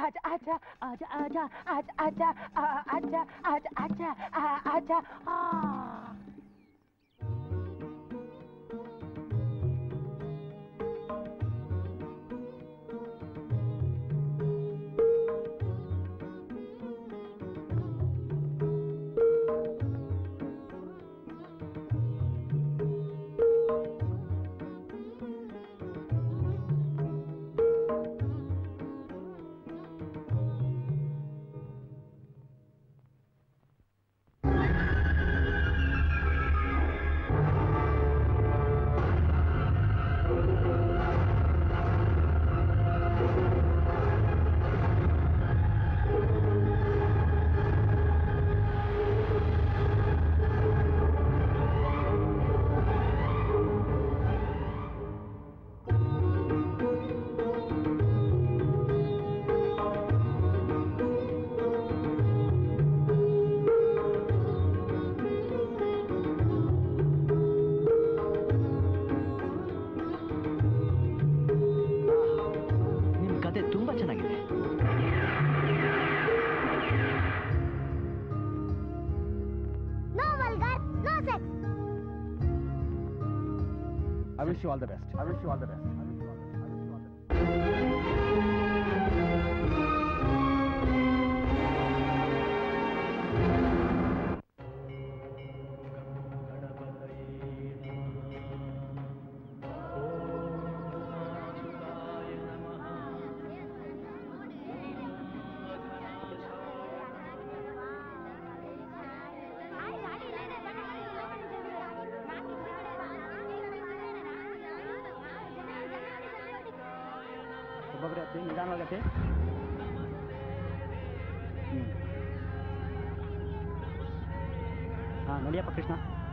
आजा आजा आजा आजा आजा आजा आ- आजा आजा आजा आ- आजा आ। ನಿಮ್ಮ ಕತೆ ತುಂಬಾ ಚೆನ್ನಾಗಿದೆ No vulgar, no sex. I wish you all the best. I wish you all the best. ಒಬ್ಬೊಬ್ಬರೇ ಹತ್ತಿ ನಿಧಾನವಾಗತ್ತೆ ಹಾಂ ನಡಿಯಪ್ಪ ಕೃಷ್ಣ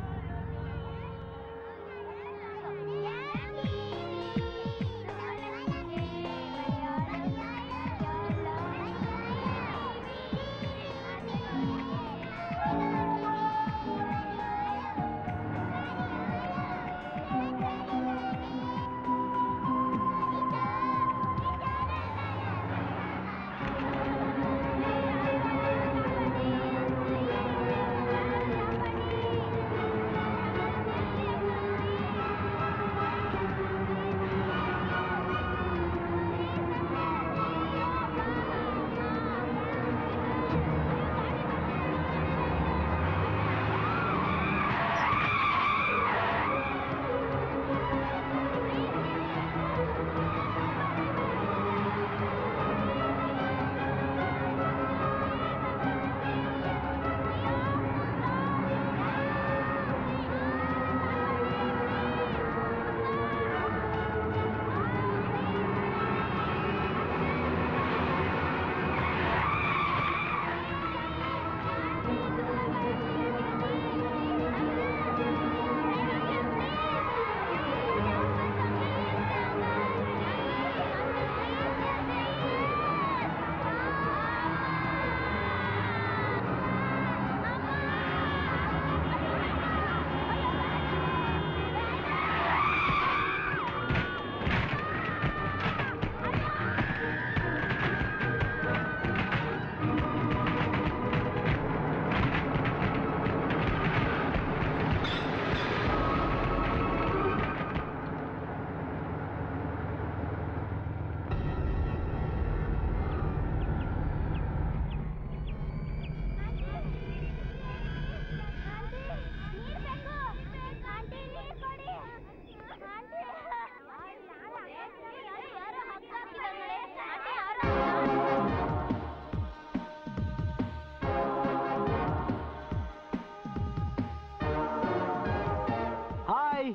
ಹಾಯ್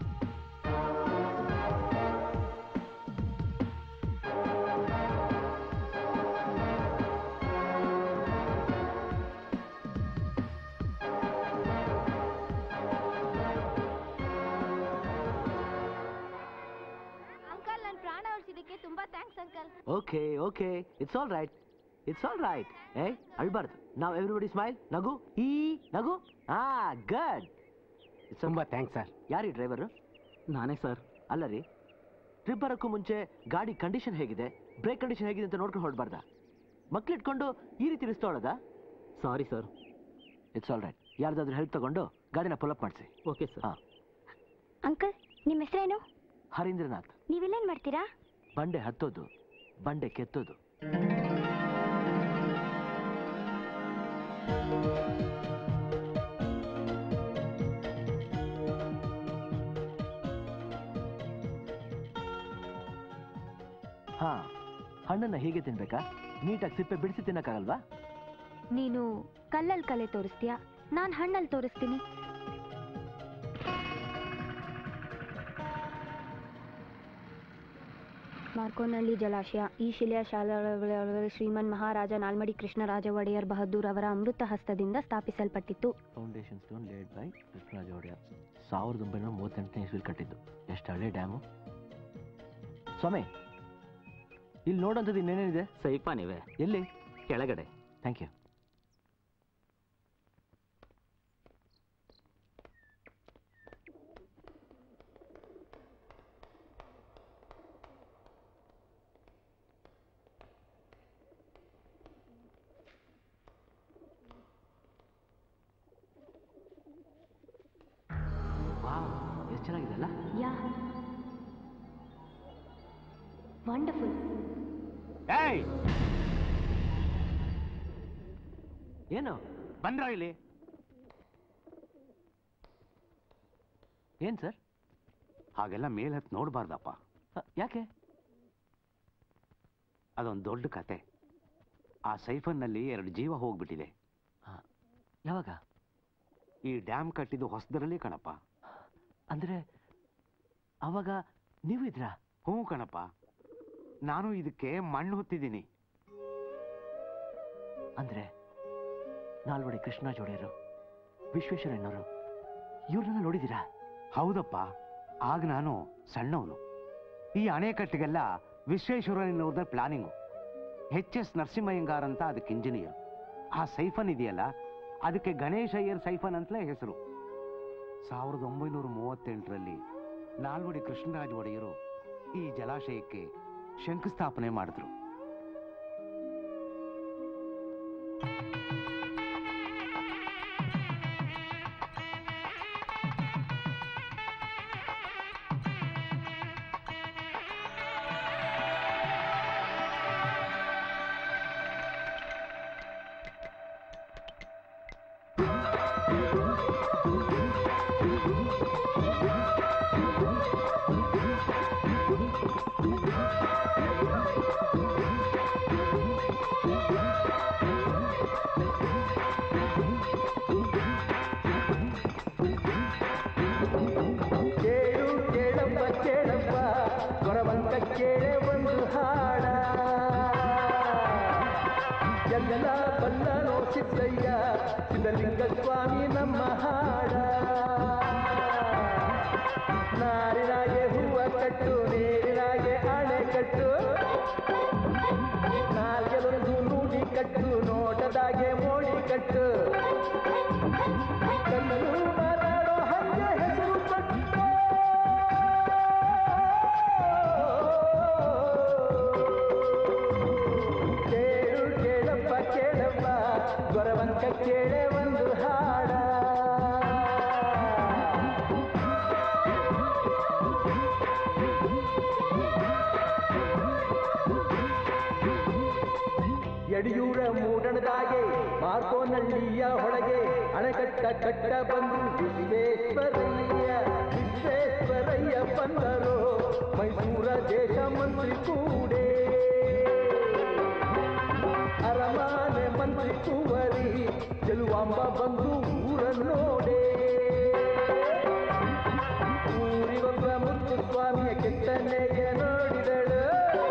ಅಂಕಲ್ ನನ್ನ ಪ್ರಾಣ ಉಳಿಸಿದ್ದಕ್ಕೆ ತುಂಬಾ thanks uncle okay okay it's all right it's all right ಏ ಅಳ್ಬಾರ್ದು ನಾವು ಎವ್ರಿಬಡಿ ಸ್ಮೈಲ್ ನಗು ಈ ನಗು ಹಾ ಗಡ್ ತುಂಬ ಥ್ಯಾಂಕ್ಸ್ ಸರ್ ಯಾರೀ ಡ್ರೈವರು ನಾನೇ ಸರ್ ಅಲ್ಲ ರೀ ಟ್ರಿಪ್ ಬರೋಕ್ಕೂ ಮುಂಚೆ ಗಾಡಿ ಕಂಡೀಷನ್ ಹೇಗಿದೆ ಬ್ರೇಕ್ ಕಂಡೀಷನ್ ಹೇಗಿದೆ ಅಂತ ನೋಡ್ಕೊಂಡು ಹೊರಡ್ಬಾರ್ದ ಮಕ್ಳಿಟ್ಕೊಂಡು ಈ ರೀತಿ ಇರಿಸ್ತೋಳದ sorry sir it's all right ಯಾರ್ದಾದ್ರೂ ಹೆಲ್ಪ್ ತಗೊಂಡು ಗಾಡಿನ ಪುಲಪ್ ಮಾಡಿಸಿ ಓಕೆ ಸರ್ ಹಾ ಅಂಕಲ್ ನಿಮ್ಮ ಹೆಸರೇನು ಹರೀಂದ್ರನಾಥ್ ನೀವಿಲ್ಲೇನ್ ಮಾಡ್ತೀರಾ ಬಂಡೆ ಹತ್ತೋದು ಬಂಡೆ ಕೆತ್ತೋದು ಹಾ ಹಣ್ಣನ್ನ ಹೀಗೆ ತಿನ್ಬೇಕಾ ನೀಟಾಗಿ ಸಿಪ್ಪೆ ಬಿಡಿಸಿ ತಿನ್ನಕ್ಕಾಗಲ್ವಾ ನೀನು ಕಲ್ಲಲ್ಲಿ ಕಲೆ ತೋರಿಸ್ತೀಯಾ ನಾನು ಹಣ್ಣಲ್ಲಿ ತೋರಿಸ್ತೀನಿ ಮಾರ್ಕೋನಹಳ್ಳಿ ಜಲಾಶಯ ಈ ಶಿಲೆಯ ಶಾಲಾ ಶ್ರೀಮನ್ ಮಹಾರಾಜ ನಾಲ್ಮಡಿ ಕೃಷ್ಣರಾಜ ಒಡೆಯರ್ ಬಹದ್ದೂರ್ ಅವರ ಅಮೃತ ಹಸ್ತದಿಂದ ಸ್ಥಾಪಿಸಲ್ಪಟ್ಟಿತ್ತು foundation stone laid by Krishnaraja Wodeyar ಸಾವಿರದ ಒಂಬೈನೂರ ಮೂವತ್ತೆಂಟನೇ ಇಸ್ವಿಲ್ ಕಟ್ಟಿದ್ದು ಎಷ್ಟು ಹಳೆ ಡ್ಯಾಮು ಸ್ವಾಮಿ ಇಲ್ಲಿ ನೋಡೋಂಥದ್ದು ಇನ್ನೇನೇನಿದೆ ಸೈಫಾನಿವೆ ಎಲ್ಲಿ ಕೆಳಗಡೆ ಥ್ಯಾಂಕ್ ಯು ಎಷ್ಟು ಚೆನ್ನಾಗಿದೆ ಅಲ್ಲ ಯಾ ವಂಡರ್ಫುಲ್ ಏಯ್ ಏನು ಬಂದ್ರ ಇಲ್ಲಿ ಏನು ಸರ್ ಹಾಗೆಲ್ಲ ಮೇಲ್ ಹತ್ತು ನೋಡ್ಬಾರ್ದಪ್ಪ ಯಾಕೆ ಅದೊಂದು ದೊಡ್ಡ ಕತೆ ಆ ಸೈಫನ್ನಲ್ಲಿ ಎರಡು ಜೀವ ಹೋಗ್ಬಿಟ್ಟಿದೆ ಯಾವಾಗ ಈ ಡ್ಯಾಮ್ ಕಟ್ಟಿದ್ದು ಹೊಸದರಲ್ಲಿ ಕಣಪ್ಪ ಅಂದ್ರೆ ಅವಾಗ ನೀವು ಇದ್ರಾ ಹ್ಞೂ ಕಣಪ್ಪ ನಾನು ಇದಕ್ಕೆ ಮಣ್ಣು ಹೊತ್ತಿದ್ದೀನಿ ಅಂದ್ರೆ ನಾಲ್ವಡಿ ಕೃಷ್ಣ ಜೋಡಿಯರು ವಿಶ್ವೇಶ್ವರಯ್ಯನವರು ಇವ್ರನ್ನ ನೋಡಿದ್ದೀರಾ ಹೌದಪ್ಪ ಆಗ ನಾನು ಸಣ್ಣವನು ಈ ಅಣೆಕಟ್ಟಿಗೆಲ್ಲ ವಿಶ್ವೇಶ್ವರಯ್ಯನವ್ರನ್ನ ಪ್ಲಾನಿಂಗು ಎಚ್ ಎಸ್ ನರಸಿಂಹಯ್ಯಂಗಾರ್ ಅಂತ ಅದಕ್ಕೆ ಇಂಜಿನಿಯರ್ ಆ ಸೈಫನ್ ಇದೆಯಲ್ಲ ಅದಕ್ಕೆ ಗಣೇಶ್ ಅಯ್ಯರ್ ಸೈಫನ್ ಅಂತಲೇ ಹೆಸರು ಸಾವಿರದ ಒಂಬೈನೂರ ಮೂವತ್ತೆಂಟರಲ್ಲಿ ನಾಲ್ವಡಿ ಕೃಷ್ಣರಾಜ ಒಡೆಯರು ಈ ಜಲಾಶಯಕ್ಕೆ ಶಂಕುಸ್ಥಾಪನೆ ಮಾಡಿದ್ರು ಕೇಳು ಕೇಳಪ್ಪ ಕೇಳಪ್ಪ ಕೊರವಂತ ಕೇಳೆ ಒಂದು ಹಾಡ ಎಲ್ಲ ಬಲ್ಲನೋ ಸಿದ್ದಯ್ಯ ಸಿದ್ಧಲಿಂಗ ಸ್ವಾಮಿ ನಮ್ಮ ಹಾಡ ನಾರಿನಾಗೆ ಹೂವ ಕಟ್ಟು ನೀರಿನಾಗೆ ಅಣೆ ಕಟ್ಟು ನಾಲ್ಗೆಲೊಂದು ನುಡಿ ಕಟ್ಟು ನೋಟದಾಗೆ ಮೋಡಿ ಕಟ್ಟು ಕಣ್ಣು ಮಾತಾಡೋ ಹಂಗೆ ಹೆಸರು ಕೊಟ್ಟು ಕೇಳು ಕೇಳಪ್ಪ ಕೇಳಪ್ಪ ಗೊರವಂತ ಕೇಳೆ ಒಂದು ಹಾಡ ಯಡಿಯೂರ ಮೂಡಣದಾಗೆ ಮಾರ್ಕೋನಹಳ್ಳಿಯ ಹೊಳಗೆ ಅಣೆಕಟ್ಟ ಕಟ್ಟ ಬಂದು ವಿಶ್ವೇಶ್ವರಯ್ಯ ವಿಶ್ವೇಶ್ವರಯ್ಯ ಬಂದರು ಮೈಸೂರ ದೇಶ ಮಂತ್ರಿ ಕೂಡೆ ಅರಮಾನೆ ಮಂತ್ರಿ ಕುವರಿ ಚೆಲುವಾಂಬ ಬಂದು ಊರ ನೋಡೆ ಊರಿಗೊಬ್ಬ ಮುತ್ತು ಸ್ವಾಮಿಯ ಕೆತ್ತನೆಗೆ ನೋಡಿದಳು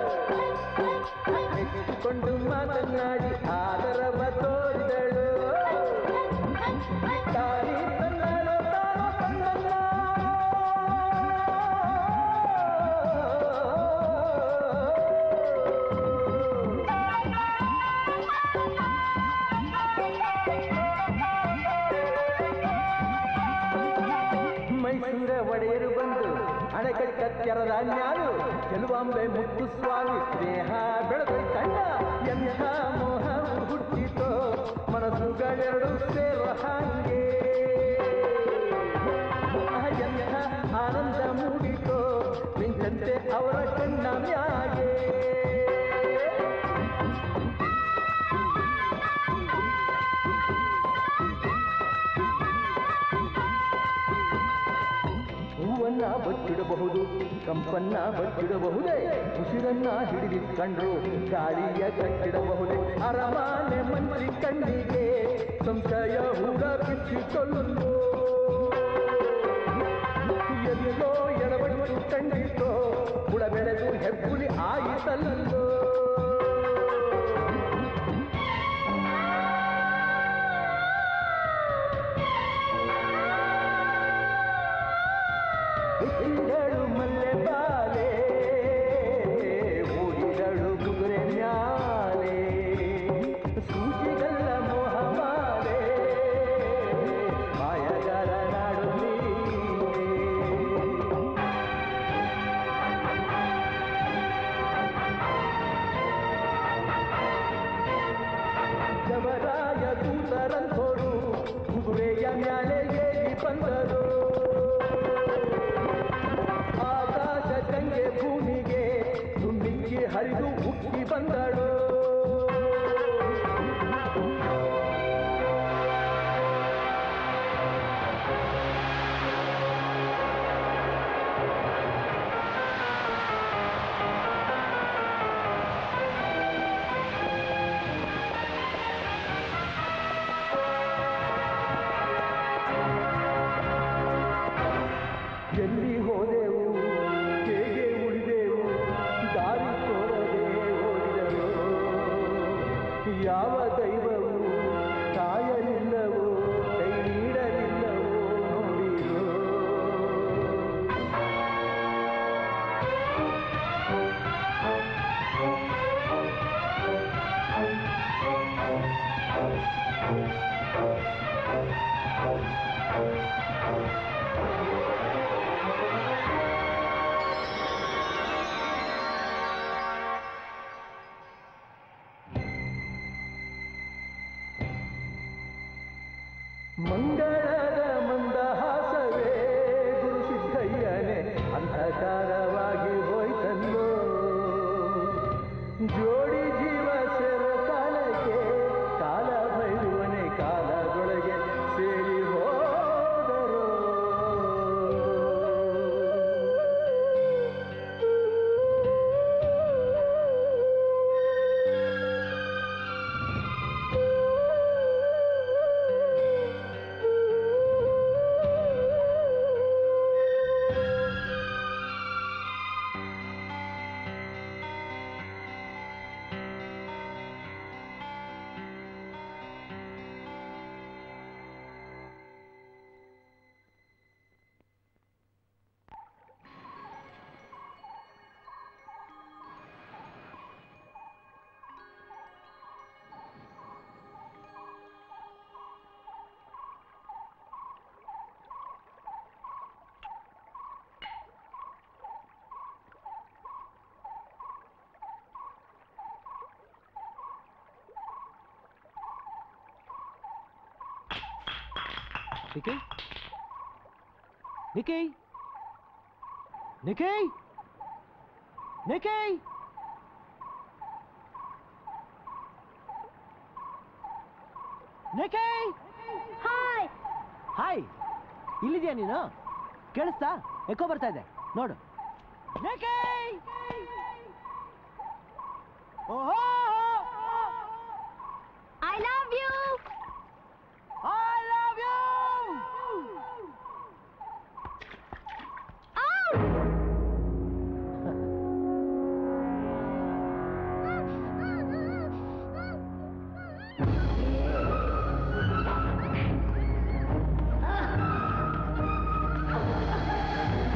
ಎತ್ತಿಕೊಂಡು ಮಾತನಾಡಿ ಆದರವ ತೋರಿದಳು ತಾಯಿ ತನ್ನಳು ತಾನು ತನ್ನಲ್ಲ ಮೈಸೂರ ಒಡೆಯರು ಬಂದು ಅಣೆಕಟ್ಟ ತೆರದ ನ್ಯಾರು ಕೆಲವೊಮ್ಮೆ ಮುತ್ತು ಸ್ವಾಮಿ ಸ್ನೇಹ ಬೆಳೆದ ಕಂಡ ಎಂಥ ಮೋಹ ಹುಟ್ಟಿತೋ ಮನಸ್ಸುಗಳೆರಡು ಸೇರುವ ಹಾಗೆ ಎಂಥ ಆನಂದ ಮೂಡಿತೋ ಮಿಂಚಂತೆ ಅವರ ಕಣ್ಣ ಮ್ಯಾಗೆ ಹೂವನ್ನ ಬಚ್ಚಿಡಬಹುದು ಕಂಪನ್ನ ಬಚ್ಚಿಡಬಹುದೇ ಉಸಿರನ್ನ ಹಿಡಿದಿಟ್ಕೊಂಡ್ರು ಗಾಳಿಯ ಕಟ್ಟಿಡಬಹುದೇ ಅರಮಾನೆ ಮಂತ್ರಿ ಕಣ್ಣಿಗೆ ಸಂಶಯ ಹೂಡ ಬಿಚ್ಚಿಕೊಳ್ಳಲು ಎಲ್ಲೋ ಎಡಬಟ್ಟು ಕಂಡಿತೋ ಹುಳ ಬೆಳೆದು ಹೆಬ್ಬುಲಿ ಆಯಿತಲ್ಲೋ ಹುಟ್ಟಿದಳು ಮಲ್ಲೆ ಬಾಲೆ ಓಡಿದಳು ಕುದುರೆ ಮ್ಯಾಲೆ ಸೂಜಿಗಲ್ಲ ಮೋಹ ಮಾಲೆ ಮಾಯಗಾರ ನಾಡು ನೀನೆ. ಜವರಾಯ ದೂತರಂತೋರು ಕುದುರೆಯ ಮ್ಯಾಲೆ ಏರಿ ಬಂದರು ಆಕಾಶ ಗಂಗೆ ಭೂಮಿಗೆ ನುಣ್ಣಿಕ್ಕಿ ಹರಿದು ಉಕ್ಕಿ ಬಂದಳು ಎಲ್ಲಿ ಹೋದೆವು ಹೇಗೆ ಉಳಿದೆವು ದಾರಿ ತೋರದೆ ಓಡಿದೆವು ಯಾವ ದೈವವು ಕಾಯಲಿಲ್ಲವೋ ಕೈ ನೀಡಲಿಲ್ಲವೋ ನೋಡಿರೋ ಮಂಗಳದ ಮಂದಹಾಸವೇ ಗುರು ಸಿದ್ದಯ್ಯನೇ ಅಂಧಕಾರವಾಗಿ ಹೋಯ್ತಲ್ಲೋ ಜೋಡಿ ಜೀವ ಸೆರ ಕಾಲಕ್ಕೆ ಕಾಲ ಭೈರುವನೆ ಕಾಲದೊಳಗೆ ಸೇರಿ ಹೋದರು ನಿಖಿ ನಿಖಿ ನಿಖಿ ನಿಖಿ ನಿಖಿ ಹಾಯ್ ಹಾಯ್ ಇಲ್ಲಿದ್ಯಾ ನೀನು ಕೇಳಿಸ್ತಾ ಎಕೋ ಬರ್ತಾ ಇದೆ ನೋಡು ನಿಖಿ ಓಹೋ I love you I love you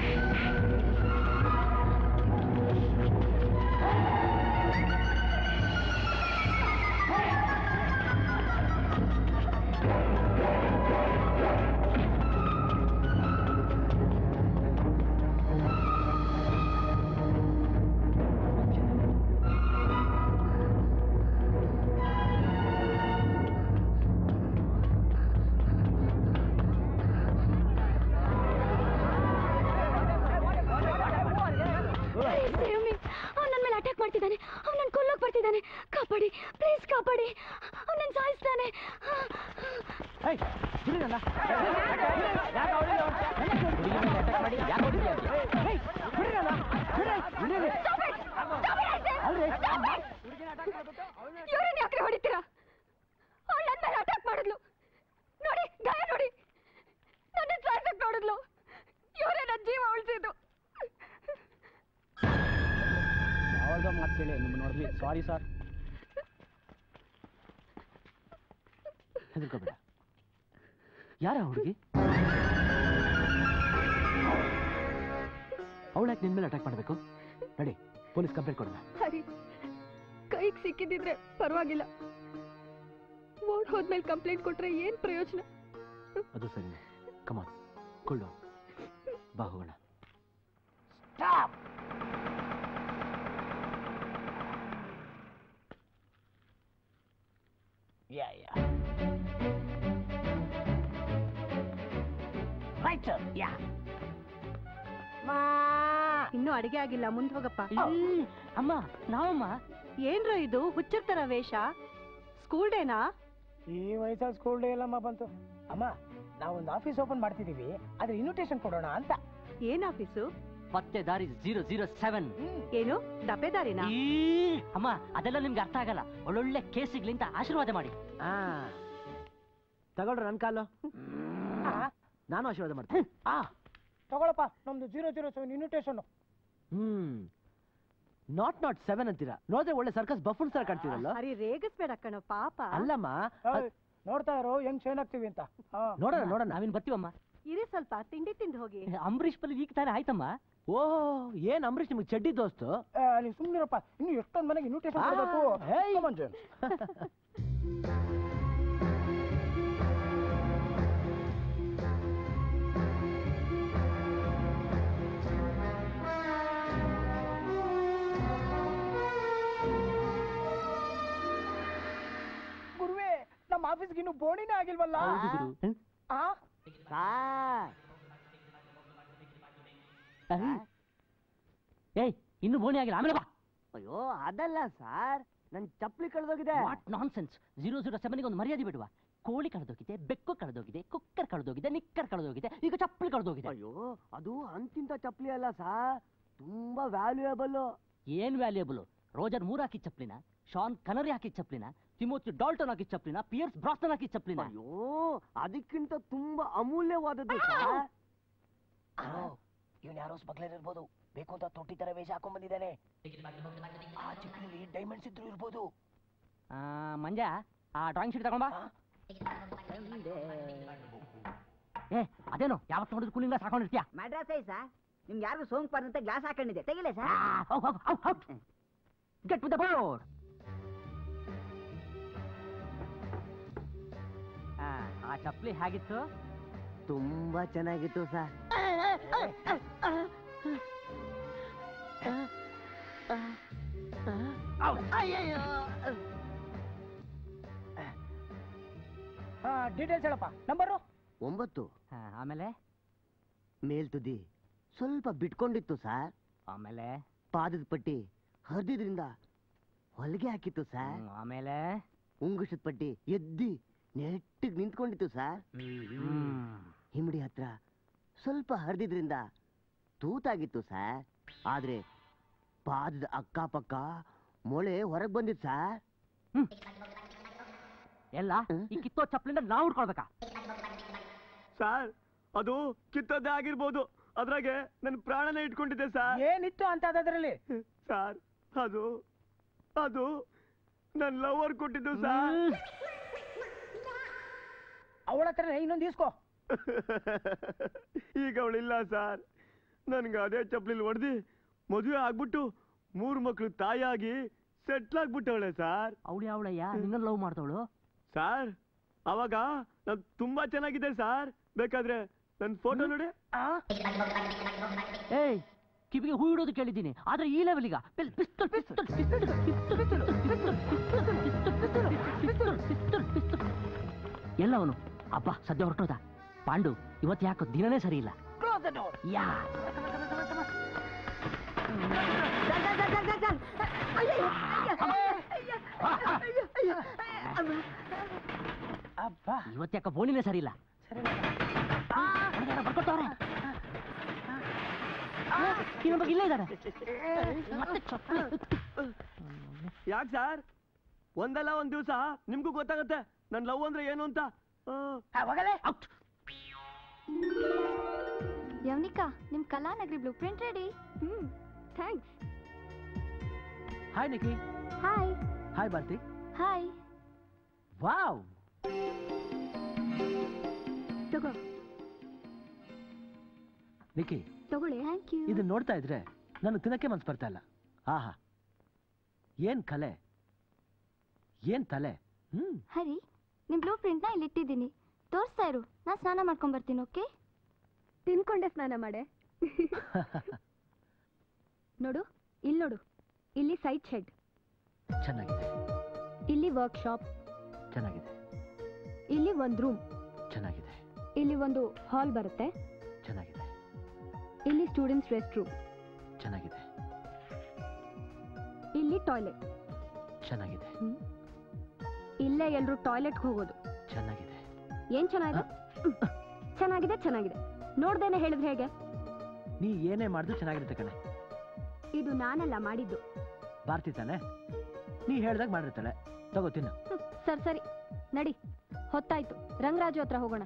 ಆ ಇವ್ರನ್ನ ಯಾಕ್ರಿ ಹೊಡಿತೀರಾ ಅವಳು ನನ್ನ ಮೇಲೆ ಅಟ್ಯಾಕ್ ಮಾಡಿದ್ಲು ನೋಡಿ ಗಾಯ ನೋಡಿ ನನ್ನ ಸಾಯ್ಸಕ್ ನೋಡಿದ್ಲು ಇವರೇ ನನ್ನ ಜೀವ ಉಳಿಸಿದ್ದು ಯಾವಾಗ ಮಾತು ಕೇಳಿ ನಿಮ್ಮ ನೋಡ್ಲಿ ಸಾರಿ ಸರ್ ಹೆದರ್ಕೋಬೇಡ ಯಾರ ಹುಡುಗಿ ಅವಳ್ಯಾಕೆ ನಿನ್ ಮೇಲೆ ಅಟ್ಯಾಕ್ ಮಾಡಬೇಕು ನಡಿ ಪೊಲೀಸ್ ಕಂಪ್ಲೇಂಟ್ ಕೊಡೋಣ ಹರಿ ಕೈಗೆ ಸಿಕ್ಕಿದ್ದಿದ್ರೆ ಪರವಾಗಿಲ್ಲ ಓಡ್ ಹೋದ್ಮೇಲೆ ಕಂಪ್ಲೇಂಟ್ ಕೊಟ್ರೆ ಏನ್ ಪ್ರಯೋಜನ ಅದು ಸರಿ ಕಮಾನ್ ಕೊಳ್ಳು ಬಾ ಹೋಗೋಣ ಯಾ ಯಾ ರೈಟ್ ಸರ್ ಯಾ ಇನ್ನೂ ಅಡಿಗೆ ಆಗಿಲ್ಲ ಮುಂದ್ ಹೋಗಪ್ಪ ಅಮ್ಮ ನಾವಮ್ಮ ಏನ್ರ ಇದು ಹುಚ್ಚರ್ತರ ವೇಷ ಸ್ಕೂಲ್ ಡೇನಾ ಈ ವಯಸ್ಸಲ್ಲಿ ಸ್ಕೂಲ್ ಡೇ ಎಲ್ಲಮ್ಮ ಬಂತು ಅಮ್ಮ ನಾವೊಂದು ಆಫೀಸ್ ಓಪನ್ ಮಾಡ್ತಿದೀವಿ ಅದ್ರ ಇನ್ವಿಟೇಷನ್ ಕೊಡೋಣ ಅಂತ ಏನ್ ಆಫೀಸು ಪತ್ತೆದಾರಿ ಜೀರೋ ಜೀರೋ ಸೆವೆನ್ ಏನು ಡಬ್ಬೆದಾರಿನಾ ಅಮ್ಮ ಅದೆಲ್ಲ ನಿಮ್ಗೆ ಅರ್ಥ ಆಗಲ್ಲ ಒಳ್ಳೊಳ್ಳೆ ಕೇಸಿಗ್ಲಿ ಅಂತ ಆಶೀರ್ವಾದ ಮಾಡಿ ಆ ತಗೊಳ್ರ ನನ್ನ ಕಾಲು ನಾನು ಆಶೀರ್ವಾದ ಮಾಡ್ತೀನಿ ಆ ತಗೊಳಪ್ಪ ನಮ್ದು zero zero seven invitation hmm not not seven ಅಂತೀರಾ ನೋಡಿದ್ರೆ ಒಳ್ಳೆ ಸರ್ಕಸ್ ಬಫೂನ್ ತರ ಕಾಣ್ತೀರಲ್ಲ ಹರಿ ರೇಗಿಸ್ಬೇಡ ಕಣೋ ಪಾಪ ಅಲ್ಲಮ್ಮ ಅದ್- ನೋಡ್ತಾ ಇರೋ ಹೆಂಗ್ ಶೇನ್ ಆಗ್ತೀವಿ ಅಂತ ಹಾ. ನೋಡೋಣ ನೋಡೋಣ ನಾವಿನ್ ಬರ್ತೀವಮ್ಮ ಇರಿ ಸ್ವಲ್ಪ ತಿಂಡಿ ತಿಂದು ಹೋಗಿ ಅಂಬರೀಷ್ ಬಲ್ಲಿ ಈಗ ತಾನೇ ಆಯ್ತಮ್ಮ ಓ ಏನ್ ಅಂಬರೀಷ್ ನಿಮ್ಗೆ ಚಡ್ಡಿ ದೋಸ್ತು ಆ, ನೀವು ಸುಮ್ನಿರಪ್ಪ ಇನ್ನು ಎಷ್ಟೊಂದ್ ಮನೆಗೆ ಇನ್ವಿಟೇಷನ್ ಆ, ಕೊಡಬೇಕು ಹೇಯ್. Come on, James. ಗುರುವೇ ನಮ್ಮ ಆಫೀಸ್ಗೆ ಇನ್ನು ಬೋಣಿನೇ ಆಗಿಲ್ವಲ್ಲ ಆ ಏಯ್ ಇನ್ನು ಬೋಣಿ ಆಗಿಲ್ಲ ಆಮೇಲೆ ಬಾ ಅಯ್ಯೋ ಅದಲ್ಲ ಸರ್ ನನ್ ಚಪ್ಪಲಿ ಕಳೆದೋಗಿದೆ what nonsense zero zero ಸೆವೆನ್ಗೆ ಒಂದು ಮರ್ಯಾದೆ ಬಿಡುವ ಕೋಳಿ ಕಳೆದೋಗಿದೆ ಬೆಕ್ಕು ಕಳೆದೋಗಿದೆ ಕುಕ್ಕರ್ ಕಳೆದೋಗಿದೆ ನಿಕ್ಕರ್ ಕಳೆದೋಗಿದೆ ಈಗ ಚಪ್ಪಲಿ ಕಳೆದೋಗಿದೆ ಅಯ್ಯೋ ಅದು ಅಂತಿಂತ ಚಪ್ಪಲಿ ಅಲ್ಲ ಸರ್ ತುಂಬಾ ವ್ಯಾಲ್ಯೂಯಬಲ್ ಏನ್ ವ್ಯಾಲ್ಯೂಬಲ್ ರೋಜರ್ ಮೂರ್ ಹಾಕಿದ ಚಪ್ಲಿನ ಶಾನ್ ಕನರಿ ಹಾಕಿದ ಚಪ್ಲಿನ ತಿಮೋತಿ ಡಾಲ್ಟನ್ ಹಾಕಿದ ಚಪ್ಲಿನ ಪಿಯರ್ಸ್ ಬ್ರಾಸ್ಟನ್ ಹಾಕಿದ ಚಪ್ಲಿನ ಅಯ್ಯೋ ಅದಕ್ಕಿಂತ ತುಂಬಾ ಅಮೂಲ್ಯವಾದದ್ದು ಸರ್ ಇವನ್ ಯಾರೋ ಸ್ಮಗ್ಲರ್ ಇರ್ಬೋದು ಬೇಕು ಅಂತ ತೊಟ್ಟಿ ತರ ವೇಷ ಹಾಕೊಂಡ್ ಬಂದಿದ್ದಾನೆ ಆ ಚಿಕ್ಕನಲ್ಲಿ ಡೈಮಂಡ್ಸ್ ಇದ್ರು ಇರ್ಬೋದು ಆ, ಮಂಜ ಆ ಡ್ರಾಯಿಂಗ್ ಶೀಟ್ ತಗೊಂಬಾ ಏ ಅದೇನು ಯಾವತ್ತು ನೋಡಿದ್ರು ಕೂಲಿಂಗ್ ಗ್ಲಾಸ್ ಹಾಕೊಂಡಿರ್ತೀಯ ಮಡ್ರಾಸ್ ಸಾ ನಿಮ್ಗೆ ಯಾರಿಗೂ ಸೋಂಕು ಬರಂತ ಗ್ಲಾಸ್ ಹಾಕೊಂಡಿದೆ ತೆಗಿಲೆ sir get with the board ಆ ಚಪ್ಪಲಿ ಹೇಗಿತ್ತು ತುಂಬಾ ಚೆನ್ನಾಗಿತ್ತು ಸರ್ ಹಾ ಡೀಟೇಲ್ಸ್ ಹೇಳಪ್ಪ ನಂಬರು ಒಂಬತ್ತು ಆ, ಆಮೇಲೆ ಮೇಲ್ತುದಿ ಸ್ವಲ್ಪ ಬಿಟ್ಕೊಂಡಿತ್ತು ಸರ್ ಆಮೇಲೆ ಪಾದದ ಪಟ್ಟಿ ಹರಿದಿದ್ರಿಂದ ಹೊಲಿಗೆ ಹಾಕಿತ್ತು ಸರ್ ಹ್ಮ್, ಆಮೇಲೆ ಉಂಗುಷದ ಪಟ್ಟಿ ಎದ್ದಿ ನೆಟ್ಟಿಗೆ ನಿಂತ್ಕೊಂಡಿತ್ತು ಸರ್ ಹ್ಮ್. ಹಿಮಡಿ ಹತ್ರ ಸ್ವಲ್ಪ ಹರಿದಿದ್ರಿಂದ ತೂತಾಗಿತ್ತು ಸರ್ ಆದ್ರೆ ಪಾದದ ಅಕ್ಕಪಕ್ಕ ಮೊಳೆ ಹೊರಗೆ ಬಂದಿತ್ತು ಸರ್ ಎಲ್ಲ ಈ ಕಿತ್ತೋ ಚಪ್ಪಲಿಂದ ನಾವು ಹುಡ್ಕೊಳ್ಬೇಕಾ ಸರ್ ಅದು ಕಿತ್ತದ್ದೇ ಆಗಿರ್ಬೋದು ಅದ್ರಾಗೆ ನನ್ನ ಪ್ರಾಣನೇ ಇಟ್ಕೊಂಡಿದ್ದೆ ಸರ್ ಏನಿತ್ತು ಅಂತ ಅದ್ರಲ್ಲಿ ಸರ್ ಅದು ಅದು ನನ್ನ ಲವರ್ ಕೊಟ್ಟಿದ್ದು ಸರ್ ಅವಳ ಹತ್ರ ಇನ್ನೊಂದು ಇಸ್ಕೋ ಈಗ ಅವಳಿಲ್ಲ ಸರ್ ನನ್ಗೆ ಅದೇ ಚಪ್ಪಲಿಲಿ ಹೊಡೆದು ಮದುವೆ ಆಗ್ಬಿಟ್ಟು ಮೂರು ಮಕ್ಳು ತಾಯಿಯಾಗಿ ಸೆಟ್ಲ್ ಆಗ್ಬಿಟ್ಟವಳೆ ಸರ್ ಅವಳು ಅವಳಯ್ಯ ನಿನ್ನ ಲವ್ ಮಾಡ್ದವಳು ಸರ್ ಅವಾಗ ನಾನು ತುಂಬಾ ಚೆನ್ನಾಗಿದೆ ಸರ್ ಬೇಕಾದ್ರೆ ನನ್ನ ಫೋಟೋ ನೋಡಿ ಏಯ್ ಕಿವಿಗೆ ಹೂ ಇಡೋದು ಕೇಳಿದ್ದೀನಿ ಆದ್ರೆ ಈ ಲೆವೆಲ್ಗ ಪಿಸ್ತಲ್ ಪಿಸ್ತಲ್ ಪಿಸ್ತಲ್ ಪಿಸ್ತಲ್ ಎಲ್ಲ ಅವನು ಅಬ್ಬ ಸದ್ಯ ಹೊರಟೋದ ಪಾಂಡು ಇವತ್ತು ಯಾಕೋ ದಿನನೇ ಸರಿ ಇಲ್ಲ ಕ್ಲೋಸ್ ದ ಡೋರ್ ಯಾ ಅಬ್ಬಾ ಇವತ್ತು ಯಾಕೋ ಬೋಣಿನೇ ಸರಿ ಇಲ್ಲ ಬರ್ಕೊಟ್ಟವ್ರೆ ಇವನ್ ಬಗ್ಗೆ ಇಲ್ಲೇ ಇದ್ದಾರೆ ಮತ್ತೆ ಚಪ್ಪಲಿ ಯಾಕೆ ಸರ್ ಒಂದಲ್ಲ ಒಂದ್ ದಿವಸ ನಿಮ್ಗೂ ಗೊತ್ತಾಗತ್ತೆ ನನ್ ಲವ್ ಅಂದ್ರೆ ಏನು ಅಂತ ಆ. ಹೋಗಲೇ ಯವ್ನಿಕಾ ನಿಮ್ Kalanagari blueprint ready hmm thanks hi Nikhi hi hi Bharati hi wow ತಗೋ ನಿಖಿ ತಗೊಳ್ಳಿ ಥ್ಯಾಂಕ್ ಯು ಇದನ್ನ ನೋಡ್ತಾ ಇದ್ರೆ ನನಗೆ ತಿನ್ನಕ್ಕೆ ಮನ್ಸು ಬರ್ತಾ ಇಲ್ಲ ಆಹಾ ಏನ್ ಕಲೆ ಏನ್ ತಲೆ ಹ್ಮ್ ಹರಿ ನಿಮ್ ಬ್ಲೂ ಪ್ರಿಂಟ್ನ ಇಲ್ಲಿ ಇಟ್ಟಿದ್ದೀನಿ ತೋರಿಸ್ತಾ ಇರು ನಾ ಸ್ನಾನ ಮಾಡ್ಕೊಂಡ್ ಬರ್ತೀನಿ ಓಕೆ ತಿನ್ಕೊಂಡೆ ಸ್ನಾನ ಮಾಡೆ ನೋಡು ಇಲ್ಲಿ ನೋಡು ಇಲ್ಲಿ ಸೈಟ್ ಶೆಡ್ ಚೆನ್ನಾಗಿದೆ ಇಲ್ಲಿ ವರ್ಕ್ಶಾಪ್ ಚೆನ್ನಾಗಿದೆ ಇಲ್ಲಿ ಒಂದು ರೂಮ್ ಚೆನ್ನಾಗಿದೆ ಇಲ್ಲಿ ಒಂದು ಹಾಲ್ ಬರುತ್ತೆ ಚೆನ್ನಾಗಿದೆ ಇಲ್ಲಿ ಸ್ಟೂಡೆಂಟ್ಸ್ ರೆಸ್ಟ್ ರೂಮ್ ಚೆನ್ನಾಗಿದೆ ಇಲ್ಲಿ ಟಾಯ್ಲೆಟ್ ಚೆನ್ನಾಗಿದೆ ಇಲ್ಲೇ ಎಲ್ರು ಟಾಯ್ಲೆಟ್ಗೆ ಹೋಗೋದು ಚೆನ್ನಾಗಿದೆ ಏನ್ ಚೆನ್ನಾಗಿದೆ ಹ್ಮ್. ಚೆನ್ನಾಗಿದೆ ಚೆನ್ನಾಗಿದೆ ನೋಡ್ದೇನೆ ಹೇಳಿದ್ರೆ ಹೇಗೆ ನೀ ಏನೇ ಮಾಡಿದ್ರು ಚೆನ್ನಾಗಿರುತ್ತೆ ಕಣೆ ಇದು ನಾನಲ್ಲ ಮಾಡಿದ್ದು ಭಾರತಿ ತಾನೆ ನೀ ಹೇಳ್ದಾಗ ಮಾಡಿರ್ತಾಳೆ ತಗೋ ತಿನ್ನು ಹ್ಮ್, ಸರಿ ಸರಿ ನಡಿ ಹೊತ್ತಾಯ್ತು ರಂಗರಾಜು ಹತ್ರ ಹೋಗೋಣ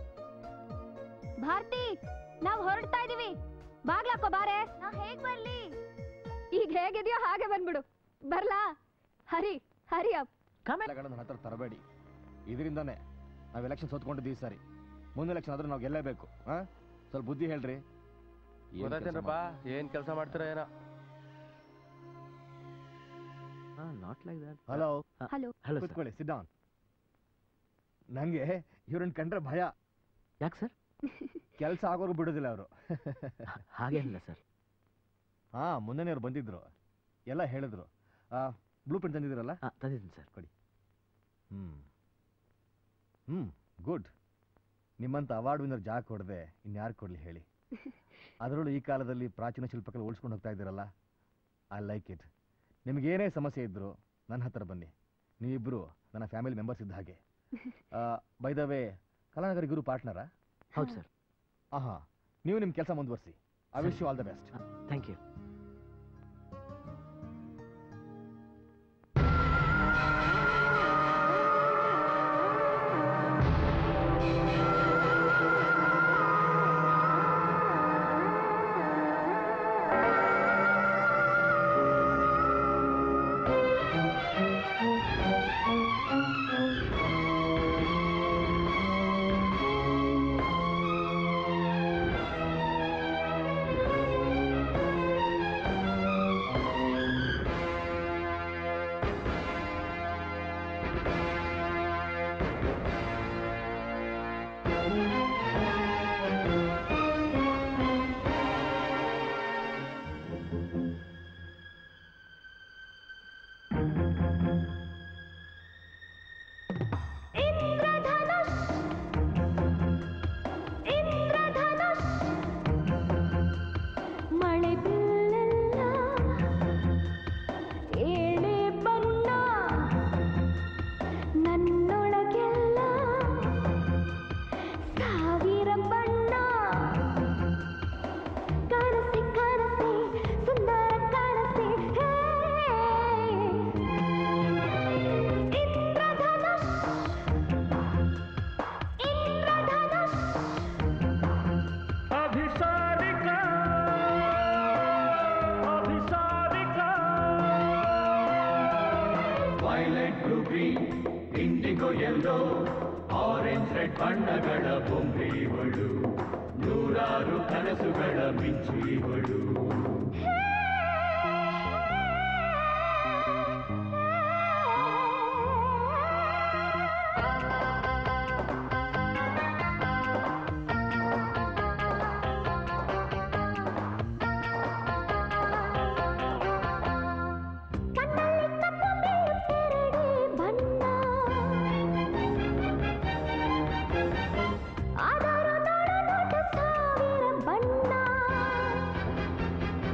ಭಾರತಿ ನಾವ್ ಹೊರಡ್ತಾ ಇದೀವಿ ಬಾಗ್ಲಾಕೋ ಬಾರೆ ನಾ ಹೇಗ್ ಬರ್ಲಿ ಈಗ ಹೇಗಿದ್ಯೋ ಹಾಗೆ ಬಂದ್ಬಿಡು ಬರ್ಲಾ ಹರಿ ಹರಿ ಅಪ್ ನನ್ನ ಹತ್ರ ತರಬೇಡಿ ಇದರಿಂದಾನೆ ನಾವು ಎಲೆಕ್ಷನ್ ಸೋತ್ಕೊಂಡಿದ್ದೀವಿ ಸರಿ ಮುಂದೆ ಎಲೆಕ್ಷನ್ ಆದ್ರೆ ನಾವು ಗೆಲ್ಲೇಬೇಕು ಹಾ ಸ್ವಲ್ಪ ಬುದ್ಧಿ ಹೇಳ್ರಿ ಏನ್ ಕೆಲ್ಸ ಗೊತ್ತಾಯ್ತೇನಪ್ಪ ಏನ್ ಕೆಲಸ ಮಾಡ್ತೀರಾ ಏನೋ not like that hello hello hello sir ಕೂತ್ಕೊಳ್ಳಿ ಸಿದ್ಧಾಂತ್ ನಂಗೆ ಇವ್ರನ್ನ ಕಂಡ್ರೆ ಭಯ ಯಾಕೆ ಸರ್ ಕೆಲಸ ಆಗೋರು ಬಿಡೋದಿಲ್ಲ ಅವರು ಹಾಗೇನಿಲ್ಲ ಸರ್ ಹಾ ಮೊನ್ನೆನೇ ಅವ್ರು ಬಂದಿದ್ರು ಎಲ್ಲ ಹೇಳಿದ್ರು ಬ್ಲೂ ಪ್ರಿಂಟ್ ತಂದಿದ್ದೀರಲ್ಲ ಹಾಂ ತಂದಿದ್ದೀನಿ ಸರ್ ಕೊಡಿ ಹ್ಮ್ ಹ್ಮ್ ಗುಡ್ ನಿಮ್ಮಂತ ಅವಾರ್ಡ್ ವಿನ್ನರ್ ಜಾಕ್ ಹೊಡೆದೆ ಇನ್ಯಾರು ಕೊಡ್ಲಿ ಹೇಳಿ ಅದರಲ್ಲೂ ಈ ಕಾಲದಲ್ಲಿ ಪ್ರಾಚೀನ ಶಿಲ್ಪಕಲೆ ಉಳಿಸ್ಕೊಂಡು ಹೋಗ್ತಾ ಇದ್ದೀರಲ್ಲ ಐ ಲೈಕ್ ಇಟ್ ನಿಮಗೇನೇ ಸಮಸ್ಯೆ ಇದ್ರು ನನ್ನ ಹತ್ರ ಬನ್ನಿ ನೀವಿಬ್ಬರು ನನ್ನ ಫ್ಯಾಮಿಲಿ ಮೆಂಬರ್ಸ್ ಇದ್ದ ಹಾಗೆ ಬೈ ದ ವೇ ಕಲಾನಗರಿ ಗುರು ಪಾರ್ಟ್ನರಾ ಹೌದು ಸರ್ ಆಹಾ ನೀವು ನಿಮ್ಮ ಕೆಲಸ ಮುಂದುವರಿಸಿ I wish you all the best thank you ಮಳೆ ಬೀಳಲ್ಲ ಏಳೆ ಬಣ್ಣ ನನ್ನೊಳಗೆಲ್ಲ ಸಾವಿರ ಬಣ್ಣ ಕಾಣಸಿ ಕಾಣಸಿ ಸುಂದರ ಕಾಣಸಿ ಹೇ. ಇಂದ್ರಧನುಷ್ ಇಂದ್ರಧನುಷ್ ಅಭಿಸಾರಿಕಾ ಅಭಿಸಾರಿಕಾ violet blue green indigo yellow orange red ಬಣ್ಣಗಳ ಬೊಂಬೆ ಇವಳು ನೂರಾರು ಕನಸುಗಳ ಮಿಂಚು ಇವಳು ಕಣ್ಣಲ್ಲಿ ಕಪ್ಪು ಬೀಳುತ್ತೆರಡೇ ಬಣ್ಣ ಆದರೂ ನೋಡ ನೋಟ ಸಾವಿರ ಬಣ್ಣ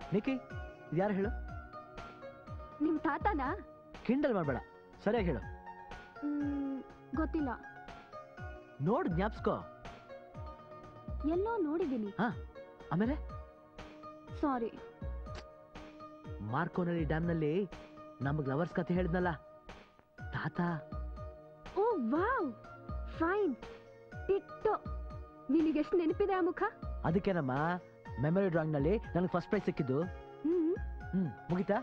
ನಿಖಿ ಯಾರು ಹೇಳು ನಿಮ್ ತಾತನಾ ಕಿಂಡಲ್ ಮಾಡಬೇಡ ಸರಿಯಾಗಿ ಹೇಳು ಮ್, ಗೊತ್ತಿಲ್ಲ ನೋಡ್ ಜ್ಞಾಪ್ಸ್ಕೋ ಎಲ್ಲೋ ನೋಡಿದ್ದೀನಿ ಹಾ ಆಮೇಲೆ ಸಾರಿ ಮಾರ್ಕೋನಳ್ಳಿ ಡ್ಯಾಮ್ನಲ್ಲಿ ನಮಗೆ ಲವರ್ಸ್ ಕತೆ ಹೇಳಿದ್ನಲ್ಲ ತಾತ ಓ ವಾವ್ ಫೈನ್ ಟಿಟ್ಟು ನಿನಗೆಷ್ಟು ನೆನಪಿದೆ ಆ ಮುಖ ಅದಕ್ಕೇನಮ್ಮ ಮೆಮೊರಿ ಡ್ರಾಯಿಂಗ್ನಲ್ಲಿ ನನಗೆ ಫಸ್ಟ್ ಪ್ರೈಸ್ ಸಿಕ್ಕಿದ್ದು ಹ್ಮ್ ಹ್ಮ್ ಮುಗಿತಾ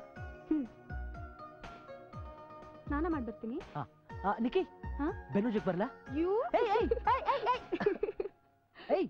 ಸ್ನಾನ ಮಾಡ್ಬರ್ತೀನಿ ಹಾ ಆ, ನಿಖಿ ಹಾ? ಬೆನ್ನೂಜಕ್ ಬರಲ್ಲ ಯು ಏಯ್ ಏಯ್ ಏಯ್ ಏಯ್ ಏಯ್ ಏಯ್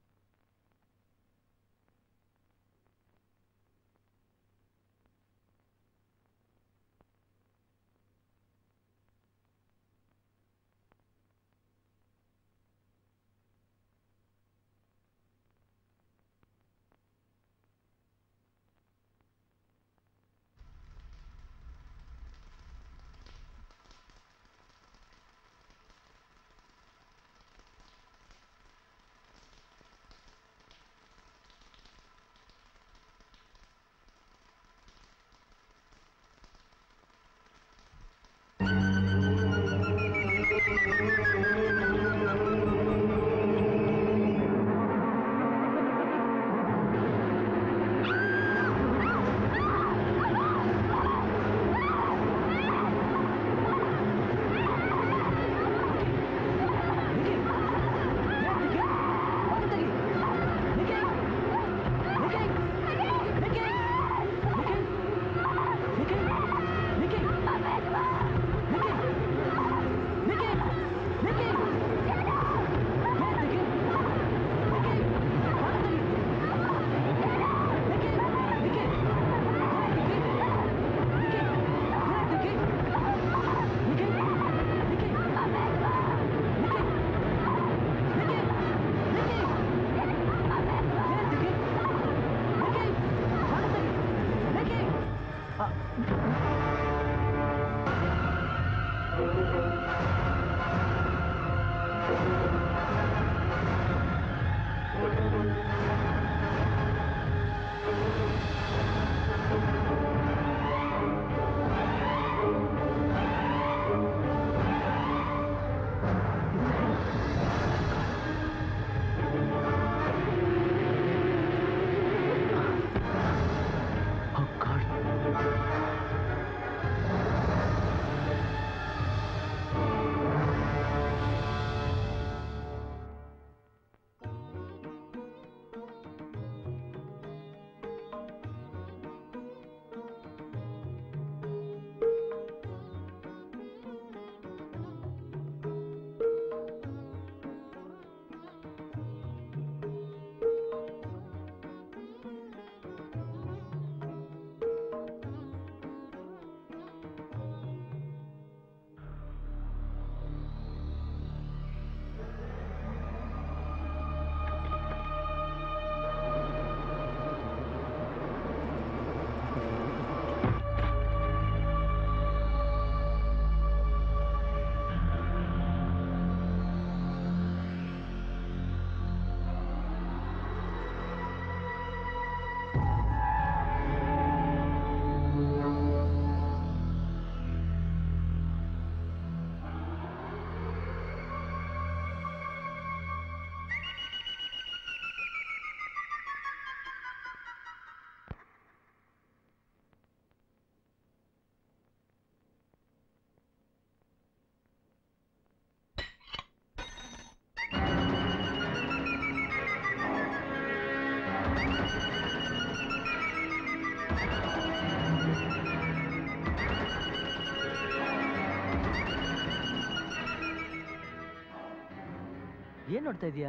ಏನ್ ನೋಡ್ತಾ ಇದೀಯಾ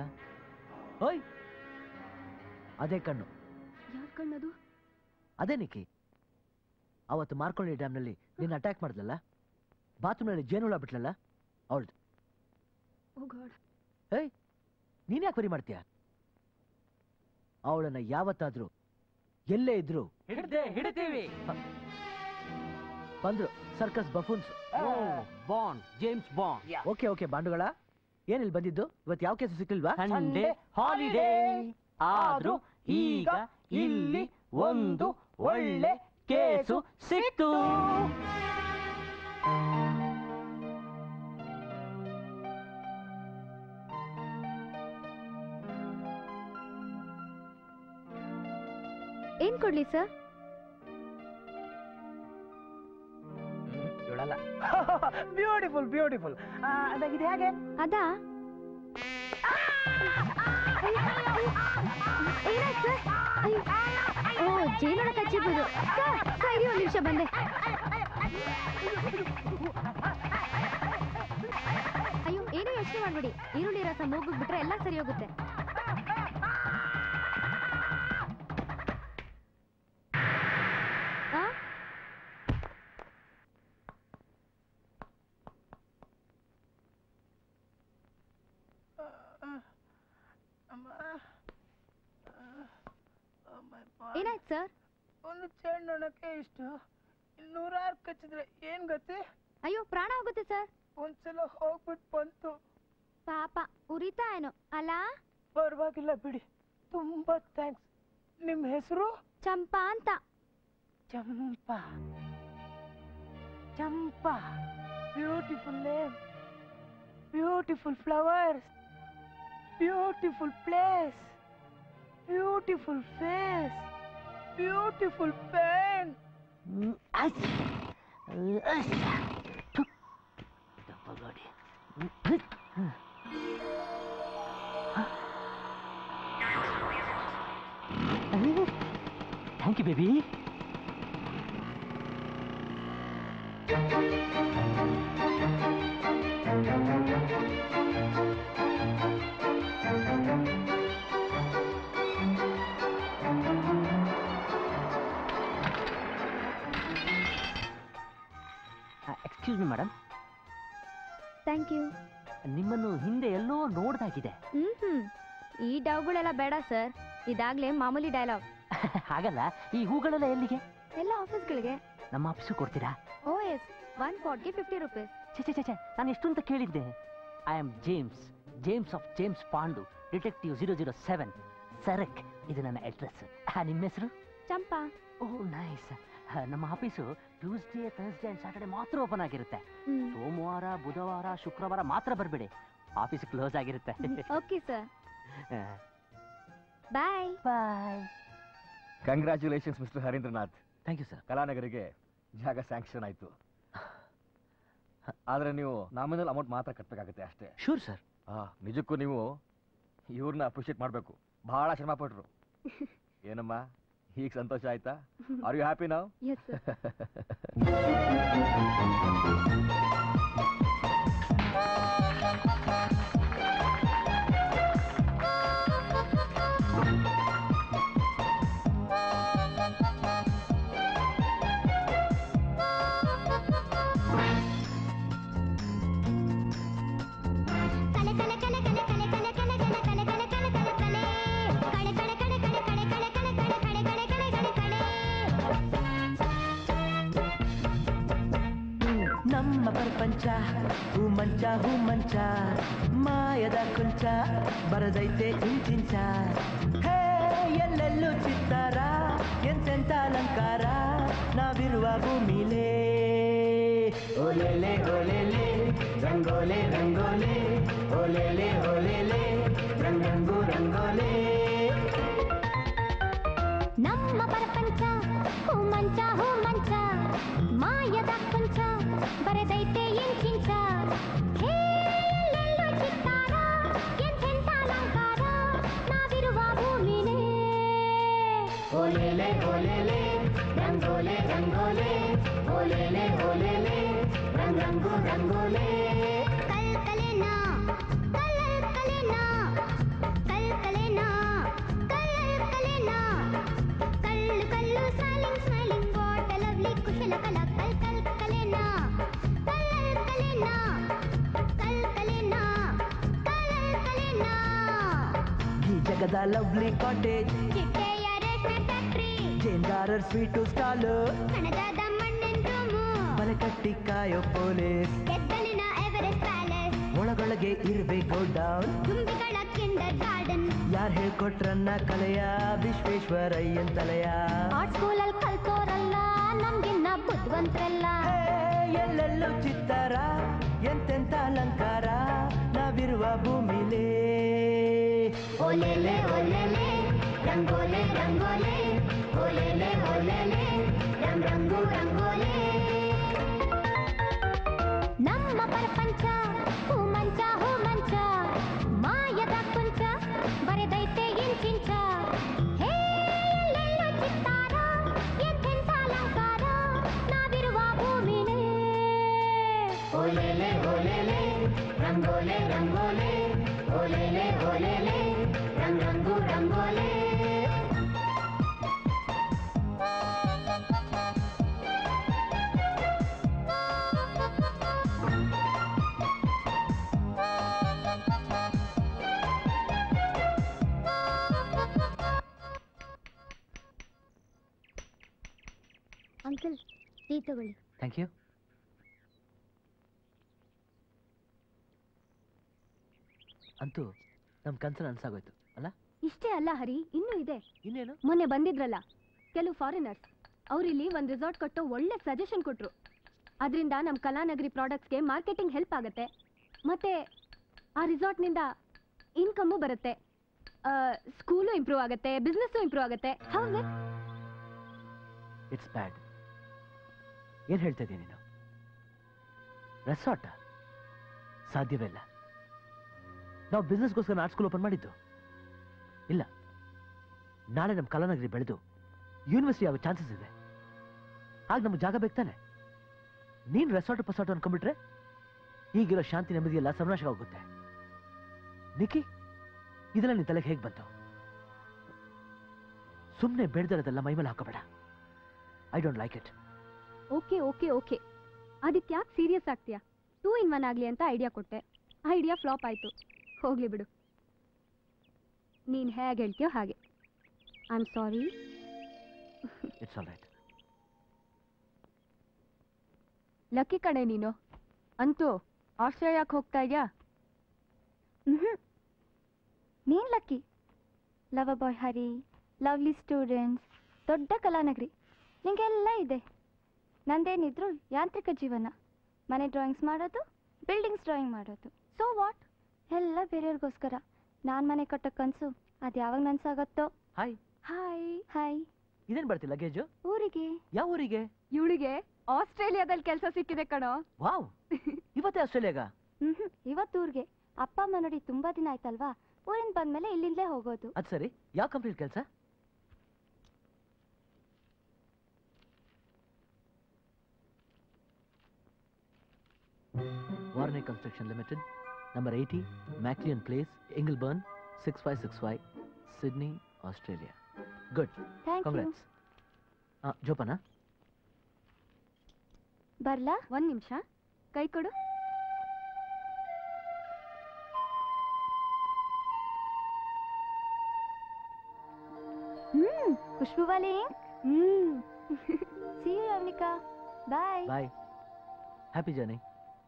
ಓಯ್ ಅದೇ ಕಣ್ಣು ಯಾರ್ ಕಣ್ಣದು ಅದೇ ನಿಕ್ಕಿ ಅವತ್ತು ಮಾರ್ಕೊಳ್ಳಿ ಡ್ಯಾಮ್ನಲ್ಲಿ ನಿನ್ನ ಅಟ್ಯಾಕ್ ಮಾಡಿದ್ಲಲ್ಲ ಬಾತ್ರೂಮ್ನಲ್ಲಿ ಜೇನುಳ ಬಿಟ್ಲಲ್ಲ ಅವಳ್ದು ಓ ಗಾಡ್ ಏಯ್ ನೀನ್ ಯಾಕೆ ಬರಿ ಮಾಡ್ತೀಯ ಅವಳನ್ನ ಯಾವತ್ತಾದ್ರೂ ಎಲ್ಲೇ ಇದ್ರು ಹಿಡ್ದೆ ಹಿಡಿತೀವಿ ಬಂದ್ರು circus buffoons bond James Bond okay okay ಬಾಂಡುಗಳ ಏನ್ ಇಲ್ಲಿ ಬಂದಿದ್ದು ಇವತ್ತು ಯಾವ ಕೇಸು ಸಿಕ್ಕಿಲ್ವಾ ಸಂಡೇ ಹಾಲಿಡೇ ಆದ್ರೂ ಈಗ ಇಲ್ಲಿ ಒಂದು ಒಳ್ಳೆ ಕೇಸು ಸಿಕ್ತು ಏನ್ ಕೊಡ್ಲಿ ಸರ್ ಇವಳಲ್ಲ ಬ್ಯೂಟಿಫುಲ್ ಬ್ಯೂಟಿಫುಲ್ ಇದು ಹೇಗೆ ಅದಾ ಏನಾಯ್ತು ಸರ್ ಅಯ್ಯೋ. ಓ ಜೇನೊಳ ಕಚ್ಚಿರ್ಬೋದು ಸರ್ ಸರ್ ಇರಿ ಒಂದು ನಿಮಿಷ ಬಂದೆ ಅಯ್ಯೋ ಏನೂ ಯೋಚನೆ ಮಾಡ್ಬೇಡಿ ಈರುಳ್ಳಿ ರಸ ಮೂಗಿಗೆ ಬಿಟ್ರೆ ಎಲ್ಲ ಸರಿ ಹೋಗುತ್ತೆ ಆ? ಏನಾಯ್ತು ಸರ್ ಒಂದು ಚೆಂಡೊಣಕ್ಕೆ ಇಷ್ಟು ನೂರಾರು ಕಚ್ಚಿದ್ರೆ ಏನ್ ಗತಿ ಅಯ್ಯೋ ಪ್ರಾಣ ಹೋಗುತ್ತೆ ಸರ್ ಒಂದ್ಸಲ ಹೋಗ್ಬಿಟ್ಟು ಬಂತು ಪಾಪ ಉರಿತಾ ಏನೋ ಅಲ್ಲ ಪರವಾಗಿಲ್ಲ ಬಿಡಿ ತುಂಬಾ ಥ್ಯಾಂಕ್ಸ್ ನಿಮ್ಮ ಹೆಸರು ಚಂಪಾ ಅಂತ Champa Champa beautiful name beautiful flowers beautiful place beautiful face beautiful pain thank you baby excuse me madam thank you ನಿಮ್ಮನ್ನು ಹಿಂದೆ ಎಲ್ಲೋ ನೋಡ್ದಾಗಿದೆ ಹ್ಮ್ ಹ್ಮ್ ಈ ಡೌಗಳೆಲ್ಲ ಬೇಡ ಸರ್ ಇದಾಗ್ಲೇ ಮಾಮೂಲಿ ಡೈಲಾಗ್ ಹಾಗಲ್ಲ ಈ ಹೂಗಳೆಲ್ಲ ಎಲ್ಲಿಗೆ ಎಲ್ಲ ಆಫೀಸ್ಗಳಿಗೆ ನಮ್ಮ ಆಫೀಸು ಕೊಡ್ತೀರಾ ಓ ಎಸ್ ಒನ್ ಪಾಟ್ಗೆ ಫಿಫ್ಟಿ ರುಪೀಸ್ ಛೆ ಛೆ ಛೆ ಛೆ ನಾನು ಎಷ್ಟು ಅಂತ ಕೇಳಿದ್ದೆ I am James James of James Pandu detective zero zero seven ಸರಕ್ ಇದು ನನ್ನ ಅಡ್ರೆಸ್ ನಿಮ್ಮ ಹೆಸರು ಚಂಪಾ ಓ ನೈಸ್ ನಮ್ಮ office Tuesday Thursday and Saturday ಮಾತ್ರ ಓಪನ್ ಆಗಿರುತ್ತೆ ಹ್ಮ್ ಸೋಮವಾರ ಬುಧವಾರ ಶುಕ್ರವಾರ ಮಾತ್ರ ಬರಬೇಡಿ ಆಫೀಸ್ ಕ್ಲೋಸ್ ಆಗಿರುತ್ತೆ okay sir bye bye congratulations mister Harindranath thank you sir ಕಲಾನಗರಿಗೆ ಜಾಗ ಸ್ಯಾಂಕ್ಷನ್ ಆಯ್ತು ಆದ್ರೆ ನೀವು ನಾಮಿನಲ್ ಅಮೌಂಟ್ ಮಾತ್ರ ಕಟ್ಟಬೇಕಾಗುತ್ತೆ ಅಷ್ಟೇ ಶೂರ್ ಸರ್ ಆ, ನಿಜಕ್ಕೂ ನೀವು ಇವ್ರನ್ನ ಅಪ್ರಿಷಿಯೇಟ್ ಮಾಡಬೇಕು ಬಹಳ ಶ್ರಮ ಪಟ್ರು ಏನಮ್ಮ ಹೀಗೆ ಸಂತೋಷ ಆಯ್ತಾ ಆರ್ ಯು ಹ್ಯಾಪಿ ನಾವು ಎಸ್ ಸರ್ ನಮ್ಮ ಪ್ರಪಂಚ ಹೂ ಮಂಚ ಹೂ ಮಂಚ ಮಾಯದ ಕುಂಚ ಬರದೈತೆ ಇಂಚಿಂಚ ಹೇ ಎಲ್ಲೆಲ್ಲೂ ಚಿತ್ತಾರ ಎಂತೆಂತ ಅಲಂಕಾರ ನಾವಿರುವ ಭೂಮಿಲೇ ಓಲೆಲೆ ಓಲೆಲೆ ರಂಗೋಲೆ ರಂಗೋಲೆ ಓಲೆಲೆ ಓಲೆಲೆ ರಂಗಂಗು ರಂಗೋಲೆ ನಮ್ಮ ಪ್ರಪಂಚ ಹೂ ಮಂಚ ಹೂ ಮಂಚ ಮಾಯದ ಕೊಂಚ ಬರೆದೈತೆ ಇಂಚಿಂಚ ಹೇ, ಎಲ್ಲೆಲ್ಲೂ ಚಿತ್ತಾರ ಎಂತೆಂಥ ಅಲಂಕಾರ ನಾವಿರುವ ಭೂಮಿನೇ ಓಲೆಲೆ ಓಲೆಲೆ ರಂಗೋಲೆ ರಂಗೋಲೆ ಓಲೆಲೆ ಓಲೆಲೆ ರಂಗಂಗು ರಂಗೋಲೆ ಕಲ್ಕಲೆನಾ ಕಲ್ಲಲ್ಕಲೆನಾ ಕಲ್ಕಲೆನಾ ಕಲ್ಲಲ್ಕಲೆನಾ ಕಲ್ಲು ಕಲ್ಲು ಸ್ಮೈಲಿಂಗ್ ಸ್ಮೈಲಿಂಗ್ ವಾಟ್ ಲವ್ಲಿ ಕುಶಲ ಕಲ ಕಲ್ ಕಲ್ಕಲೆನಾ ಕಲ್ಲಲ್ಕಲೆನಾ ಕಲ್ಕಲೆನಾ ಕಲ್ಲಲ್ಕಲೆನಾ ಈ ಜಗದ ಲವ್ಲಿ ಕಾಟೇಜ್ ಚಿಟ್ಟೆಯ ರೇಷ್ಮೆ ಫ್ಯಾಕ್ಟ್ರಿ ಜೇಂದಾರರ್ ಸ್ವೀಟು ಸ್ಟಾಲು ಕಣಜಾದ ಮಣ್ಣಿನ ರೂಮು ಮಲೆ ಕಟ್ಟಿ ಕಾಯೋ ಪೊಲೀಸ್ ಗೆದ್ದಲಿನ ಎವರೆಸ್ಟ್ ಪ್ಯಾಲೇಸ್ ಒಳ ಒಳಗೊಳಗೆ ಇರ್ಬೇಕು ಡೌನ್ ತುಂಬಿಗಳ ಕಿಂಡರ್ ಗಾರ್ಡನ್ ಯಾರ್ ಹೇಳ್ಕೊಟ್ರನ್ನ ಕಲೆಯ ವಿಶ್ವೇಶ್ವರಯ್ಯನ್ ತಲೆಯ ಆರ್ಟ್ ಸ್ಕೂಲಲ್ಲಿ ಕಲ್ತೋರಲ್ಲ ನಮ್ಗಿನ್ನ ಬುದ್ಧಿವಂತರಲ್ಲ ಎಲ್ಲೆಲ್ಲೂ ಚಿತ್ತಾರ ಎಂತೆಂತ ಅಲಂಕಾರ ನಾವಿರುವ ಭೂಮಿಲೇ ಓಲೆಲೆ ಓಲೆಲೆ ರಂಗೋಲೆ ರಂಗೋಲೆ ಓಲೆಲೆ ಓಲೆಲೆ ರಂಗ್ ರಂಗು ರಂಗೋಲೆ ನಮ್ಮ ಪ್ರಪಂಚ ಹೂ ಮಂಚ ಹೂ ಮಂಚ ಮಾಯದ ಕುಂಚ ಬರೆದೈತೆ ಇಂಚಿಂಚ ಹೇ ಎಲ್ಲೆಲ್ಲೂ ಚಿತ್ತಾರ ಎಂತೆಂಥ ಅಲಂಕಾರ ನಾವಿರುವ ಭೂಮಿನೇ ಓಲೆಲೆ ಓಲೆಲೆ ರಂಗೋಲೆ ರಂಗೋಲೆ ಓಲೆಲೆ ಓಲೆಲೆ ರಂಗ್ ರಂಗು ರಂಗೋಲೆ ಅಂಕಲ್ ಟೀ ತಗೊಳ್ಳಿ ಥ್ಯಾಂಕ್ ಯು ಅಂತೂ ನಮ್ಮ ಕನ್ಸು ಅನ್ಸಾಗೋಯ್ತು ಅಲ್ಲ ಇಷ್ಟೇ ಅಲ್ಲ ಹರಿ ಇನ್ನೂ ಇದೆ ಇನ್ನೇನು ಮೊನ್ನೆ ಬಂದಿದ್ರಲ್ಲ ಕೆಲವು ಫಾರಿನರ್ಸ್ ಅವ್ರಿಲ್ಲಿ ಒಂದು ರಿಸಾರ್ಟ್ ಕೊಟ್ಟು ಒಳ್ಳೆ ಸಜೆಷನ್ ಕೊಟ್ರು ಅದರಿಂದ ನಮ್ಮ ಕಲಾನಗರಿ ಪ್ರಾಡಕ್ಟ್ಸ್ಗೆ ಮಾರ್ಕೆಟಿಂಗ್ ಹೆಲ್ಪ್ ಆಗುತ್ತೆ ಮತ್ತೆ ಆ ರಿಸಾರ್ಟ್ನಿಂದ ಇನ್ಕಮ್ಮು ಬರುತ್ತೆ ಸ್ಕೂಲು ಇಂಪ್ರೂವ್ ಆಗುತ್ತೆ ಬಿಸ್ನೆಸ್ಸು ಇಂಪ್ರೂವ್ ಆಗುತ್ತೆ ಹೌದು ಇಟ್ಸ್ ಬ್ಯಾಡ್ ಏನು ಹೇಳ್ತಾ ಇದ್ದೀನಿ ನೀನು ರೆಸಾರ್ಟ ಸಾಧ್ಯವೇ ಇಲ್ಲ ನಾವು ಬಿಸ್ನೆಸ್ಗೋಸ್ಕರ ಆರ್ಟ್ ಸ್ಕೂಲ್ ಓಪನ್ ಮಾಡಿದ್ದು ಇಲ್ಲ ನಾಳೆ ನಮ್ಮ ಕಲಾನಗರಿ ಬೆಳೆದು ಯೂನಿವರ್ಸಿಟಿ ಆಗೋ ಚಾನ್ಸಸ್ ಇದೆ ಆಗ ನಮ್ಗೆ ಜಾಗ ಬೇಕು ತಾನೆ ನೀನು ರೆಸಾರ್ಟ್ ಪಸಾರ್ಟ್ ಅನ್ಕೊಂಡ್ಬಿಟ್ರೆ ಈಗಿರೋ ಶಾಂತಿ ನೆಮ್ಮದಿ ಎಲ್ಲ ಸರ್ವನಾಶ ಆಗುತ್ತೆ ನಿಖಿ ಇದೆಲ್ಲ ನಿನ್ನ ತಲೆಗೆ ಹೇಗೆ ಬಂತು ಸುಮ್ಮನೆ ಬೆಳೆದಿರೋದೆಲ್ಲ ಮೈಮೇಲೆ ಹಾಕೋಬೇಡ I don't like it okay okay okay ಅದಕ್ಕೆ ಯಾಕೆ ಸೀರಿಯಸ್ ಆಗ್ತೀಯಾ ಟೂ ಇನ್ ಒನ್ ಆಗಲಿ ಅಂತ ಐಡಿಯಾ ಕೊಟ್ಟೆ ಐಡಿಯಾ ಫ್ಲಾಪ್ ಆಯಿತು ಹೋಗಲಿ ಬಿಡು ನೀನು ಹೇಗೆ ಹೇಳ್ತೀಯೋ ಹಾಗೆ I am sorry it's all right lucky ಕಡೆ ನೀನು ಅಂತೂ ಆಸ್ಟ್ರೇಲಿಯಾಕ್ಕೆ ಹೋಗ್ತಾ ಇದೆಯಾ ಹ್ಞೂ ನೀನು ಲಕ್ಕಿ ಲವ ಬಾಯ್ ಹರಿ ಲವ್ಲಿ ಸ್ಟೂಡೆಂಟ್ಸ್ ದೊಡ್ಡ ಕಲಾನಗರಿ ನಿಂಗೆಲ್ಲ ಇದೆ ನಂದೇನಿದ್ರು ಯಾಂತ್ರಿಕ ಜೀವನ ಮನೆ ಡ್ರಾಯಿಂಗ್ಸ್ ಮಾಡೋದು ಬಿಲ್ಡಿಂಗ್ಸ್ ಡ್ರಾಯಿಂಗ್ ಮಾಡೋದು ಸೊ ವಾಟ್ ಎಲ್ಲ ಬೇರೆಯವ್ರಿಗೋಸ್ಕರ ನಾನು ಮನೆ ಕಟ್ಟೋ ಕನಸು ಅದು ಯಾವಾಗ ನನ್ಸಾಗತ್ತೋ ಹಾಯ್ ಹಾಯ್ ಹಾಯ್ ಇದೇನು ಬರ್ತಿ ಲಗೇಜು ಊರಿಗೆ ಯಾವ ಊರಿಗೆ ಇವಳಿಗೆ ಆಸ್ಟ್ರೇಲಿಯಾದಲ್ಲಿ ಕೆಲಸ ಸಿಕ್ಕಿದೆ ಕಣೋ ವಾವ್ ಇವತ್ತೇ ಆಸ್ಟ್ರೇಲಿಯಾಗ ಹ್ಮ್ ಇವತ್ತು ಊರಿಗೆ ಅಪ್ಪ ಅಮ್ಮ ನೋಡಿ ತುಂಬಾ ದಿನ ಆಯ್ತಲ್ವಾ ಊರಿಂದ ಬಂದ್ಮೇಲೆ ಇಲ್ಲಿಂದಲೇ ಹೋಗೋದು ಅದು ಸರಿ ಯಾವ ಕಂಪ್ನಿ ಕೆಲಸ Warne construction limited number eighty McLean place Ingleburn six five six five Sydney Australia good thank you congrats ಜೋಪಾನ ಬರ್ಲಾ ಒಂದ್ ನಿಮಿಷ ಕೈ ಕೊಡು ಹ್ಮ್ ಖುಷ್ಬು ವಾಲಿ hmm see you Avanika bye bye happy journey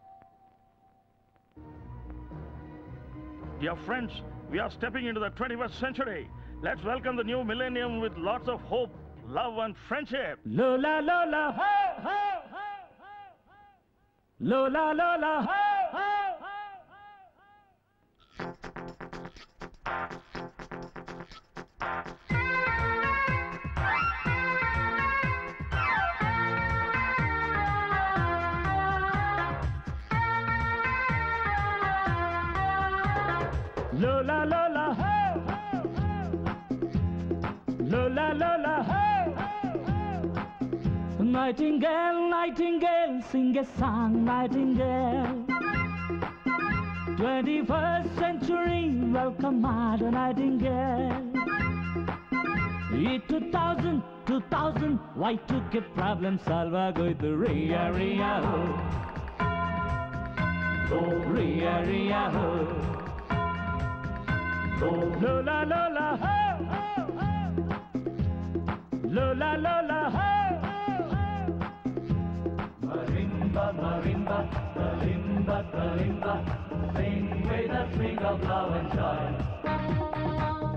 Dear friends, we are stepping into the 21st century. Let's welcome the new millennium with lots of hope, love, and friendship. Lola, Lola, ho, ho, ho, ho. Lola, Lola, ho, ho, ho. Lola, Lola, ho, ho, ho. Lola, Lola, ho, ho, ho. Nightingale, nightingale, sing a song, nightingale. 21st century, welcome, modern nightingale. Year 2000, 2000, why took a problem solver, go the Ria, Ria, ho. Oh, Ria, Ria, ho. Lola, Lola, ho, ho, ho. Lola, Lola, ho, ho, ho. Marimba, marimba, marimba, marimba, sing of love and joy.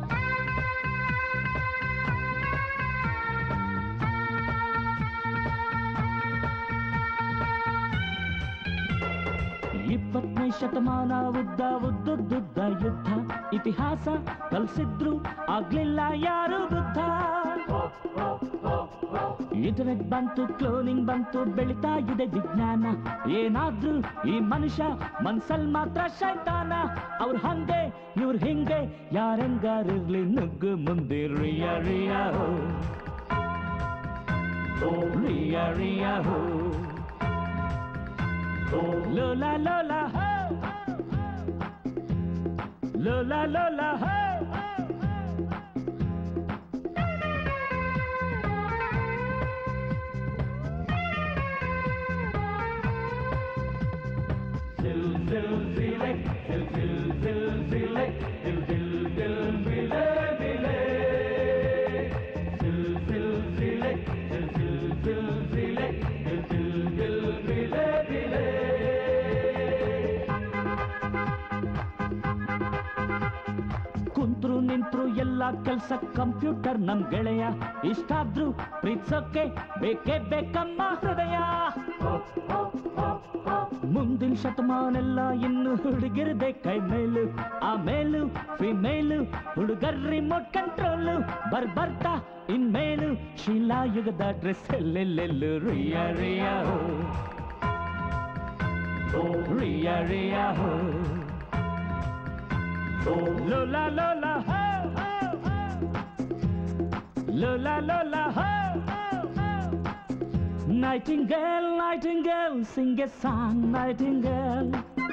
ಇಪ್ಪತ್ತನೇ ಶತಮಾನ ಉದ್ದ ಉದ್ದುದ್ದುದ್ದ ಯುದ್ಧ ಇತಿಹಾಸ ಕಲ್ಸಿದ್ರು ಆಗ್ಲಿಲ್ಲ ಯಾರು Buddha internet ಬಂತು cloning ಬಂತು ಬೆಳಿತಾ ಇದೆ ವಿಜ್ಞಾನ ಏನಾದ್ರೂ ಈ ಮನುಷ್ಯ ಮನ್ಸಲ್ ಮಾತ್ರ ಶೈತಾನ ಅವ್ರ ಹಂಗೆ ಇವ್ರ ಹಿಂಗೆ ಯಾರೆಂಗಾರಿರ್ಲಿ ನುಗ್ಗು ಮುಂದೆ ರಿಯ ರಿಯ ಹೋ ರಿಯ ರಿಯ ಹೋ ಲೋಲಾ ಲೋಲಾ ಹೋ ಲೋಲಾ ಲೋಲಾ ಹೋ Zil zil zile, zil zil zil zile, zil zil zil zile zile. Zil zil zile, zil zil zil zile, zil zil zil zile zile. ಕುಂತ್ರು ನಿಂತ್ರು ಎಲ್ಲ ಕೆಲ್ಸ ಕಂಪ್ಯೂಟರ್ ನಮ್ ಗೆಳೆಯ ಇಷ್ಟಾದ್ರು ಪ್ರೀತ್ಸೋಕೆ ಬೇಕೇ ಬೇಕಮ್ಮ ಹೃದಯ ಮುಂದಿನ ಶತಮಾನೆಲ್ಲ ಇನ್ನು ಹುಡುಗಿರ್ದೆ ಕೈ ಮೇಲು ಆಮೇಲು ಫಿಮೇಲು ಹುಡುಗರ್ ರಿಮೋಟ್ ಕಂಟ್ರೋಲು ಬರ್ ಬರ್ತಾ ಇನ್ಮೇಲು ಶಿಲಾಯುಗದ ಡ್ರೆಸ್ ಎಲ್ಲೆಲ್ಲೆಲ್ಲು ರಿಯ ರಿಯ ಹೋ ರಿಯ ರಿಯ ಹೋ ಲೋಲಾ ಲೋಲಾ ಹೋ ಲೋಲಾ ಲೋಲಾ ಹೋ Nightingale, nightingale, sing a song, nightingale.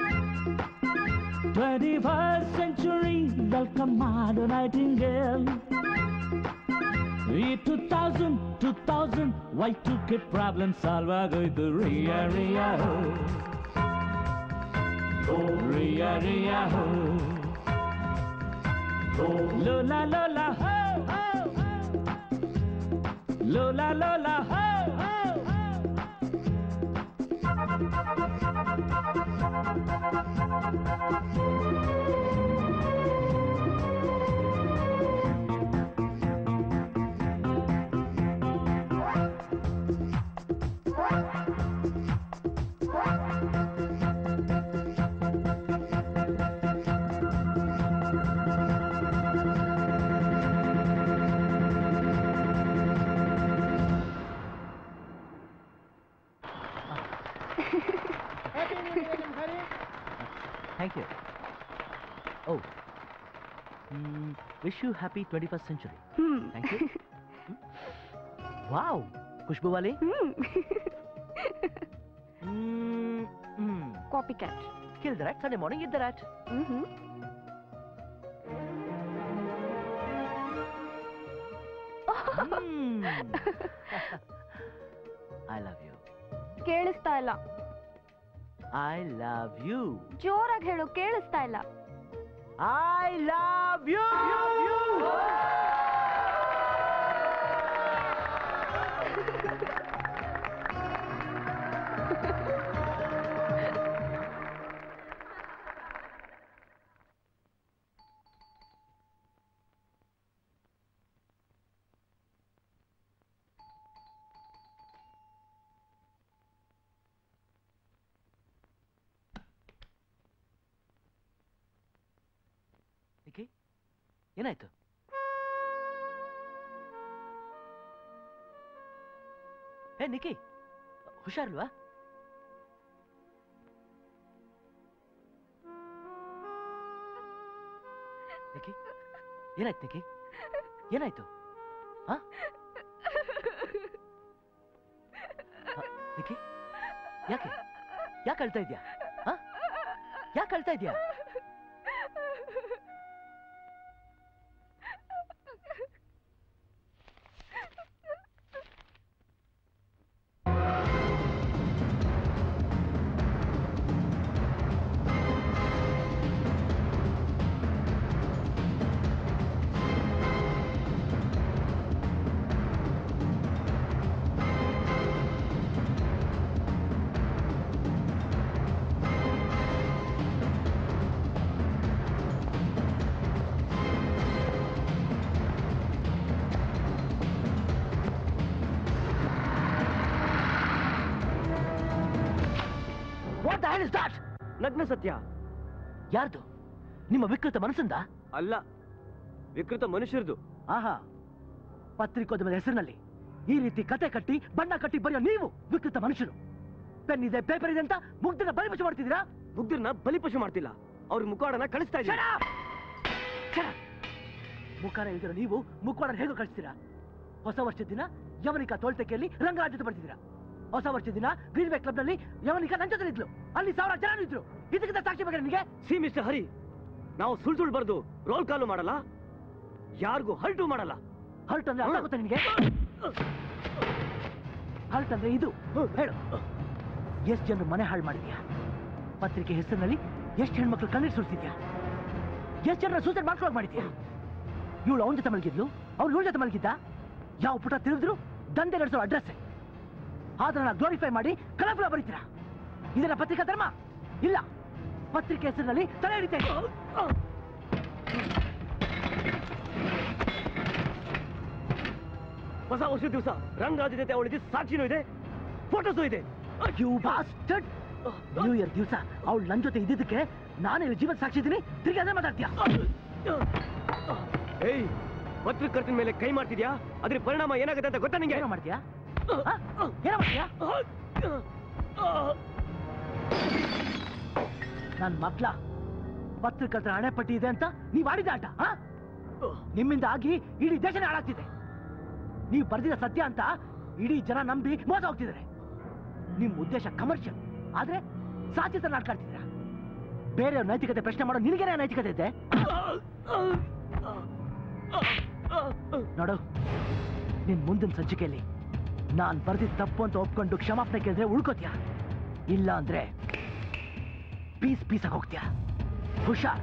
21st century, welcome, modern nightingale. ಈ 2000, 2000, Y2K problem solve ಆಗೋಯ್ತು ರಿಯ ರಿಯ ಹೋ ರಿಯ ರಿಯ ಹೋ ಲೋಲಾ ಲೋಲಾ ಹೋ ಲೋಲಾ ಲೋಲಾ ಹೋ thank you oh wish you happy twenty first century thank you wow Khushbu ವಾಲಿ copy cat kill the rat Sunday morning ಇದ್ದ rat hmm I love you ಕೇಳಿಸ್ತಾ ಇಲ್ಲ ಐ ಲವ್ ಯು ಜೋರಾಗಿ ಹೇಳು ಕೇಳಿಸ್ತಾ ಇಲ್ಲ ಐ ಲವ್ ಯು ನಿಖಿ ಏನಾಯ್ತು ಏ ನಿಖಿ ಹುಷಾರಿಲ್ವಾ ನಿಖಿ ಏನಾಯ್ತು ನಿಖಿ ಏನಾಯ್ತು ಹಾ ಹ, ನಿಖಿ ಯಾಕೆ ಯಾಕೆ ಅಳ್ತಾ ಇದ್ಯಾ ಹಾ ಯಾಕೆ ಅಳ್ತಾ ಇದ್ಯಾ ವಾಟ್ ಇಸ್ ದಾಟ್ ನಗ್ನ ಸತ್ಯ ಯಾರ್ದು ನಿಮ್ಮ ವಿಕೃತ ಮನಸ್ಸಿಂದ ಅಲ್ಲ ವಿಕೃತ ಮನುಷ್ಯರದು ಆಹಾ ಪತ್ರಿಕೋದ್ಯಮದ ಹೆಸರಿನಲ್ಲಿ ಈ ರೀತಿ ಕತೆ ಕಟ್ಟಿ ಬಣ್ಣ ಕಟ್ಟಿ ಬರೆಯೋ ನೀವು ವಿಕೃತ ಮನುಷ್ಯರು ಪೆನ್ ಇದೆ ಪೇಪರ್ ಇದೆ ಅಂತ ಮುಗ್ಧನ ಬಲಿಪಶು ಮಾಡ್ತಿದ್ದೀರಾ ಮುಗ್ಧರನ್ನ ಬಲಿಪಶು ಮಾಡ್ತಿಲ್ಲ ಅವ್ರ ಮುಖವಾಡನ ಕಳಿಸ್ತಾ ಇದ್ದೀವಿ ಮುಖಾನ ಇಲ್ದಿರೋ ನೀವು ಮುಖವಾಡ ಹೇಗೂ ಕಳಿಸ್ತೀರಾ ಹೊಸ ವರ್ಷದ ದಿನ ಯವನಿಕಾ ತೋಳ್ತಕೆಯಲ್ಲಿ ರಂಗರಾಜ್ಯದ ಬರ್ತಿದ್ದೀರಾ ಹೊಸ ವರ್ಷದ ದಿನ ಗ್ರೀನ್ ವೇ ಕ್ಲಬ್ ನಲ್ಲಿ ಯವನಿಕಾ ನನ್ನ ಜೊತೆ ಇದ್ಲು ಅಲ್ಲಿ ಸಾವಿರ ಜನ ಇದ್ರು ಇದಕ್ಕಿಂತ ಸಾಕ್ಷಿ ಬೇಕಾ ನಿಮಗೆ ಸಿ ಮಿಸ್ಟರ್ ಹರಿ ನಾವು ಸುಳ್ ಸುಳ್ ಬರ್ದು ರೋಲ್ ಕಾಲು ಮಾಡಲ್ಲ ಯಾರಿಗೂ ಹರ್ಟು ಮಾಡಲ್ಲ ಹರ್ಟ್ ಅಂದ್ರೆ ಅರ್ಥ ಆಗುತ್ತಾ ನಿನಗೆ ಹರ್ಟ್ ಅಂದ್ರೆ ಇದು ಹೇಳು ಎಷ್ಟು ಜನರು ಮನೆ ಹಾಳು ಮಾಡಿದ್ಯಾ ಪತ್ರಿಕೆ ಹೆಸರಿನಲ್ಲಿ ಎಷ್ಟು ಹೆಣ್ಮಕ್ಳು ಕಣ್ಣೀರು ಸುರಿಸಿದ್ಯಾ ಎಷ್ಟು ಜನರ ಸೂಸೈಡ್ ಮಾಡ್ಕೊಳಕ್ ಮಾಡಿದ್ಯಾ ಇವಳು ಅವನ ಜೊತೆ ಮಲಗಿದ್ಲು ಅವ್ನು ಇವಳ ಜೊತೆ ಮಲಗಿದ್ದ ಯಾವ ಪುಟ ತಿಳಿದ್ರು ದಂಧೆ ನಡೆಸೋ ಅಡ್ರೆಸ್ ಆದ್ರೆ ಗ್ಲೋರಿಫೈ ಮಾಡಿ ಕಲರ್ಫುಲ್ ಬರೀತೀರಾ ಇದನ್ನ ಪತ್ರಿಕಾ ಧರ್ಮ ಇಲ್ಲ ಪತ್ರಿಕೆ ಹೆಸರಿನಲ್ಲಿ ತಲೆ ಹಿಡಿತಾ ಇದೆ ಹೊಸ ವರ್ಷದ ದಿವಸ ರಂಗರಾಜ ಜೊತೆ ಅವಳಿಗೆ ಸಾಕ್ಷಿನೂ ಇದೆ ಫೋಟೋಸು ಇದೆ ಯು ಬಾಸ್ಟರ್ಡ್ ನ್ಯೂ ಇಯರ್ ದಿವಸ ಅವಳು ನನ್ನ ಜೊತೆ ಇದ್ದಿದ್ದಕ್ಕೆ ನಾನು ಇಲ್ಲಿ ಜೀವನ ಸಾಕ್ಷಿ ಇದ್ದೀನಿ ತಿರ್ಗಿ ಅದೇ ಮಾತಾಡ್ತೀಯಾ ಏಯ್ ಪತ್ರಕರ್ತರ ಮೇಲೆ ಕೈ ಮಾಡ್ತಿದ್ಯಾ ಅದ್ರ ಪರಿಣಾಮ ಏನಾಗುತ್ತೆ ಅಂತ ಗೊತ್ತಾ ನಿಂಗೆ ಏನೋ ಮಾಡ್ತೀಯಾ ಆ? ಏನೋ ಮಾಡ್ತೀಯಾ ನನ್ ಮಕ್ಳ ಪತ್ರಕರ್ತರ ಹಣೆಪಟ್ಟಿ ಇದೆ ಅಂತ ನೀವ್ ಆಡಿದ ಆಟ ಆ? ನಿಮ್ಮಿಂದ ಆಗಿ ಇಡೀ ದೇಶನೇ ಹಾಳಾಗ್ತಿದೆ ನೀವು ಬರ್ದಿದ ಸತ್ಯ ಅಂತ ಇಡೀ ಜನ ನಂಬಿ ಮೋಸ ಹೋಗ್ತಿದ್ದಾರೆ ನಿಮ್ ಉದ್ದೇಶ ಕಮರ್ಷಿಯಲ್ ಆದ್ರೆ ಸಾಧ್ಯತೆ ನಾಟ್ಕಾಡ್ತಿದ್ದೀರಾ ಬೇರೆಯವ್ರ ನೈತಿಕತೆ ಪ್ರಶ್ನೆ ಮಾಡೋ ನಿನಗೇನೇ ನೈತಿಕತೆ ಇದೆ ನೋಡು ನಿನ್ ಮುಂದಿನ ಸಂಚಿಕೆಯಲ್ಲಿ ನಾನ್ ಬರ್ದಿದ್ ತಪ್ಪು ಅಂತ ಒಪ್ಕೊಂಡು ಕ್ಷಮಾಪಣೆ ಕೇಳಿದ್ರೆ ಉಳ್ಕೋತ್ಯಾ ಇಲ್ಲ ಅಂದ್ರೆ ಪೀಸ್ ಪೀಸಾಗಿ ಹೋಗ್ತೀಯಾ ಹುಷಾರ್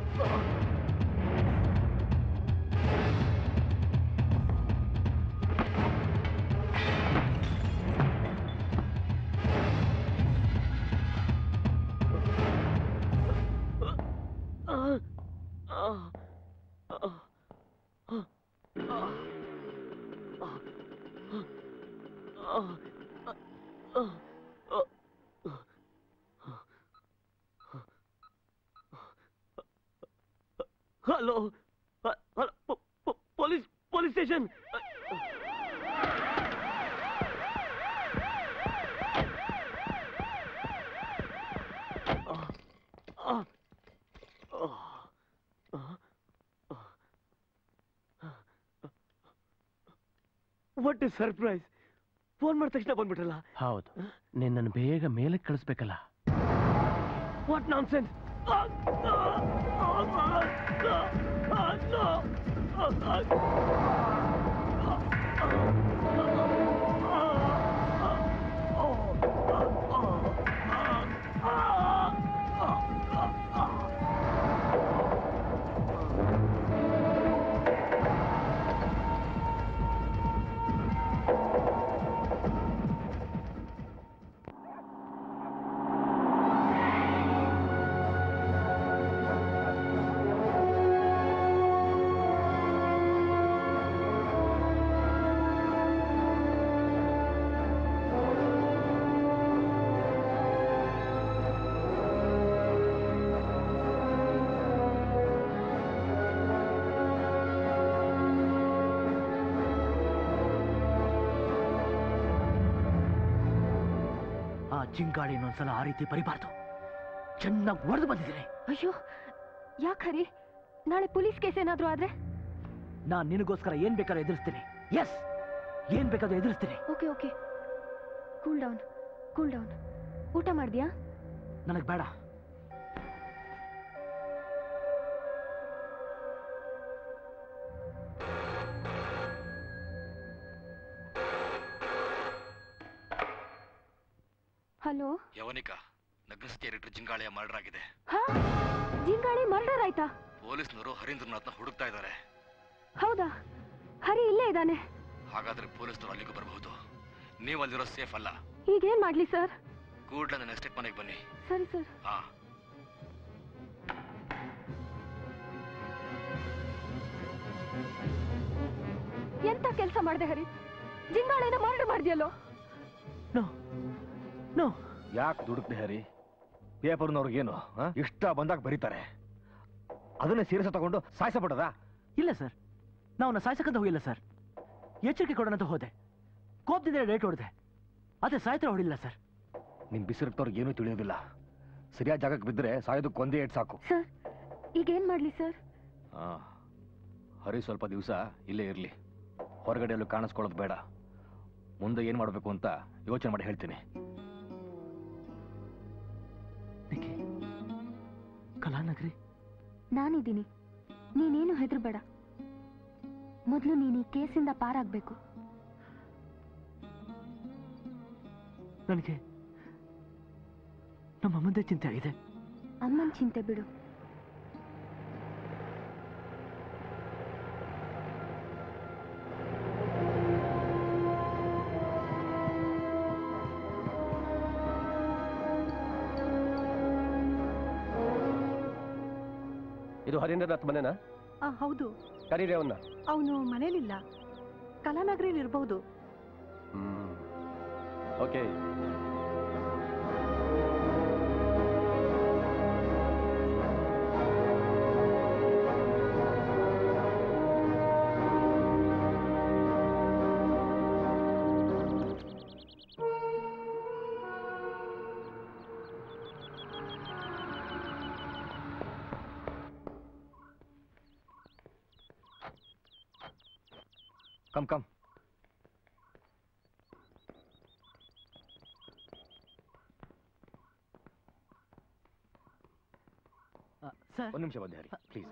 hello police police station what is surprise phone ಮಾಡಿದ ತಕ್ಷಣ ಬಂದ್ಬಿಟ್ರಲ್ಲ ಹೌದು ನಿನ್ನನ್ನು ಬೇಗ ಮೇಲೆ ಕಳಿಸ್ಬೇಕಲ್ಲ ವಾಟ್ ನಾನ್ ಸೆನ್ಸ್ ಆ ಜಿಂಗಾಳಿ ಇನ್ನೊಂದ್ಸಲ ಆ ರೀತಿ ಬರಿಬಾರ್ದು ಚೆನ್ನಾಗಿ ಹೊಡೆದು ಬಂದಿದ್ದೀನಿ ಅಯ್ಯೋ ಯಾಕೆ ಹರಿ ನಾಳೆ ಪೊಲೀಸ್ ಕೇಸ್ ಏನಾದ್ರೂ ಆದ್ರೆ ನಾನ್ ನಿನಗೋಸ್ಕರ ಏನ್ ಬೇಕಾದ್ರೂ ಎದುರಿಸ್ತೀನಿ ಎಸ್ ಏನ್ ಬೇಕಾದ್ರೂ ಎದುರಿಸ್ತೀನಿ okay okay cool down cool down ಊಟ ಮಾಡಿದ್ಯಾ ನನಗ್ ಬೇಡ ಹಲೋ ಯವನಿಕಾ ನಗ್ನಸತಿ ಎಡಿಟರ್ ಜಿಂಗಾಳಿಯ ಮರ್ಡರ್ ಆಗಿದೆ ಹಾ ಜಿಂಗಾಳಿ ಮರ್ಡರ್ ಆಯ್ತಾ ಪೊಲೀಸ್ನವರು ಹರೀಂದ್ರನಾಥ್ನ ಹುಡುಕ್ತಾ ಇದ್ದಾರೆ ಹೌದಾ ಹರಿ ಇಲ್ಲೇ ಇದ್ದಾನೆ ಹಾಗಾದ್ರೆ ಪೊಲೀಸ್ನವರು ಅಲ್ಲಿಗೂ ಬರಬಹುದು ನೀವು ಅಲ್ಲಿರೋ ಸೇಫ್ ಅಲ್ಲ ಈಗೇನ್ ಮಾಡ್ಲಿ ಸರ್ ಕೂಡ್ಲ ನನ್ನ ಎಸ್ಟೇಟ್ ಮನೆಗೆ ಬನ್ನಿ ಸರಿ ಸರ್ ಹಾ ಎಂತ ಕೆಲಸ ಮಾಡ್ದೆ ಹರಿ ಜಿಂಗಾಳಿನ ಮರ್ಡರ್ ಮಾಡ್ದಿಯಲ್ಲೋ ನೋ ಯಾಕೆ ದುಡುಕ್ದೆ ಹರಿ ಪೇಪರ್ನವ್ರಿಗೇನು ಇಷ್ಟ ಬಂದಾಗ ಬರೀತಾರೆ ಅದನ್ನೇ ಸೀರಿಯಸ್ ತಗೊಂಡು ಸಾಯಿಸಬಿಡದಾ ಇಲ್ಲ ಸರ್ ನಾವು ಸಾಯ್ಸಕ್ಕಂತ ಹೋಗಿಲ್ಲ ಸರ್ ಎಚ್ಚರಿಕೆ ಕೊಡೋಣ ಅಂತ ಹೋದೆ ಕೋಪದಿಂದ ಡೇಟ್ ಹೊಡೆದೆ ಅದೇ ಸಾಯ್ತರ ಹೊಡಿಲ್ಲ ಸರ್ ನಿಮ್ ಬಿಸಿರುತ್ತವ್ರಿಗೆ ಏನೂ ತಿಳಿಯೋದಿಲ್ಲ ಸರಿಯಾದ ಜಾಗಕ್ಕೆ ಬಿದ್ದರೆ ಸಾಯೋದಕ್ಕೆ ಒಂದೇ ಏಟ್ ಸಾಕು ಸರ್ ಈಗೇನ್ ಮಾಡ್ಲಿ ಸರ್ ಆ, ಹರಿ ಸ್ವಲ್ಪ ದಿವಸ ಇಲ್ಲೇ ಇರಲಿ ಹೊರಗಡೆ ಎಲ್ಲೂ ಕಾಣಿಸ್ಕೊಳ್ಳೋದು ಬೇಡ ಮುಂದೆ ಏನು ಮಾಡಬೇಕು ಅಂತ ಯೋಚನೆ ಮಾಡಿ ಹೇಳ್ತೀನಿ ಕಲಾನಗರಿ ನಾನಿದ್ದೀನಿ ನೀನೇನು ಹೆದರ್ಬೇಡ ಮೊದಲು ನೀನು ಈ ಕೇಸಿಂದ ಪಾರಾಗ್ಬೇಕು ನನಗೆ ನಮ್ಮ ಮುಂದೆ ಚಿಂತೆ ಆಗಿದೆ ಅಮ್ಮನ ಚಿಂತೆ ಬಿಡು ಇದು ಹರೀಂದ್ರನಾಥ್ ಮನೆನಾ ಆ, ಹೌದು ಕರೀರಿ ಅವನ್ನ ಅವನು ಮನೇಲಿಲ್ಲ ಕಲಾನಗರಿಲಿ ಇರ್ಬಹುದು hmm okay come come sir ಒಂದು ನಿಮಿಷ ಬಂದೆ ಹರಿ ಪ್ಲೀಸ್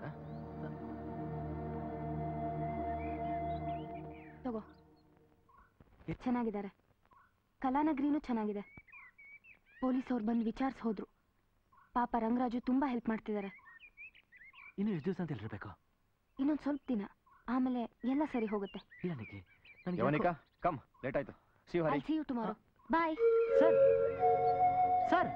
ತಗೋ ಚೆನ್ನಾಗಿದ್ದಾರೆ ಕಲಾನಗರಿನೂ ಚೆನ್ನಾಗಿದೆ ಪೊಲೀಸ್ ಅವ್ರು ಬಂದು ವಿಚಾರಿಸಿ ಹೋದ್ರು ಪಾಪ ರಂಗರಾಜು ತುಂಬಾ ಹೆಲ್ಪ್ ಮಾಡ್ತಿದ್ದಾರೆ ಇನ್ನು ಎಷ್ಟು ದಿವಸ ಅಂತ ಹೇಳಿರ್ಬೇಕು ಇನ್ನೊಂದು ಸ್ವಲ್ಪ ದಿನ ಆಮೇಲೆ ಎಲ್ಲ ಸರಿ ಹೋಗುತ್ತೆ ಇಲ್ಲ ನಿಖಿ ನನಗೆ ಯವನಿಕಾ ಕಮ್ ಲೇಟ್ ಆಯ್ತು see Hari I see you tomorrow bye sir sir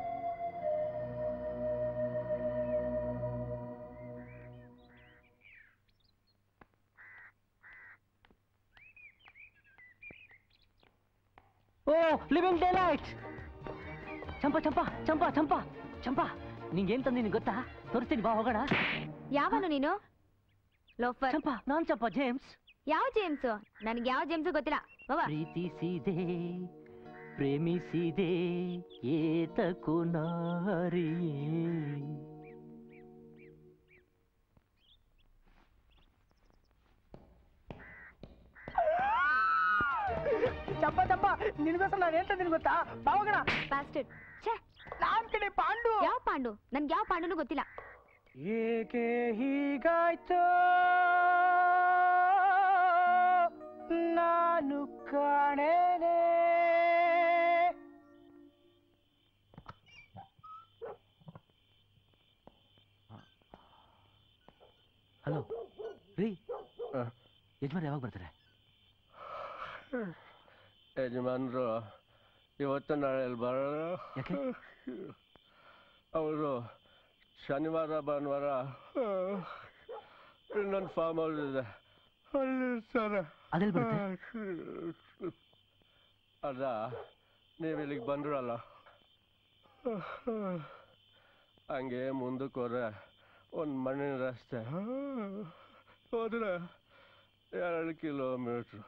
oh living daylight Champa Champa Champa Champa Champa ನಿಂಗೇನ್ ತಂದಿನಿ ಗೊತ್ತಾ ತೋರಿಸ್ತೀನಿ ಬಾ ಹೋಗೋಣ ಯಾವನು ನೀನು ಲೋಫರ್ ಚಂಪಾ ನಾನ್ ಚಂಪಾ ಜೇಮ್ಸ್ ಯಾವ ಜೇಮ್ಸ್ ನನಗೆ ಯಾವ ಜೇಮ್ಸ್ ಗೊತ್ತಿಲ್ಲ ಬಾಬಾ ಪ್ರೀತಿಸಿದೆ ಪ್ರೇಮಿಸಿದೆ ಏತಕು ನಾರಿಯೇ ಚಪ್ಪ ಚಪ್ಪ ನಿನ್ಗೋಸ್ಕರ ನಾನು ಹೇಳ್ತಾ ಇದ್ದೀನಿ ಗೊತ್ತಾ ಬಾವಗಣ ಬಾಸ್ಟರ್ಡ್ ಛೇ ನಾನ್ ಕಡೆ ಪಾಂಡು ಯಾವ ಪಾಂಡು ನನ್ಗೆ ಯಾವ ಪಾಂಡುನು ಗೊತ್ತಿಲ್ಲ ಏಕೆ ಹೀಗಾಯ್ತು ನಾನು ಕಾಣೇನೆ ಹಲೋ ರೀ ಯಜಮಾನ್ ಯಾವಾಗ ಬರ್ತಾರೆ ಯಜಮಾನ್ರು ಇವತ್ತು ನಾಳೆ ಬರೋಣ ಅವರು ಶನಿವಾರ ಭಾನುವಾರ ಇನ್ನೊಂದು ಫಾರ್ಮ್ ಹೌಸ್ ಇದೆ ಅಲ್ಲಿ ಸರ ಅದೆಲ್ಲಿ ಬರುತ್ತೆ? ಅದ ನೀವು ಇಲ್ಲಿಗೆ ಬಂದ್ರಲ್ಲ ಹಂಗೆ ಮುಂದಕ್ಕೆ ಹೋದ್ರೆ ಒಂದು ಮಣ್ಣಿನ ರಸ್ತೆ ಹೋದ್ರೆ ಎರಡು ಕಿಲೋಮೀಟ್ರ್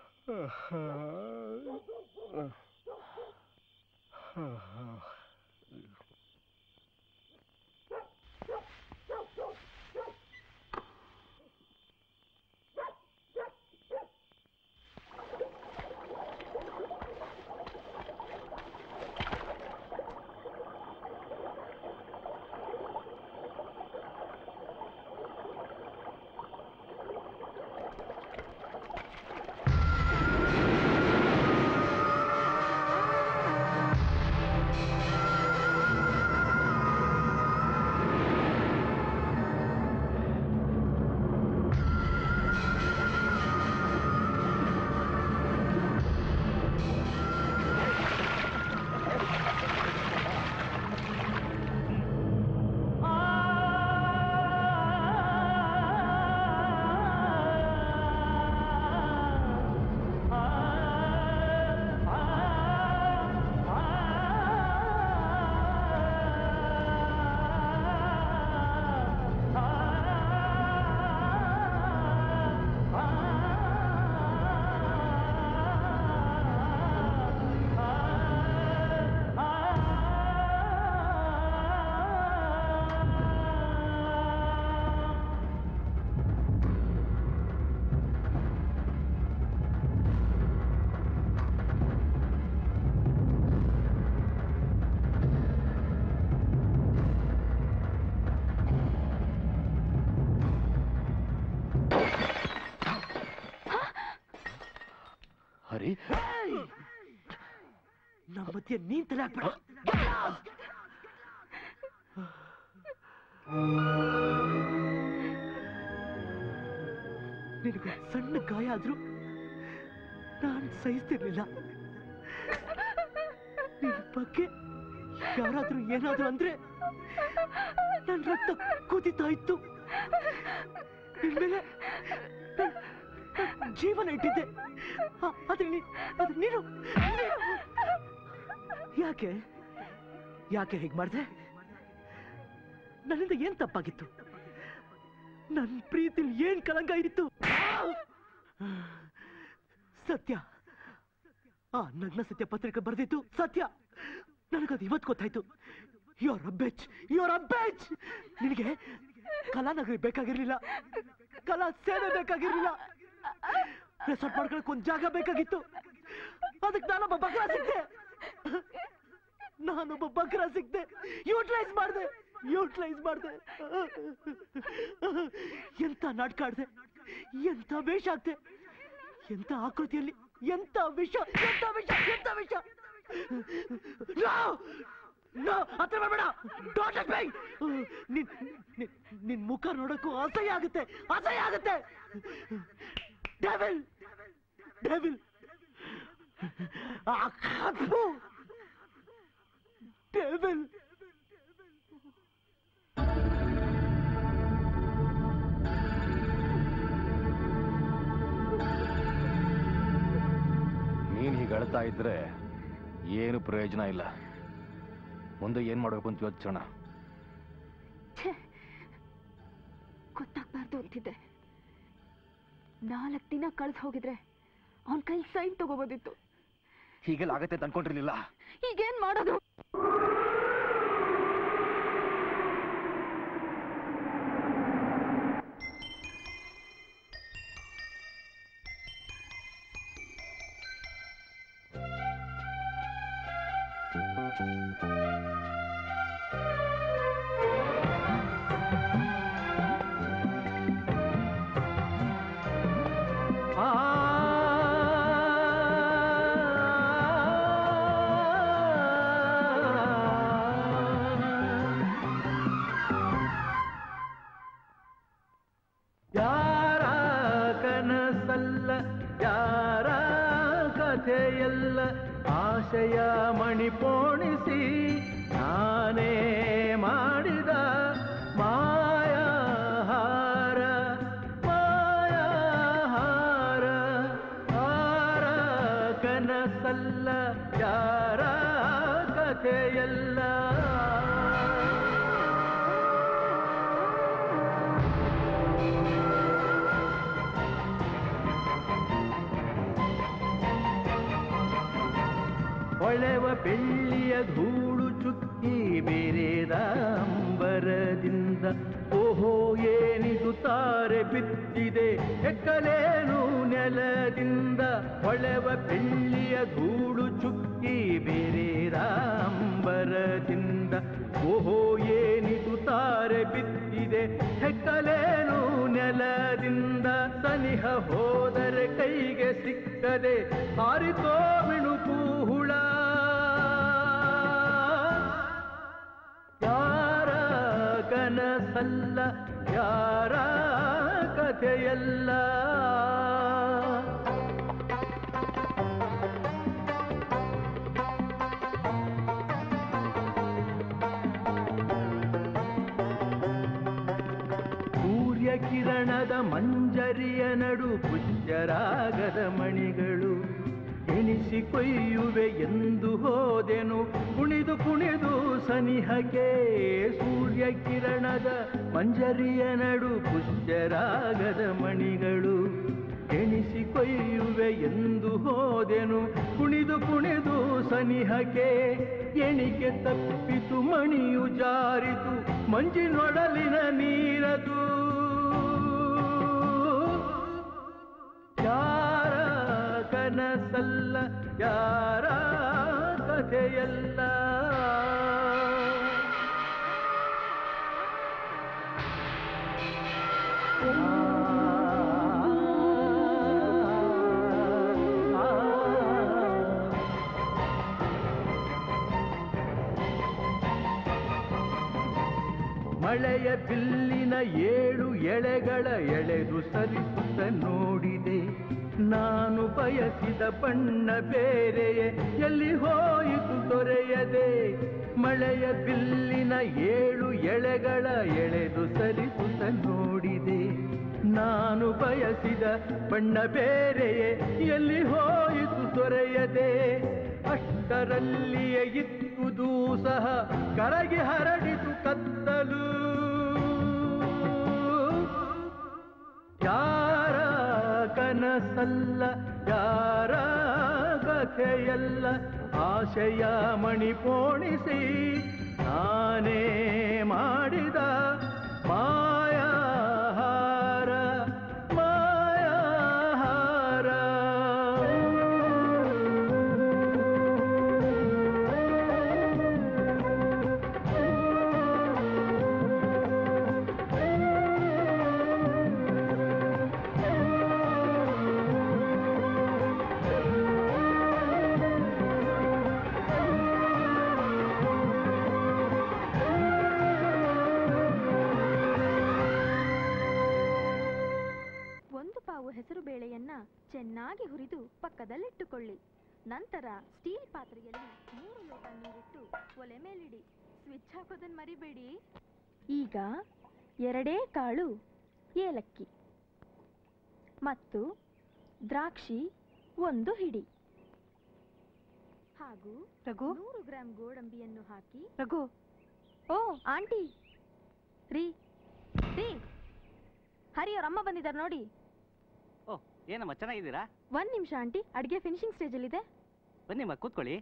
ಹರಿ ನಮ್ಮ ಮಧ್ಯೆ ನೀನ್ ತಲೆ ಹಾಕ್ಬೇಡ ನಿನಗೆ ಸಣ್ಣ ಗಾಯ ಆದ್ರೂ ನಾನು ಸಹಿಸ್ತಿರ್ಲಿಲ್ಲ ನಿನ್ ಬಗ್ಗೆ ಯಾರಾದ್ರೂ ಏನಾದ್ರೂ ಅಂದ್ರೆ ನನ್ನ ರಕ್ತ ಕುದಿತಾ ಇತ್ತು ನಿನ್ಮೇಲೆ ನನ್- ನನ್ ಜೀವನ ಇಟ್ಟಿದ್ದೆ ಆ- ಆದ್ರೆ ನೀ- ಆದ್ರೆ ನೀನು ನೀನು- ಯಾಕೆ ಯಾಕೆ ಹೀಗೆ ಮಾಡಿದೆ ನನ್ನಿಂದ ಏನ್ ತಪ್ಪಾಗಿತ್ತು ನನ್ನ ಪ್ರೀತಿಲಿ ಏನ್ ಕಳಂಕ ಇತ್ತು ಸತ್ಯ ಆ ನಗ್ನ ಸತ್ಯ ಪತ್ರಿಕೆ ಬರೆದಿತ್ತು ಸತ್ಯ ನನಗದು ಇವತ್ತು ಗೊತ್ತಾಯ್ತು ಯೋರ್ ಅಬ್ಬೆಚ್ ಯೋರ್ ಅಬ್ಬೆಚ್ ನಿನಗೆ ಕಲಾನಗರಿ ಬೇಕಾಗಿರ್ಲಿಲ್ಲ ಕಲಾ ಸೇವೆ ಬೇಕಾಗಿರ್ಲಿಲ್ಲ ರೆಸಾರ್ಟ್ ಮಾಡ್ಕೊಳಕ್ ಒಂದ್ ಜಾಗ ಬೇಕಾಗಿತ್ತು ಅದಕ್ಕೆ ನಾನೊಬ್ಬ ಬಕ್ರ ಸಿಕ್ತೆ ನಾನೊಬ್ಬ ಬಕ್ರ ಸಿಕ್ತೆ ಯೂಟಿಲೈಸ್ ಮಾಡಿದೆ ಯೂಟಿಲೈಸ್ ಮಾಡಿದೆ ಎಂತ ನಾಟಕ ಆಡ್ದೆ ಎಂತ ವೇಷ ಆಗ್ತೆ ಎಂತ ಆಕೃತಿಯಲ್ಲಿ ಎಂತ ವಿಷ ಎಂತ ವಿಷ ಎಂತ ವಿಷ No! No! ಹತ್ರ ಬರ್ಬೇಡ Don't touch me! ನಿನ್ ನಿನ್- ನಿನ್ ಮುಖ ನೋಡಕ್ಕೂ ಅಸಹ್ಯ ಆಗುತ್ತೆ ಅಸಹ್ಯ ಆಗುತ್ತೆ ಡೆವಿಲ್ ಡೆವಿಲ್ ಡೆವಿಲ್ ನೀನು ಹೀಗೆ ಅಳ್ತಾ ಇದ್ರೆ ಏನು ಪ್ರಯೋಜನ ಇಲ್ಲ ಮುಂದೆ ಏನು ಮಾಡಬೇಕು ಅಂತ ಯೋಚಿಸೋಣ ಗೊತ್ತಾಗ್ಬಾರ್ದು ಅಂತಿದ್ದೆ ನಾಲ್ಕು ದಿನ ಕಳ್ದು ಹೋಗಿದ್ರೆ ಅವನ ಕೈ ಸೈನ್ ತಗೋಬೋದಿತ್ತು ಹೀಗೆಲ್ಲ ಆಗತ್ತೆ ಅಂತ ಅನ್ಕೊಂಡಿರ್ಲಿಲ್ಲ ಈಗೇನ್ ಮಾಡೋದು ಯಾರ ಕನಸಲ್ಲ ಯಾರ ಕಥೆಯಲ್ಲ ಆಶಯ ಮಣಿಪೋಣಿಸಿ ನಾನೇ ಮಾಡಿದ ಮಾಯಾಹಾರ ಮಾಯಾಹಾರ ಯಾರ ಕನಸಲ್ಲ ಯಾರ ಕಥೆಯಲ್ಲ ಹೊಳೆವ ಬೆಳ್ಳಿಯ ಧೂಳು ಚುಕ್ಕಿ ಬೇರೆದ ಅಂಬರದಿಂದ ಓಹೋ ಏನಿದು ತಾರೆ ಬಿದ್ದಿದೆ ಎಕ್ಕಲೇನು ನೆಲದಿಂದ ಹೊಳೆವ ಬೆಳ್ಳಿಯ ಧೂಳು ಚುಕ್ಕಿ ಬೇರೆದ ಅಂಬರದಿಂದ ಓಹೋ ಏನಿದು ತಾರೆ ಬಿದ್ದಿದೆ ಹೆಕ್ಕಲೇನು ನೆಲದಿಂದ ಸನಿಹ ಹೋದರೆ ಕೈಗೆ ಸಿಕ್ಕದೆ ಹಾರಿತೋ ಮಿಣುಕು ಹುಳ ಯಾರ ಕನಸಲ್ಲ ಯಾರ ಕಥೆಯಲ್ಲ ಸೂರ್ಯ ಕಿರಣದ ಮಂಜರಿಯ ನಡು ಪುಷ್ಯರಾಗದ ಮಣಿಗಳು ಎಣಿಸಿ ಕೊಯ್ಯುವೆ ಎಂದು ಹೋದೆನು ಕುಣಿದು ಕುಣಿದು ಸನಿಹಕ್ಕೆ ಸೂರ್ಯ ಕಿರಣದ ಮಂಜರಿಯ ನಡು ಪುಷ್ಯರಾಗದ ಮಣಿಗಳು ಎಣಿಸಿ ಕೊಯ್ಯುವೆ ಎಂದು ಹೋದೆನು ಕುಣಿದು ಕುಣಿದು ಸನಿಹಕ್ಕೆ ಎಣಿಕೆ ತಪ್ಪಿತು ಮಣಿಯು ಜಾರಿತು ಮಂಜಿನೊಡಲಿನ ನೀರದು ಯಾರ ಕನಸಲ್ಲ ಯಾರ ಕಥೆಯಲ್ಲ ಆ ಮಳೆಯ ಬಿಲ್ಲಿನ ಏಳು ಎಳೆಗಳ ಎಳೆದು ಸರಿಸುತ್ತ ನೋಡಿದೆ ನಾನು ಬಯಸಿದ ಬಣ್ಣ ಬೇರೆಯೇ ಎಲ್ಲಿ ಹೋಯಿತು ದೊರೆಯದೆ ಮಳೆಯ ಬಿಲ್ಲಿನ ಏಳು ಎಳೆಗಳ ಎಳೆದು ಸರಿಸುತ್ತ ನೋಡಿದೆ ನಾನು ಬಯಸಿದ ಬಣ್ಣ ಬೇರೆಯೇ ಎಲ್ಲಿ ಹೋಯಿತು ದೊರೆಯದೆ ಅಷ್ಟರಲ್ಲಿಯೇ ಇದ್ದುದೂ ಸಹ ಕರಗಿ ಹರಡಿತು ಕತ್ತಲು ಯಾರ ಕನಸಲ್ಲ ಯಾರ ಕಥೆಯಲ್ಲ ಆಶಯ ಮಣಿ ಪೋಣಿಸಿ ನಾನೇ ಮಾಡಿದ ಮಾಯಾಹಾರ ಮಾಯಾಹಾರ ಒಂದು ಪಾವು ಹೆಸರು ಬೇಳೆಯನ್ನ ಚೆನ್ನಾಗಿ ಹುರಿದು ಪಕ್ಕದಲ್ಲಿಟ್ಟುಕೊಳ್ಳಿ ನಂತರ ಸ್ಟೀಲ್ ಪಾತ್ರೆಯಲ್ಲಿ ಮೂರು ಲೋಟ ನೀರಿಟ್ಟು ಒಲೆ ಮೇಲಿಡಿ ಸ್ವಿಚ್ ಹಾಕೋದನ್ನ ಮರಿಬೇಡಿ ಈಗ ಎರಡೇ ಕಾಳು ಏಲಕ್ಕಿ ಮತ್ತು ದ್ರಾಕ್ಷಿ ಒಂದು ಹಿಡಿ ಹಾಗೂ ನೂರು ಗ್ರಾಂ ಗೋಡಂಬಿಯನ್ನು ಹಾಕಿ ರಘು ಓ ಆಂಟಿ ರೀ ರೀ ಹರಿ ಅವ್ರ ಅಮ್ಮ ಬಂದಿದ್ದಾರೆ ನೋಡಿ ಓ ಏನಮ್ಮ ಚೆನ್ನಾಗಿದ್ದೀರಾ ಒಂದ್ ನಿಮಿಷ ಆಂಟಿ ಅಡ್ಗೆ ಫಿನಿಶಿಂಗ್ ಸ್ಟೇಜ್ ಅಲ್ಲಿ ಇದೆ ಬನ್ನಿಮ್ಮ ಕೂತ್ಕೊಳ್ಳಿ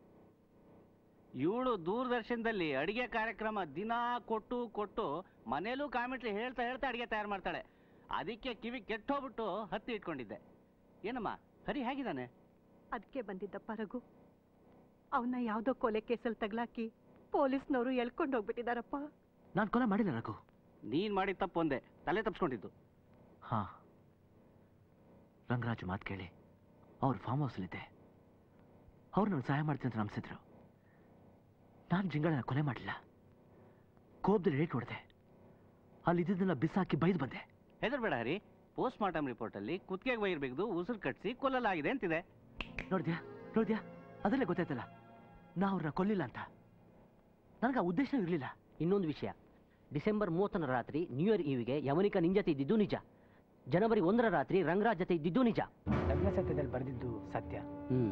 ಇವಳು ದೂರದರ್ಶನದಲ್ಲಿ ಅಡಿಗೆ ಕಾರ್ಯಕ್ರಮ ದಿನ ಕೊಟ್ಟು ಕೊಟ್ಟು ಮನೇಲೂ ಕಾಮೆಂಟ್ರಿ ಹೇಳ್ತಾ ಹೇಳ್ತಾ ಅಡಿಗೆ ತಯಾರು ಮಾಡ್ತಾಳೆ ಅದಕ್ಕೆ ಕಿವಿ ಕೆಟ್ಟೋಗ್ಬಿಟ್ಟು ಹತ್ತಿ ಇಟ್ಕೊಂಡಿದ್ದೆ ಏನಮ್ಮ ಹರಿ ಹೇಗಿದ್ದಾನೆ ಅದಕ್ಕೆ ಬಂದಿದ್ದಪ್ಪ ರಘು ಅವನ್ನ ಯಾವ್ದೋ ಕೊಲೆ ಕೇಸಲ್ಲಿ ತಗ್ಲಾಕಿ ಪೊಲೀಸ್ನವರು ಎಳ್ಕೊಂಡು ಹೋಗ್ಬಿಟ್ಟಿದಾರಪ್ಪ ನಾನು ಕೊಲೆ ಮಾಡಿಲ್ಲ ರಘು ನೀನ್ ಮಾಡಿದ ತಪ್ಪು ಒಂದೇ ತಲೆ ತಪ್ಪಿಸ್ಕೊಂಡಿದ್ದು ಹಾ ರಂಗರಾಜು ಮಾತು ಕೇಳಿ ಅವ್ರ ಫಾರ್ಮ್ ಹೌಸಲ್ಲಿದ್ದೆ ಅವ್ರು ನನಗೆ ಸಹಾಯ ಮಾಡ್ತೀನಿ ಅಂತ ನಂಬಿಸಿದ್ರು ನಾನು ಜಿಂಗಳನ್ನ ಕೊಲೆ ಮಾಡಲಿಲ್ಲ ಕೋಪದಲ್ಲಿ ರೇಟ್ ಹೊಡೆದೆ ಅಲ್ಲಿ ಇದ್ದಿದ್ದನ್ನ ಬಿಸಾಕಿ ಬೈದು ಬಂದೆ ಹೆದರ್ಬೇಡ ಹರಿ ಪೋಸ್ಟ್ ಮಾರ್ಟಮ್ ರಿಪೋರ್ಟಲ್ಲಿ ಕುತ್ತಿಗೆಗೆ ವೈರ್ ಬಿಗಿದು ಉಸಿರು ಕಟ್ಟಿಸಿ ಕೊಲ್ಲಲಾಗಿದೆ ಅಂತಿದೆ ನೋಡಿದ್ಯಾ ನೋಡಿದ್ಯಾ ಅದರಲ್ಲೇ ಗೊತ್ತಾಯ್ತಲ್ಲ ನಾ ಅವ್ರನ್ನ ಕೊಲ್ಲಿಲ್ಲ ಅಂತ ನನಗೆ ಆ ಉದ್ದೇಶ ಇರಲಿಲ್ಲ ಇನ್ನೊಂದು ವಿಷಯ ಡಿಸೆಂಬರ್ ಮೂವತ್ತನ ರಾತ್ರಿ ನ್ಯೂ ಇಯರ್ ಈವಿಗೆ ಯವನಿಕ ನಿನ್ ಜೊತೆ ಇದ್ದಿದ್ದು ನಿಜ ಜನವರಿ ಒಂದರ ರಾತ್ರಿ ರಂಗರಾಜ್ ಜೊತೆ ಇದ್ದಿದ್ದು ನಿಜ ಲಗ್ನ ಸತ್ಯದಲ್ಲಿ ಬರೆದಿದ್ದು ಸತ್ಯ ಹ್ಮ್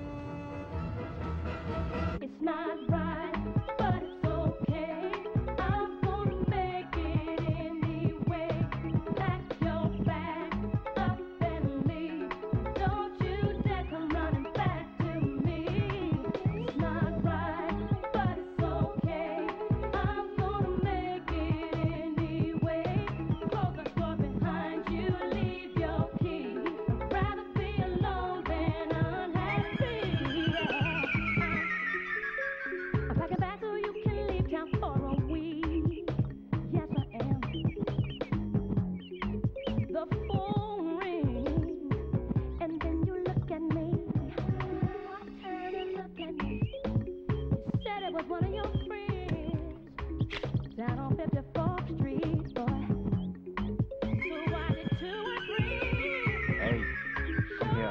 It's not right, but it's okay. I'm gonna make it anyway. Pack your bags up and leave. Don't you dare come running back to me. It's not right, but it's okay. I'm gonna make it anyway. Close the door behind you, leave your key. I'd rather be alone than unhappy. I'm packing back so you can leave town for a week. Yes, I am. The phone rings, and then you look at me. I turn and look at me. You said it was one of your friends down on 54th Street, boy. So why did two or three Hey, here.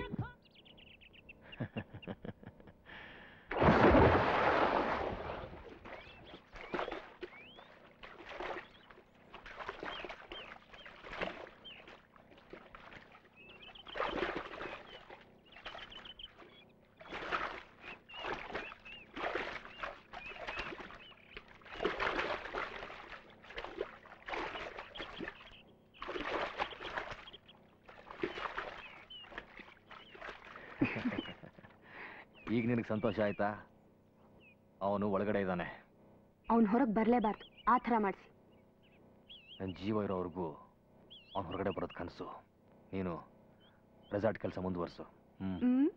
ಈಗ ನಿನಗೆ ಸಂತೋಷ ಆಯ್ತಾ ಅವನು ಒಳಗಡೆ ಇದ್ದಾನೆ ಅವ್ನು ಹೊರಗೆ ಬರಲೇಬಾರ್ದು ಆ ಥರ ಮಾಡಿಸಿ ನನ್ನ ಜೀವ ಇರೋವರೆಗೂ ಅವನು ಹೊರಗಡೆ ಬರೋದು ಕನಸು ನೀನು ರೆಸಾರ್ಟ್ ಕೆಲಸ ಮುಂದುವರ್ಸು ಹ್ಞೂ ಹ್ಮ್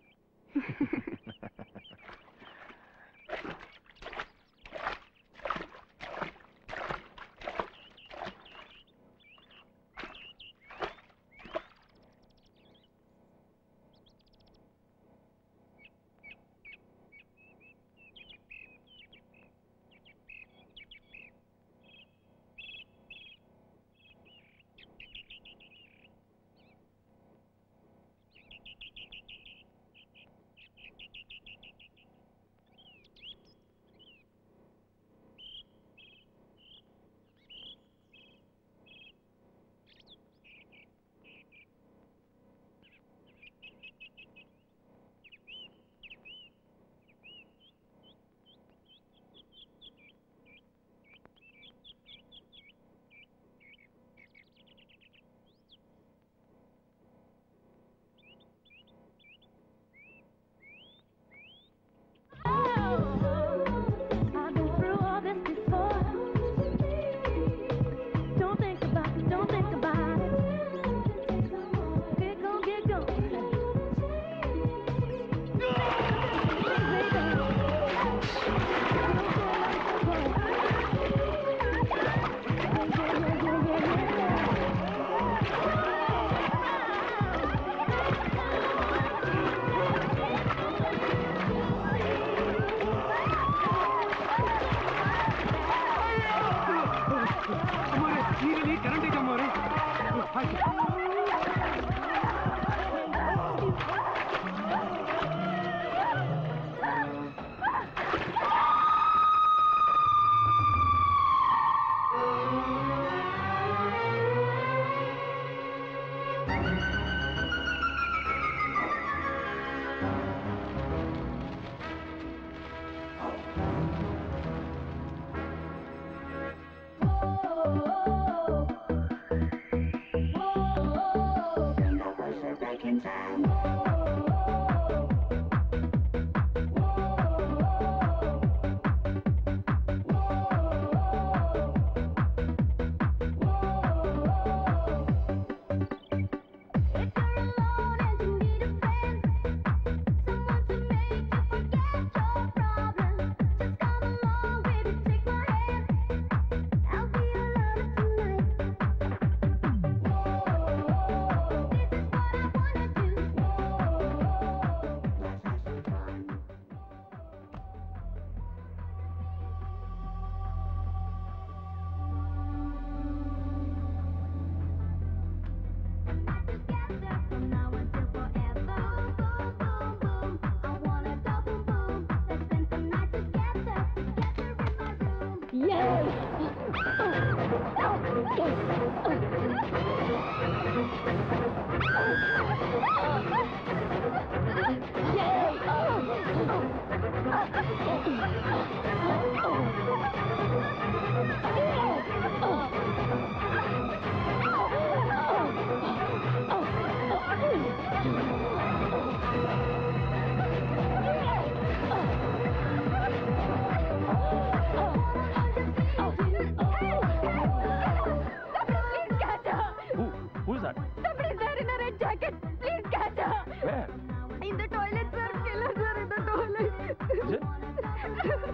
Who? Who is that? Somebody there in a red jacket. Please catch her. Where? In the toilet, sir. Killer, sir, in the toilet. Is it?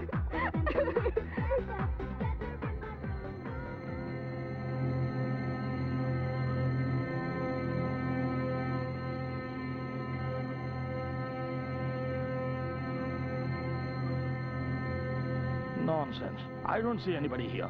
Nonsense. I don't see anybody here.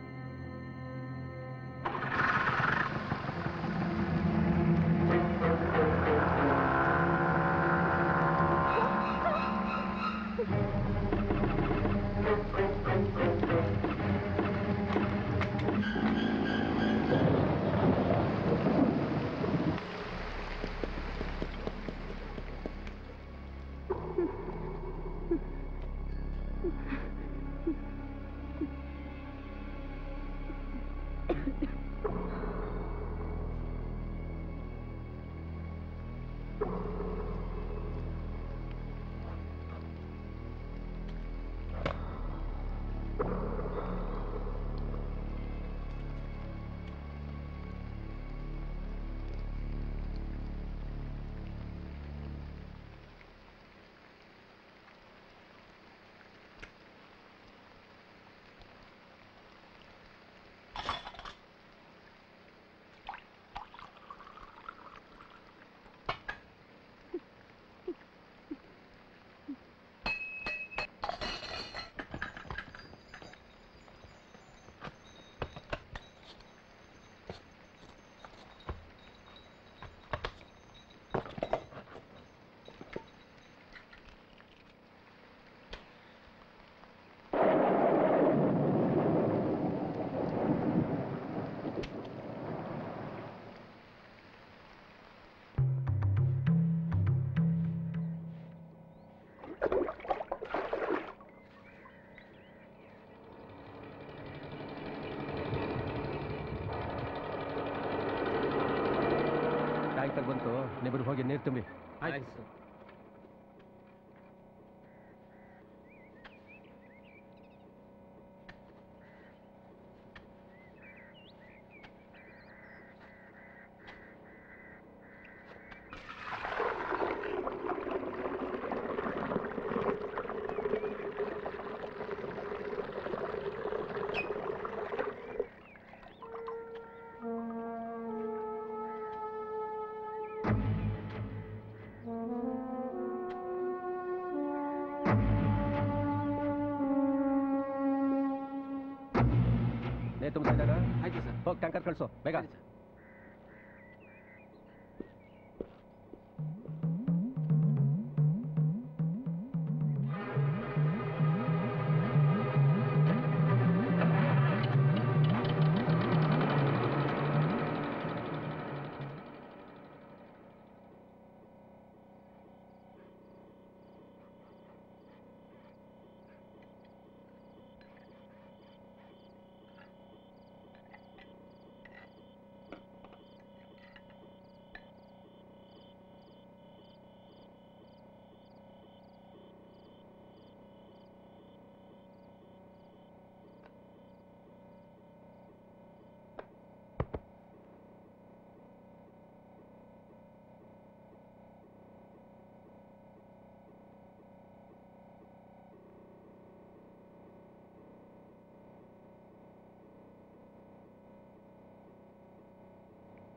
Tanker ಬಂತು ನೀವಿಬ್ರು ಹೋಗಿ ನೀರು ತುಂಬಿ ಆಯ್ತು ನೀರು ತುಂಬಿಸಿದಾಗ ಆಯ್ತು sir ಹೋಗಿ tanker ಕಳಿಸು ಬೇಗ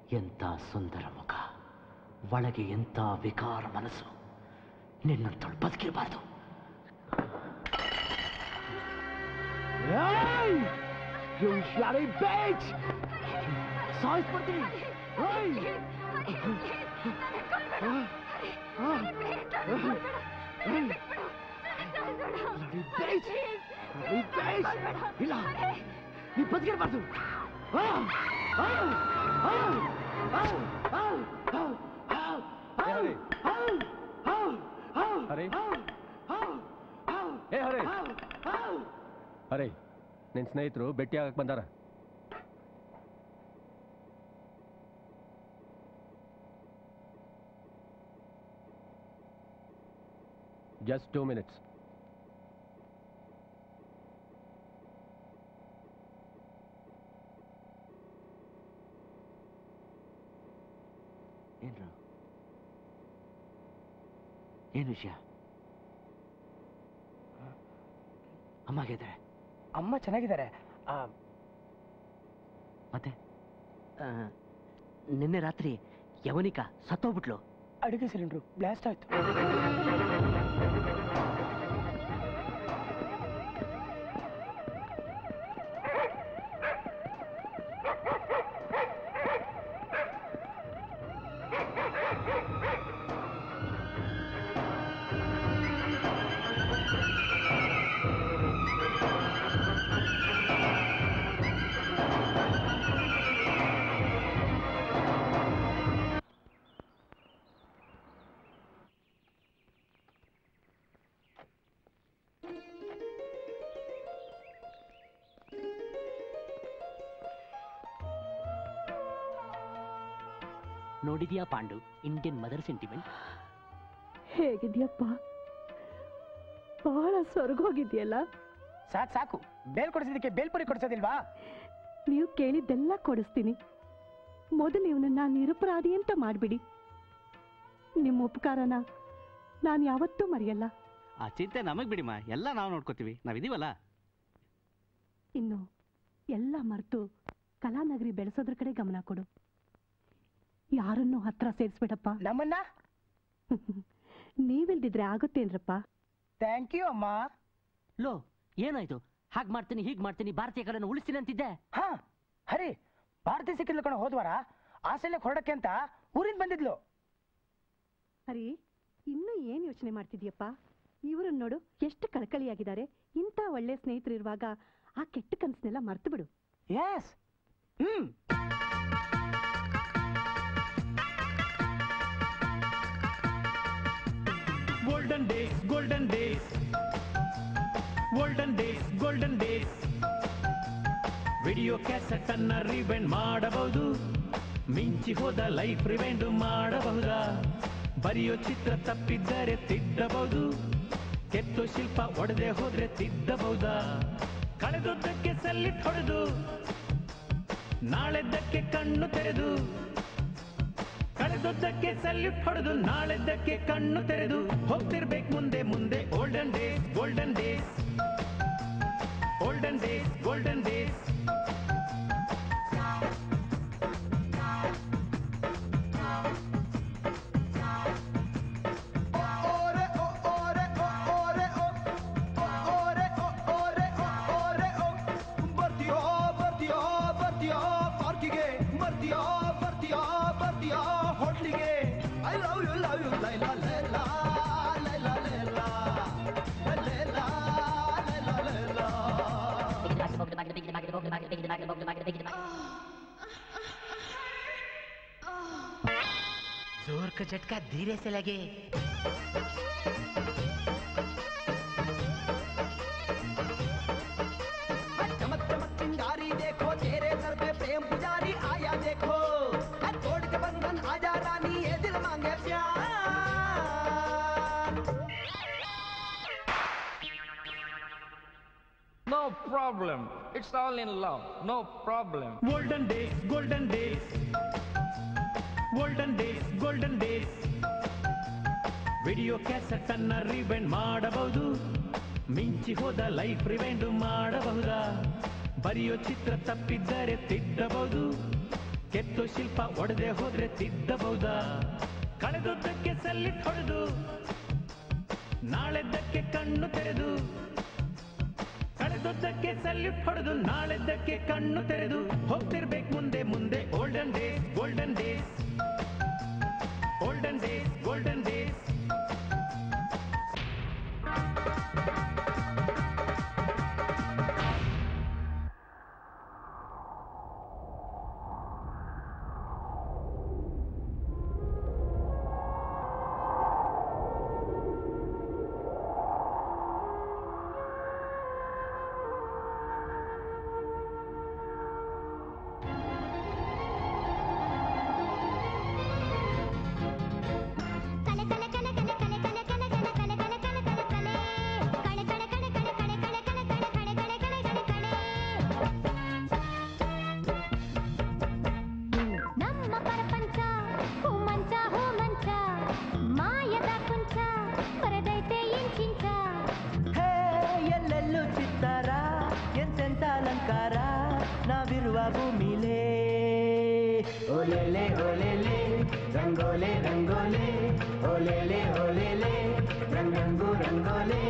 ಎಂಥ ಸುಂದರ ಮುಖ ಒಳಗೆ ಎಂಥ ವಿಕಾರ ಮನಸ್ಸು ನಿನ್ನಂತಳು ಬದುಕಿರಬಾರ್ದು You bloody bitch! ಸಾಯಿಸ್ಬಿಡ್ತೀನಿ ಇಲ್ಲ ನೀ ಬದುಕಿರಬಾರ್ದು ಹರೇ ಏ ಹರೇ ಹರೇ ನಿನ್ನ ಸ್ನೇಹಿತರು ಭೇಟಿ ಆಗಕ್ಕೆ ಬಂದಾರ ಜಸ್ಟ್ ಟೂ ಮಿನಿಟ್ಸ್ ಏನ್ರು ಏನ್ ವಿಷಯ ಅಮ್ಮಗೆ ಅಮ್ಮ ಚೆನ್ನಾಗಿದ್ದಾರೆ ಆ, ಮತ್ತೆ ಆ, ನಿನ್ನೆ ರಾತ್ರಿ ಯವನಿಕಾ ಸತ್ತೋಗ್ಬಿಟ್ಲು ಅಡುಗೆ ಸಿಲಿಂಡ್ರು ಬ್ಲಾಸ್ಟ್ ಆಯ್ತು ನೋಡಿದ್ಯಾ ಪಾಂಡು ಇಂಡಿಯನ್ ಮದರ್ ಸೆಂಟಿಮೆಂಟ್ ಹೇಗಿದ್ಯಪ್ಪ ಬಹಳ ಸ್ವರ್ಗೋಗಿದ್ಯಲ್ಲ ಸಾಕು ಸಾಕು ಬೇಲ್ ಕೊಡಿಸೋದಕ್ಕೆ ಬೇಲ್ಪುರಿ ಕೊಡಿಸೋದಿಲ್ವಾ ನೀವು ಕೇಳಿದ್ದೆಲ್ಲ ಕೊಡಿಸ್ತೀನಿ ಮೊದಲು ಇವನನ್ನ ನಿರಪರಾಧಿ ಅಂತ ಮಾಡ್ಬಿಡಿ ನಿಮ್ಮ ಉಪಕಾರನ ನಾನು ಯಾವತ್ತೂ ಮರೆಯಲ್ಲ ಆ ಚಿಂತೆ ನಮಗ್ ಬಿಡಿಮ್ಮ ಎಲ್ಲ ನಾವು ನೋಡ್ಕೋತೀವಿ ನಾವಿದೀವಲ್ಲ ಇನ್ನು ಎಲ್ಲ ಮರೆತು ಕಲಾನಗರಿ ಬೆಳೆಸೋದ್ರ ಕಡೆ ಗಮನ ಕೊಡು ಯಾರನ್ನೂ ಹತ್ರ ಸೇರಿಸ್ಬೇಡಪ್ಪ ನಮ್ಮನ್ನ ನೀವಿಲ್ದಿದ್ರೆ ಆಗುತ್ತೇನ್ರಪ್ಪ ಥ್ಯಾಂಕ್ ಯು ಅಮ್ಮ ಲೋ ಏನಾಯ್ತು ಹಾಗೆ ಮಾಡ್ತೀನಿ ಹೀಗೆ ಮಾಡ್ತೀನಿ ಭಾರತೀಯ ಕಲೆನ ಉಳಿಸ್ತೀನಿ ಅಂತಿದ್ದೆ ಹಾ ಹರಿ ಭಾರತೀಯ ಸಿಕ್ಕಿದ್ಲು ಕಣ ಹೋದ್ವಾರ ಆಸ್ಟ್ರೇಲಿಯಾಕ್ ಹೊರಡಕ್ಕೆ ಅಂತ ಊರಿಂದ ಬಂದಿದ್ಲು ಹರಿ ಇನ್ನೂ ಏನ್ ಯೋಚನೆ ಮಾಡ್ತಿದ್ಯಪ್ಪ ಇವ್ರನ್ನ ನೋಡು ಎಷ್ಟು ಕಳಕಳಿಯಾಗಿದ್ದಾರೆ ಇಂಥ ಒಳ್ಳೆ ಸ್ನೇಹಿತರು ಇರುವಾಗ ಆ ಕೆಟ್ಟ ಕನಸನ್ನೆಲ್ಲ ಮರ್ತು ಬಿಡು yes hmm golden days golden days golden days golden days video cassette ಅನ್ನ ರಿವೆಂಡ್ ಮಾಡಬಹುದು ಮಿಂಚಿ ಹೋದ ಲೈಫ್ ರಿವೆಂಡ್ ಮಾಡಬಹುದಾ ಬರೆಯೋ ಚಿತ್ರ ತಪ್ಪಿದ್ದರೆ ತಿದ್ದಬಹುದು ಕೆತ್ತೋ ಶಿಲ್ಪ ಒಡೆದೆ ಹೋದ್ರೆ ತಿದ್ದಬಹುದಾ ಕಳೆದದ್ದಕ್ಕೆ ಸಲ್ಲಿಟ್ ಹೊಡೆದು ನಾಳೆದ್ದಕ್ಕೆ ಕಣ್ಣು ತೆರೆದು ಕಳೆದದ್ದಕ್ಕೆ ಸಲ್ಯೂಟ್ ಹೊಡೆದು ನಾಳೆದ್ದಕ್ಕೆ ಕಣ್ಣು ತೆರೆದು ಹೋಗ್ತಿರ್ಬೇಕು ಮುಂದೆ ಮುಂದೆ olden days golden days olden days golden days ಬರ್ತೀಯೋ ಬರ್ತೀಯೋ ಬರ್ತೀಯೋ ಪಾರ್ಕಿಗೆ ಬರ್ತೀಯೋ ಬರ್ತೀಯೋ ಬರ್ತೀಯೋ ಹೋಟ್ಲಿಗೆ I love you love you Laila Laila Laila Laila Laila Laila Laila जोर का झटका धीरे से लगे चमक चमक चिंगारी देखो तेरे सर पे प्रेम पुजारी आया देखो है तोड़ के बंधन आजा रानी ये दिल मांगे प्यार No problem. It's all in love. No problem. Golden days golden days golden days golden days video cassette ಅನ್ನ ರಿವೆಂಡ್ ಮಾಡಬಹುದು ಮಿಂಚಿ ಹೋದ ಲೈಫ್ ರಿವೆಂಡ್ ಮಾಡಬಹುದಾ ಬರೆಯೋ ಚಿತ್ರ ತಪ್ಪಿದ್ದರೆ ತಿದ್ದಬಹುದು ಕೆತ್ತು ಶಿಲ್ಪ ಒಡೆದೆ ಹೋದ್ರೆ ತಿದ್ದಬಹುದಾ ಕಳೆದದ್ದಕ್ಕೆ ಸಲ್ಲಿಟ್ ಹೊಡೆದು ನಾಳೆದ್ದಕ್ಕೆ ಕಣ್ಣು ತೆರೆದು ಕಳೆದದ್ದಕ್ಕೆ ಸಲ್ಯೂಟ್ ಹೊಡೆದು ನಾಳೆದ್ದಕ್ಕೆ ಕಣ್ಣು ತೆರೆದು ಹೋಗ್ತಿರ್ಬೇಕು ಮುಂದೆ ಮುಂದೆ olden days golden days olden days golden days ನಮ್ಮ ಪ್ರಪಂಚ ಹೂ ಮಂಚ ಹೂ ಮಂಚ ಮಾಯದ ಕುಂಚ ಬರದೈತೆ ಇಂಚಿಂಚ ಹೇ ಎಲ್ಲೆಲ್ಲೂ ಚಿತ್ತಾರ ಎಂತೆಂತ ಅಲಂಕಾರ ನಾವಿರುವ ಭೂಮಿಲೇ ಓಲೆಲೆ ಓಲೆಲೆ ರಂಗೋಲೆ ರಂಗೋಲೆ ಓಲೆಲೆ ಓಲೆಲೆ ರಂಗಂಗು ರಂಗೋಲೆ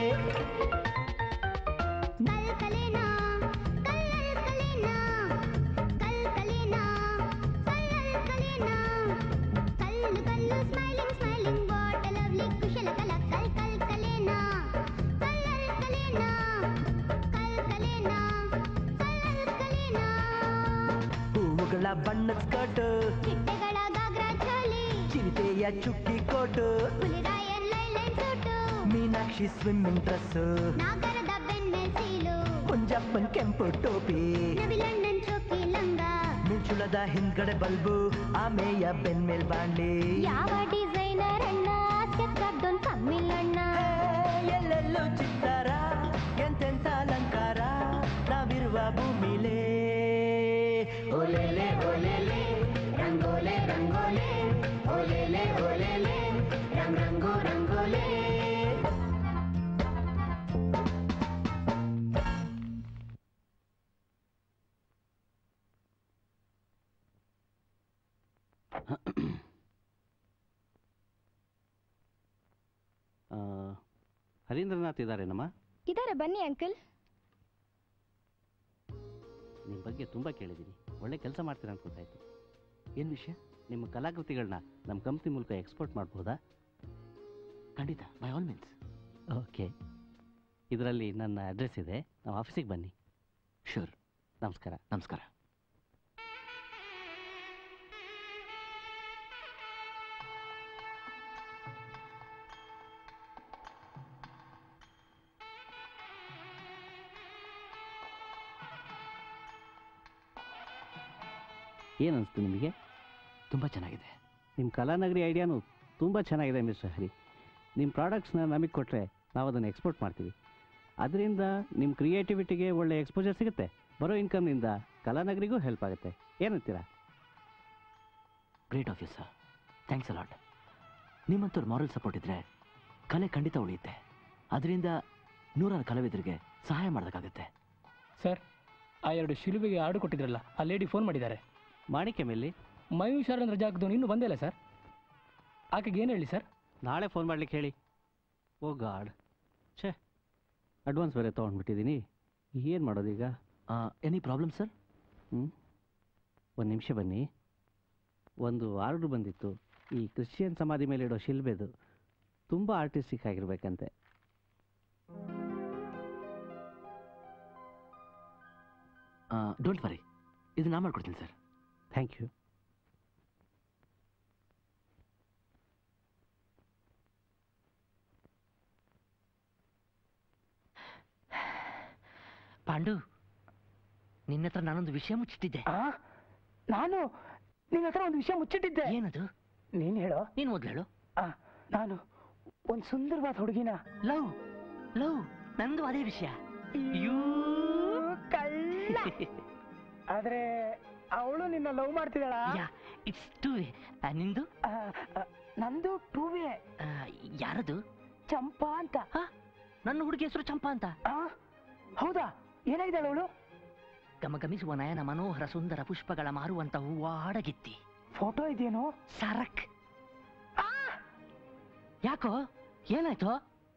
ಕಲ್ ಕಲೇನಾ ಕಲ್ಲಲ್ ಕಲೇನಾ ಕಲ್ ಕಲೇನಾ ಕಲ್ಲಲ್ ಕಲೇನಾ ಕಲ್ಲು ಕಲ್ಲು smiling smiling what a lovely ಕುಶಲ ಕಲ ಕಲ್ ಕಲ್ ಕಲೇನಾ ಕಲ್ಲಲ್ ಕಲೇನಾ ಕಲ್ ಕಲೇನಾ ಕಲ್ಲಲ್ ಕಲೇನಾ ಹೂವುಗಳ ಬಣ್ಣದ ಸ್ಕರ್ಟ್ ಚಿಟ್ಟೆಗಳ ಗಾಗ್ರಾ ಚೋಲಿ ಚಿರತೆಯ ಚುಕ್ಕಿ ಕೋಟು ಹುಲಿರಾಯನ್ ಲೈಲೈನ್ ಸೂಟು ಮೀನಾಕ್ಷಿ ಸ್ವಿಮ್ಮಿಂಗ್ ಡ್ರೆಸ್ ನಾಗರದ ಬೆನ್ನೆಲ್ ಸೀಲು ಕುಂಜಪ್ಪನ್ ಕೆಂಪು ಟೋಪಿ ನವಿಲಣ್ಣನ್ ಚೋಕಿ ಲಂಗ ಮಿಂಚುಳದ ಹಿಂದ್ಗಡೆ ಬಲ್ಬು ಆಮೇಯ ಬೆನ್ಮೇಲ್ ಬಾಂಡ್ಲಿ ಯಾವ ಡಿಸೈನರ್ ಅಣ್ಣ ಕೆತ್ತದ್ದೊಂದ್ ಕಮ್ಮಿಲ್ಲಣ್ಣ ಎಲ್ಲೆಲ್ಲೂ ಚಿತ್ತಾರ ಎಂತೆಂತ ಅಲಂಕಾರ ನಾವಿರುವ ಭೂಮಿಲೇ ಓಲೆಲೆ ಓಲೆಲೆ ರಂಗೋಲೆ ರಂಗೋಲೆ ಓಲೆಲೆ ಓಲೆಲೆ ರಂಗ್ ರಂಗು ರಂಗೋಲೆ ಆ, ಹರೀಂದ್ರನಾಥ್ ಇದ್ದಾರೇನಮ್ಮ ಇದಾರೆ ಬನ್ನಿ ಅಂಕಲ್ ನಿಮ್ಮ ಬಗ್ಗೆ ತುಂಬ ಕೇಳಿದ್ದೀನಿ ಒಳ್ಳೆ ಕೆಲಸ ಮಾಡ್ತೀರಾ ಅಂತ ಗೊತ್ತಾಯ್ತು ಏನು ವಿಷಯ ನಿಮ್ಮ ಕಲಾಕೃತಿಗಳನ್ನ ನಮ್ಮ ಕಂಪ್ನಿ ಮೂಲಕ ಎಕ್ಸ್ಪೋರ್ಟ್ ಮಾಡ್ಬೋದಾ ಖಂಡಿತ ಬೈ ಆಲ್ ಮೀನ್ಸ್ ಓಕೆ ಇದರಲ್ಲಿ ನನ್ನ ಅಡ್ರೆಸ್ ಇದೆ ನಾವು ಆಫೀಸಿಗೆ ಬನ್ನಿ ಶೂರ್ ನಮಸ್ಕಾರ ನಮಸ್ಕಾರ ಏನು ಅನಿಸ್ತು ನಿಮಗೆ ತುಂಬ ಚೆನ್ನಾಗಿದೆ ನಿಮ್ಮ ಕಲಾನಗರಿ ಐಡಿಯಾನು ತುಂಬ ಚೆನ್ನಾಗಿದೆ ಮಿಸ್ಟರ್ ಹರಿ ನಿಮ್ಮ ಪ್ರಾಡಕ್ಟ್ಸ್ನ ನಮಗೆ ಕೊಟ್ಟರೆ ನಾವು ಅದನ್ನು ಎಕ್ಸ್ಪೋರ್ಟ್ ಮಾಡ್ತೀವಿ ಅದರಿಂದ ನಿಮ್ಮ ಕ್ರಿಯೇಟಿವಿಟಿಗೆ ಒಳ್ಳೆ ಎಕ್ಸ್ಪೋಜರ್ ಸಿಗುತ್ತೆ ಬರೋ ಇನ್ಕಮ್ನಿಂದ ಕಲಾನಗರಿಗೂ ಹೆಲ್ಪ್ ಆಗುತ್ತೆ ಏನಂತೀರಾ great of you sir thanks a lot ನಿಮ್ಮಂಥವ್ರು ಮಾರಲ್ ಸಪೋರ್ಟ್ ಇದ್ದರೆ ಕಲೆ ಖಂಡಿತ ಉಳಿಯುತ್ತೆ ಅದರಿಂದ ನೂರಾರು ಕಲಾವಿದರಿಗೆ ಸಹಾಯ ಮಾಡೋದಕ್ಕಾಗುತ್ತೆ ಸರ್ ಆ ಎರಡು ಶಿಲುಬೆಗೆ ಆರ್ಡು ಕೊಟ್ಟಿದ್ರಲ್ಲ ಆ ಲೇಡಿ ಫೋನ್ ಮಾಡಿದ್ದಾರೆ ಮಾಣಿಕ್ಯ ಮೇಲೆ ಮಯೂರ್ ಶರಣ್ ರಜಾ ಹಾಕಿದವನು ಇನ್ನೂ ಬಂದೇ ಇಲ್ಲ ಸರ್ ಆಕೆಗೆ ಏನು ಹೇಳಿ ಸರ್ ನಾಳೆ ಫೋನ್ ಮಾಡ್ಲಿಕ್ಕೆ ಹೇಳಿ ಓ ಗಾಡ್ ಛೇ ಅಡ್ವಾನ್ಸ್ ಬೇರೆ ತೊಗೊಂಡ್ಬಿಟ್ಟಿದ್ದೀನಿ ಏನು ಮಾಡೋದೀಗ ಎನಿ ಪ್ರಾಬ್ಲಮ್ ಸರ್ ಹ್ಞೂ ಒಂದು ನಿಮಿಷ ಬನ್ನಿ ಒಂದು ಆರ್ಡ್ರ್ ಬಂದಿತ್ತು ಈ ಕ್ರಿಶ್ಚಿಯನ್ ಸಮಾಧಿ ಮೇಲೆ ಇಡೋ ಶಿಲ್ಬೆದು ತುಂಬ ಆರ್ಟಿಸ್ಟಿಕ್ ಆಗಿರ್ಬೇಕಂತೆ ಡೋಂಟ್ ವರಿ ಇದು ನಾ ಮಾಡ್ಕೊಡ್ತೀನಿ ಸರ್ ಥ್ಯಾಂಕ್ ಯು ಪಾಂಡು ನಿನ್ನ ಹತ್ರ ನಾನೊಂದು ವಿಷಯ ಮುಚ್ಚಿಟ್ಟಿದ್ದೆ ನಾನು ನಿನ್ನ ಹತ್ರ ಒಂದು ವಿಷಯ ಮುಚ್ಚಿಟ್ಟಿದ್ದೆ ಏನದು ನೀನ್ ಹೇಳೋ ನೀನು ಮೊದ್ಲು ಹೇಳು ಆ, ನಾನು ಒಂದು ಸುಂದರವಾದ ಹುಡುಗಿನ ಲವ್ ಲವ್ ನಂದು ಅದೇ ವಿಷಯ ಕಳ್ಳ ಆದ್ರೆ ಅವಳು ನಿನ್ನ ಲವ್ ಮಾಡ್ತಿದ್ದಾಳ ಇಟ್ಸ್ ಟೂ ನಿಂದು ನಂದು ಟೂ ವೇ ಯಾರದು ಚಂಪಾ ಅಂತ ನನ್ನ ಹುಡುಗಿ ಹೆಸರು ಚಂಪಾ ಅಂತ ಹೌದಾ ಏನಾಗಿದ್ದಾಳೆ ಅವಳು ಗಮಗಮಿಸುವ ನಯನ ಮನೋಹರ ಸುಂದರ ಪುಷ್ಪಗಳ ಮಾರುವಂತ ಹೂವಾಡಗಿತ್ತಿ ಫೋಟೋ ಇದೆಯೇನೋ ಸರಕ್ ಯಾಕೋ ಏನಾಯ್ತು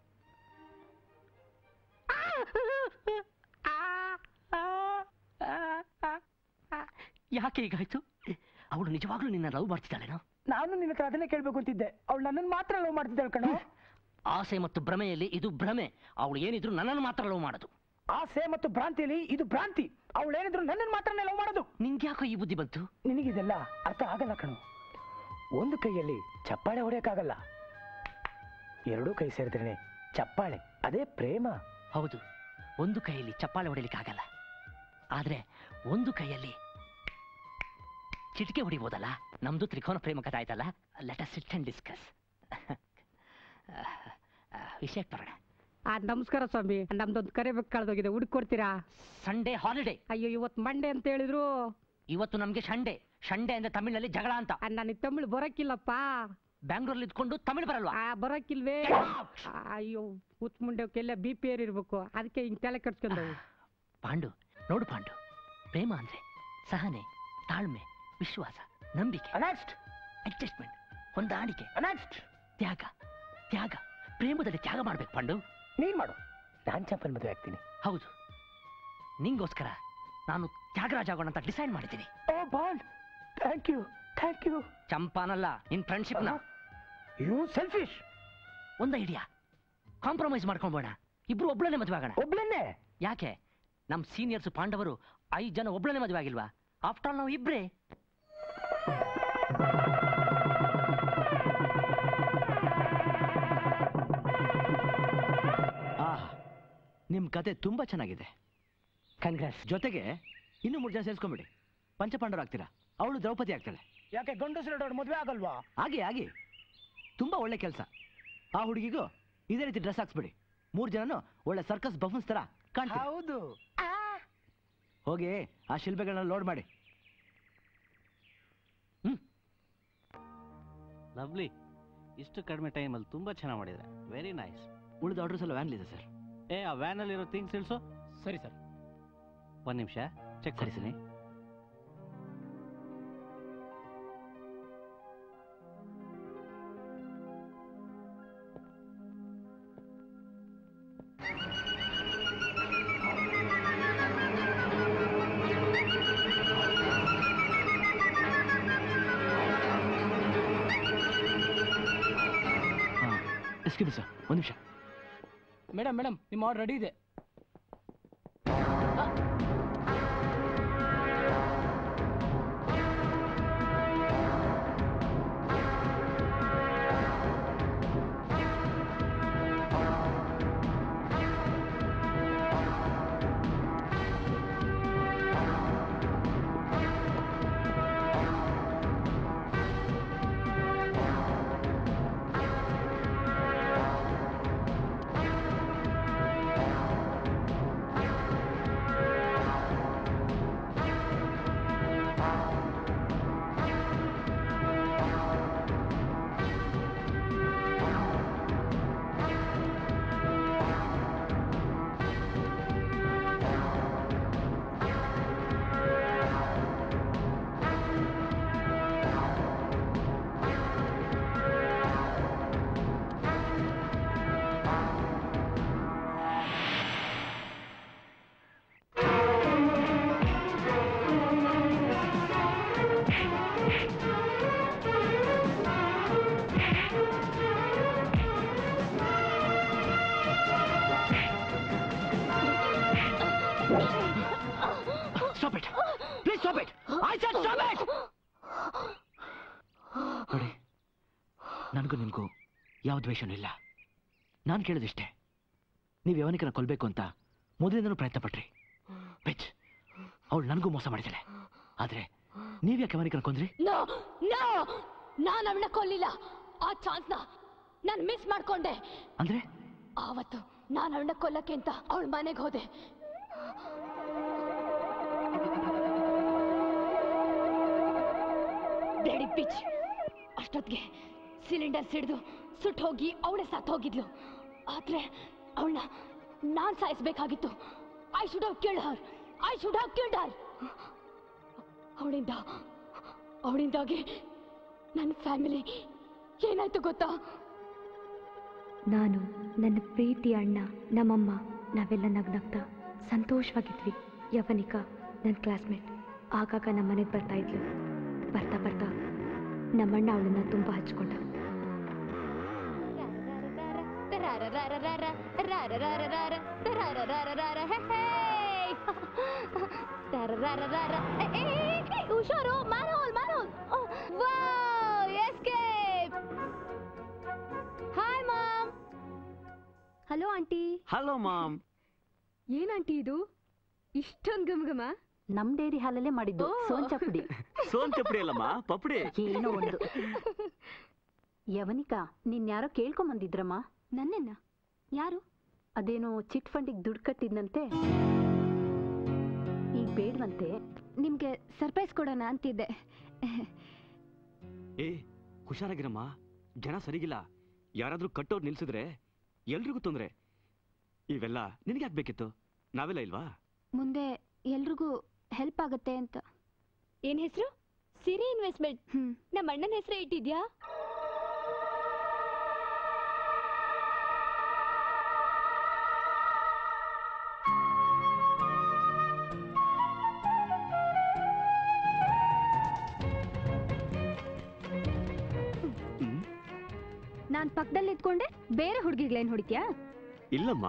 ಯಾಕೆ ಹೀಗಾಯ್ತು ಅವಳು ನಿಜವಾಗ್ಲೂ ನಿನ್ನ ಲವ್ ಮಾಡ್ತಿದ್ದಾಳೇನೋ ನಾನು ನಿನ್ನ ಹತ್ರ ಅದನ್ನೇ ಕೇಳ್ಬೇಕು ಅಂತಿದ್ದೆ ಅವಳು ನನ್ನನ್ನು ಮಾತ್ರ ಲವ್ ಮಾಡ್ತಿದ್ದಾಳೆ ಕಣೋ ಆಸೆ ಮತ್ತು ಭ್ರಮೆಯಲ್ಲಿ ಇದು ಭ್ರಮೆ ಅವಳು ಏನಿದ್ರು ನನ್ನನ್ನು ಮಾತ್ರ ಲವ್ ಮಾಡೋದು ಆಸೆ ಮತ್ತು ಭ್ರಾಂತಿಯಲ್ಲಿ ಇದು ಭ್ರಾಂತಿ ಅವಳು ಏನಿದ್ರು ನನ್ನನ್ನು ಮಾತ್ರನೇ ಲವ್ ಮಾಡೋದು ನಿಂಗೆ ಯಾಕೋ ಈ ಬುದ್ಧಿ ಬಂತು ನಿನಗಿದೆಲ್ಲ ಅರ್ಥ ಆಗಲ್ಲ ಕಣೋ ಒಂದು ಕೈಯಲ್ಲಿ ಚಪ್ಪಾಳೆ ಹೊಡೆಯಕ್ಕಾಗಲ್ಲ ಎರಡೂ ಕೈ ಸೇರಿದ್ರೇನೆ ಚಪ್ಪಾಳೆ ಅದೇ ಪ್ರೇಮ ಹೌದು ಒಂದು ಕೈಯಲ್ಲಿ ಚಪ್ಪಾಳೆ ಹೊಡಿಲಿಕ್ಕಾಗಲ್ಲ ಆದ್ರೆ ಒಂದು ಕೈಯಲ್ಲಿ ಚಿಟಿಕೆ ಹೊಡಿಬೋದಲ್ಲ ನಮ್ದು ತ್ರಿಕೋನ ಪ್ರೇಮ ಕಥೆ ಆಯ್ತಲ್ಲ let us sit and discuss ವಿಷಯಕ್ಕೆ ಬರೋಣ ಆ ನಮಸ್ಕಾರ ಸ್ವಾಮಿ ನಮ್ದೊಂದು ಕರೆಬೇಕು ಕಳೆದೋಗಿದೆ ಹುಡುಕೊಡ್ತೀರಾ ಸಂಡೇ ಹಾಲಿಡೇ ಅಯ್ಯೋ ಇವತ್ತು ಮಂಡೆ ಅಂತ ಹೇಳಿದ್ರು ಇವತ್ತು ನಮ್ಗೆ ಸಂಡೇ ಸಂಡೇ ಅಂದ್ರೆ ತಮಿಳಿನಲ್ಲಿ ಜಗಳ ಅಂತ ನನಗೆ ತಮಿಳು ಬರೋಕ್ಕಿಲ್ಲಪ್ಪ ಬ್ಯಾಂಗ್ಳೂರಲ್ಲಿ ಇದ್ಕೊಂಡು ತಮಿಳು ಬರಲ್ವಾ ಆ ಬರೋಕ್ಕಿಲ್ವೇ ಅಯ್ಯೋ ಹುತ್ ಮುಂಡೆವಕ್ಕೆಲ್ಲ ಬಿ ಪಿ ಏರ್ ಇರ್ಬೇಕು ಅದಕ್ಕೆ ಹಿಂಗ್ ತಲೆ ಕಟ್ಸ್ಕೊಂಡವು ಪಾಂಡು ನೋಡು ಪಾಂಡು ಪ್ರೇಮ ಅಂದ್ರೆ ಸಹನೆ ತಾಳ್ಮೆ ವಿಶ್ವಾಸ ನಂಬಿಕೆ ಅಡ್ಜಸ್ಟ್ಮೆಂಟ್ ಹೊಂದಾಣಿಕೆ ತ್ಯಾಗ ತ್ಯಾಗ ಪ್ರೇಮದಲ್ಲಿ ತ್ಯಾಗ ಮಾಡ್ಬೇಕು ಪಾಂಡು ನೀನ್ ಮಾಡು ನಾನ್ ಚಂಪನ್ ಮದುವೆ ಆಗ್ತೀನಿ ಹೌದು ನಿಂಗೋಸ್ಕರ ನಾನು ತ್ಯಾಗರಾಜ ಆಗೋಣ ಅಂತ ಡಿಸೈಡ್ ಮಾಡಿದ್ದೀನಿ ಓ ಬಾಲ್ ಥ್ಯಾಂಕ್ ಯು ಥ್ಯಾಂಕ್ ಯು ಚಂಪಾನಲ್ಲ ನಿನ್ ಫ್ರೆಂಡ್ಶಿಪ್ನ ಯು ಸೆಲ್ಫಿಶ್ ಒಂದ್ ಐಡಿಯಾ ಕಾಂಪ್ರಮೈಸ್ ಮಾಡ್ಕೊಂಬೋಣ ಇಬ್ರು ಒಬ್ಳನ್ನೇ ಮದುವೆ ಆಗೋಣ ಒಬ್ಳನ್ನೇ ಯಾಕೆ ನಮ್ ಸೀನಿಯರ್ಸ್ ಪಾಂಡವರು ಐದ್ ಜನ ಒಬ್ಳನ್ನೇ ಮದುವೆ ಆಗಿಲ್ವಾ ಆಫ್ಟರ್ ಆಲ್ ನಾವು ಇಬ್ರೇ ಆಹಾ ನಿಮ್ ಕತೆ ತುಂಬಾ ಚೆನ್ನಾಗಿದೆ ಕಂಗ್ರಾಸ್ ಜೊತೆಗೆ ಇನ್ನು ಮೂರು ಜನ ಸೇರಿಸ್ಕೊಂಬಿಡಿ ಪಂಚಪಾಂಡವರು ಆಗ್ತೀರಾ ಅವಳು ದ್ರೌಪದಿ ಆಗ್ತಾಳೆ ಯಾಕೆ ಗಂಡಸರು ಮದುವೆ ಆಗಲ್ವಾ ಹಾಗೆ ಹಾಗೆ ತುಂಬಾ ಒಳ್ಳೆ ಕೆಲಸ ಆ ಹುಡುಗಿಗೂ ಇದೇ ರೀತಿ ಡ್ರೆಸ್ ಹಾಕ್ಸ್ಬಿಡಿ ಮೂರು ಜನನು ಒಳ್ಳೆ ಸರ್ಕಸ್ ಬಫನ್ಸ್ ತರ ಕಾಣ್ತೀವಿ ಹೌದು ಹೋಗಿ ಆ ಶಿಲ್ಪೆಗಳನ್ನ ಲೋಡ್ ಮಾಡಿ ಲವ್ಲಿ ಇಷ್ಟು ಕಡಿಮೆ ಟೈಮಲ್ಲಿ ತುಂಬ ಚೆನ್ನಾಗಿ ಮಾಡಿದ್ರೆ ವೆರಿ ನೈಸ್ ಉಳಿದ ಆರ್ಡರ್ಸ್ ಎಲ್ಲ ವ್ಯಾನ್ಲಿದೆ ಸರ್ ಏ ಆ ವ್ಯಾನಲ್ಲಿರೋ ಥಿಂಗ್ಸ್ ಇಳಿಸು ಸರಿ ಸರ್ ಒಂದು ನಿಮಿಷ ಚೆಕ್ ಸರಿ, ಸರಿ. ಎಕ್ಸ್ಕ್ಯೂಸ್ ಸರ್ ಒಂದು ನಿಮಿಷ ಮೇಡಮ್ ಮೇಡಮ್ ನಿಮ್ಮ ಆರ್ಡರ್ ರೆಡಿ ಇದೆ stop it please stop it I said stop it ನೋಡಿ ನನಗೂ ನಿಮಗೂ ಯಾವ ದ್ವೇಷನೂ ಇಲ್ಲ ನಾನು ಕೇಳೋದಿಷ್ಟೇ ನೀವು ಯವನಿಕನ ಕೊಲ್ಬೇಕು ಅಂತ ಮೊದಲಿಂದನೂ ಪ್ರಯತ್ನ ಪಟ್ರಿ ಬಿಚ್ ಅವಳು ನನಗೂ ಮೋಸ ಮಾಡಿದ್ದಾಳೆ ಆದ್ರೆ ನೀವ್ಯಾಕೆ ಯವನಿಕನ ಕೊಂದ್ರಿ ನೋ ನೋ ನಾನು ಅವಳನ್ನ ಕೊಲ್ಲಿಲ್ಲ ಆ ಚಾನ್ಸ್ನ ನಾನು ಮಿಸ್ ಮಾಡ್ಕೊಂಡೆ ಅಂದ್ರೆ ಆವತ್ತು ನಾನು ಅವಳನ್ನ ಕೊಲ್ಲಕ್ಕೆ ಅಂತ ಅವಳ ಮನೆಗೆ ಹೋದೆ ಬೇಡಿ ಪಿಚ್ ಅಷ್ಟೊತ್ತಿಗೆ ಸಿಲಿಂಡರ್ ಸಿಡಿದು ಸುಟ್ಟು ಹೋಗಿ ಅವಳೇ ಸತ್ತು ಹೋಗಿದ್ಲು ಆದ್ರೆ ಅವಳನ್ನ ನಾನ್ ಸಾಯಿಸ್ಬೇಕಾಗಿತ್ತು I should have killed her I should have killed her ಅವಳಿಂದ ಅವಳಿಂದಾಗಿ ನನ್ನ ಫ್ಯಾಮಿಲಿ ಏನಾಯ್ತು ಗೊತ್ತಾ ನಾನು ನನ್ನ ಪ್ರೀತಿ ಅಣ್ಣ ನಮ್ಮಮ್ಮ ನಾವೆಲ್ಲ ನಗ್ನಗ್ತಾ ಸಂತೋಷವಾಗಿದ್ವಿ ಯವನಿಕಾ ನನ್ನ ಕ್ಲಾಸ್ಮೇಟ್ ಆಗಾಗ ನಮ್ಮ ಮನೆಗೆ ಬರ್ತಾ ಇದ್ಲು ಬರ್ತಾ ಬರ್ತಾ ನಮ್ಮಣ್ಣ ಅವಳನ್ನ ತುಂಬ ಹಚ್ಕೊಂಡ ಹುಷಾರು ಮ್ಯಾನೋಲ್ ಮ್ಯಾನೋಲ್ escape hi mom hello aunty hello mom ಏನ್ ಆಂಟಿ ಇದು ಇಷ್ಟೊಂದು ಗಮಗಮ ನಮ್ ಡೈರಿ ಹಾಲಲ್ಲೇ ಮಾಡಿದ್ದು ಸೋನ್ ಚಪ್ಪಡಿ ಸೋನ್ ಚಪ್ಪಡಿ ಅಲ್ಲಮ್ಮ ಪಪ್ಪಡಿ ಏನೋ ಒಂದು ಯವನಿಕಾ ನಿನ್ ಯಾರೋ ಕೇಳ್ಕೊಂಬಂದಿದ್ರಮ್ಮ ನನ್ನೆನ್ನ ಯಾರು ಅದೇನೋ ಚಿಟ್ ಫಂಡಿಗೆ ದುಡ್ಡು ಕಟ್ಟಿದ್ನಂತೆ ಈಗ ಬೇಡವಂತೆ ನಿಮ್ಗೆ ಸರ್ಪ್ರೈಸ್ ಕೊಡೋಣ ಅಂತಿದ್ದೆ ಏ ಹುಷಾರಾಗಿರಮ್ಮ ಜನ ಸರಿಗಿಲ್ಲ ಯಾರಾದ್ರೂ ಕಟ್ಟೋರ್ ನಿಲ್ಸಿದ್ರೆ ಎಲ್ರಿಗೂ ತೊಂದ್ರೆ ಇವೆಲ್ಲ ನಿನಗೆ ಬೇಕಿತ್ತು ನಾವೆಲ್ಲ ಇಲ್ವಾ ಮುಂದೆ ಎಲ್ರಿಗೂ ಹೆಲ್ಪ್ ಆಗತ್ತೆ ಅಂತ ಏನ್ ಹೆಸರು ಸಿರಿ ಇನ್ವೆಸ್ಟ್ಮೆಂಟ್ ನಮ್ಮ ಅಣ್ಣನ ಹೆಸರೇ ಇಟ್ಟಿದ್ಯಾ ನಾನ್ ಪಕ್ಕದಲ್ಲಿ ನಿಂತ್ಕೊಂಡೆ ಬೇರೆ ಹುಡುಗಿಗಳೇನ್ ಹೊಡಿತ್ಯಾ ಇಲ್ಲಮ್ಮ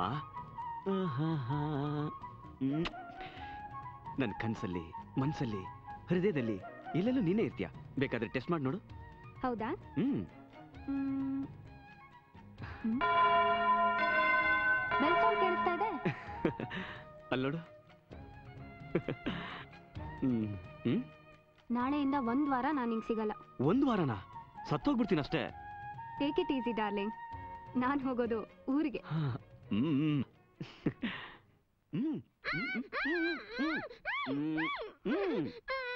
ನನ್ನ ಕನ್ಸಲ್ಲಿ ಮನ್ಸಲ್ಲಿ ಹೃದಯದಲ್ಲಿ ಎಲ್ಲೆಲ್ಲೂ ನೀನೇ ಇರ್ತೀಯ ಬೇಕಾದ್ರೆ ಟೆಸ್ಟ್ ಮಾಡಿ ನೋಡು ಹೌದಾ ಹ್ಮ್ ಹ್ಮ್. ಹ್ಮ್. ಬೆಲ್ ಸೌಂಡ್ ಕೇಳಿಸ್ತಾ ಇದೆ ಅಲ್ಲಿ ನೋಡು ಹ್ಮ್ ಹ್ಮ್ ನಾಳೆಯಿಂದ ಒಂದ್ ವಾರ ನಾನು ಹಿಂಗ್ ಸಿಗಲ್ಲ ಒಂದ್ ವಾರನಾ ಸತ್ತೋಗ್ಬಿಡ್ತೀನಿ ಅಷ್ಟೇ ಟೇಕ್ ಇಟ್ ಈಸಿ ಡಾರ್ಲಿಂಗ್ ನಾನ್ ಹೋಗೋದು ಊರಿಗೆ ಹ್ಮ್ ಹ್ಮ್ ಹ್ಮ್ ಹ್ಮ್ ಹ್ಮ್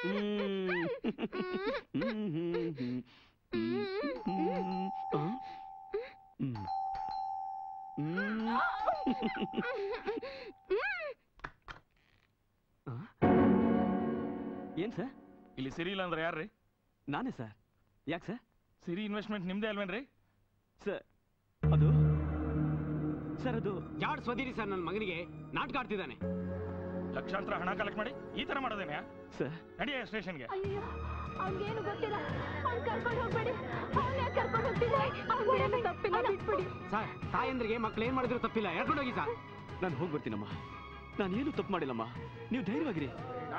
ಏನ್ ಸರ್ ಇಲ್ಲಿ ಸಿರಿ ಇಲ್ಲ ಅಂದ್ರೆ ಯಾರ್ರಿ ನಾನೇ ಸರ್ ಯಾಕೆ ಸರ್ ಸಿರಿ ಇನ್ವೆಸ್ಟ್ಮೆಂಟ್ ನಿಮ್ದೇ ಅಲ್ವೇನ್ರಿ ಸರ್ ಅದು ಸರ್ ಅದು ಜಾಡ್ ಸ್ವದಿರಿ ಸರ್ ನನ್ನ ಮಗನಿಗೆ ನಾಟಕ ಆಡ್ತಿದ್ದಾನೆ ಲಕ್ಷಾಂತರ ಹಣ ಕಲೆಕ್ಟ್ ಮಾಡಿ ಈ ತರ ಮಾಡೋದೇನೆ ಸರ್ ನಡಿಯ ಸ್ಟೇಷನ್ಗೆ ಅಯ್ಯೋ ಅವ್ನಿಗೇನು ಗೊತ್ತಿಲ್ಲ ಅವ್ನ್ ಕರ್ಕೊಂಡು ಹೋಗ್ಬೇಡಿ ಅವ್ನೇ ಕರ್ಕೊಂಡು ಹೋಗ್ತಿದ್ದಾರೆ ಅವ್ನೇನು ತಪ್ಪಿಲ್ಲ ಬಿಟ್ಬಿಡಿ ಸರ್ ತಾಯಂದ್ರಿಗೆ ಮಕ್ಳು ಏನ್ ಮಾಡಿದ್ರು ತಪ್ಪಿಲ್ಲ ಹೇಳ್ಕೊಂಡು ಹೋಗಿ ಸರ್ ನಾನು ಹೋಗ್ಬರ್ತೀನಮ್ಮ ನಾನು ಏನು ತಪ್ಪು ಮಾಡಿಲ್ಲಮ್ಮ ನೀವು ಧೈರ್ಯವಾಗಿರಿ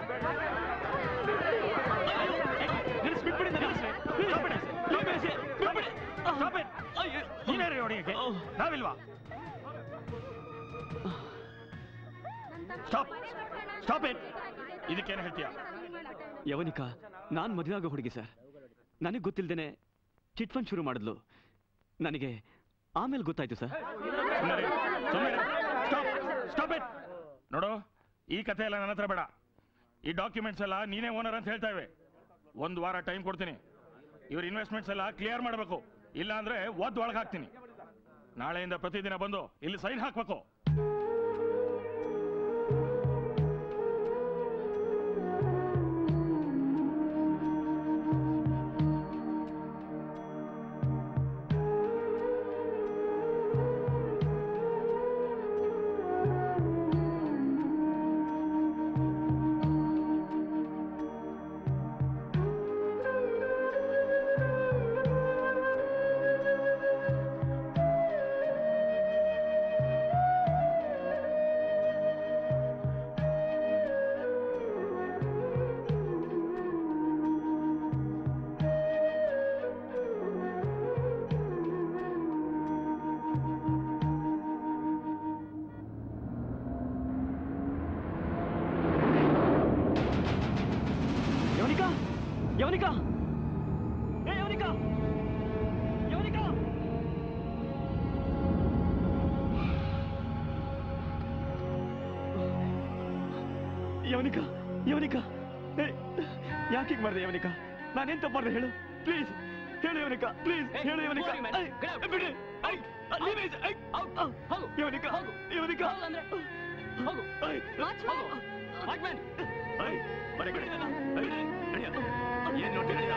ನೀವೇ ರೀ ಹೊಡಿಯಕ್ಕೆ ನಾವಿಲ್ವಾ ಸ್ಟಾಪ್ ಸ್ಟಾಪ್ ಇಟ್ ಇದಕ್ಕೇನು ಹೇಳ್ತೀಯಾ ಯವನಿಕಾ ನಾನು ಮದುವೆ ಆಗೋ ಹುಡುಗಿ ಸರ್ ನನಗೆ ಗೊತ್ತಿಲ್ದೇನೆ ಚಿಟ್ ಫಂಡ್ ಶುರು ಮಾಡಿದ್ಲು ನನಗೆ ಆಮೇಲೆ ಗೊತ್ತಾಯ್ತು ಸರ್ ಸ್ಟಾಪ್ ಇಟ್ ನೋಡು ಈ ಕಥೆ ಎಲ್ಲ ನನ್ನ ಹತ್ರ ಬೇಡ ಈ ಡಾಕ್ಯುಮೆಂಟ್ಸ್ ಎಲ್ಲ ನೀನೇ ಓನರ್ ಅಂತ ಹೇಳ್ತಾ ಇವೆ ಒಂದು ವಾರ ಟೈಮ್ ಕೊಡ್ತೀನಿ ಇವ್ರ ಇನ್ವೆಸ್ಟ್ಮೆಂಟ್ಸ್ ಎಲ್ಲ ಕ್ಲಿಯರ್ ಮಾಡಬೇಕು ಇಲ್ಲ ಅಂದ್ರೆ ಒದ್ದು ಒಳಗೆ ಹಾಕ್ತೀನಿ ನಾಳೆಯಿಂದ ಪ್ರತಿದಿನ ಬಂದು ಇಲ್ಲಿ ಸೈನ್ ಹಾಕ್ಬೇಕು ಯವನಿಕಾ ಯವನಿಕಾ ಏ ಯವನಿಕಾ ಯವನಿಕಾ ಯವನಿಕಾ ಯವನಿಕಾ ಏ, ಯಾಕೆ ಹೀಗೆ ಮಾಡಿದೆ ಯವನಿಕಾ ನಾನೇನ್ ತಪ್ಪು ಮಾಡಿದೆ ಹೇಳು ಪ್ಲೀಸ್ ಹೇಳು ಯವನಿಕಾ ಪ್ಲೀಸ್ ಹೇಳು ಯವನಿಕಾ ಐ, ಬಿಡಿ ಐ, ಐ, leave it, ಐ, ಔ, ಔ, ಯವನಿಕಾ ಯವನಿಕಾ ಹೋಗು ಹೋಗು ವಾಚ್ಮ್ಯಾನ್ ಬರೀ ಕಡೆ ಏನ್ ನೋಡ್ತಿ ನಡೆಯ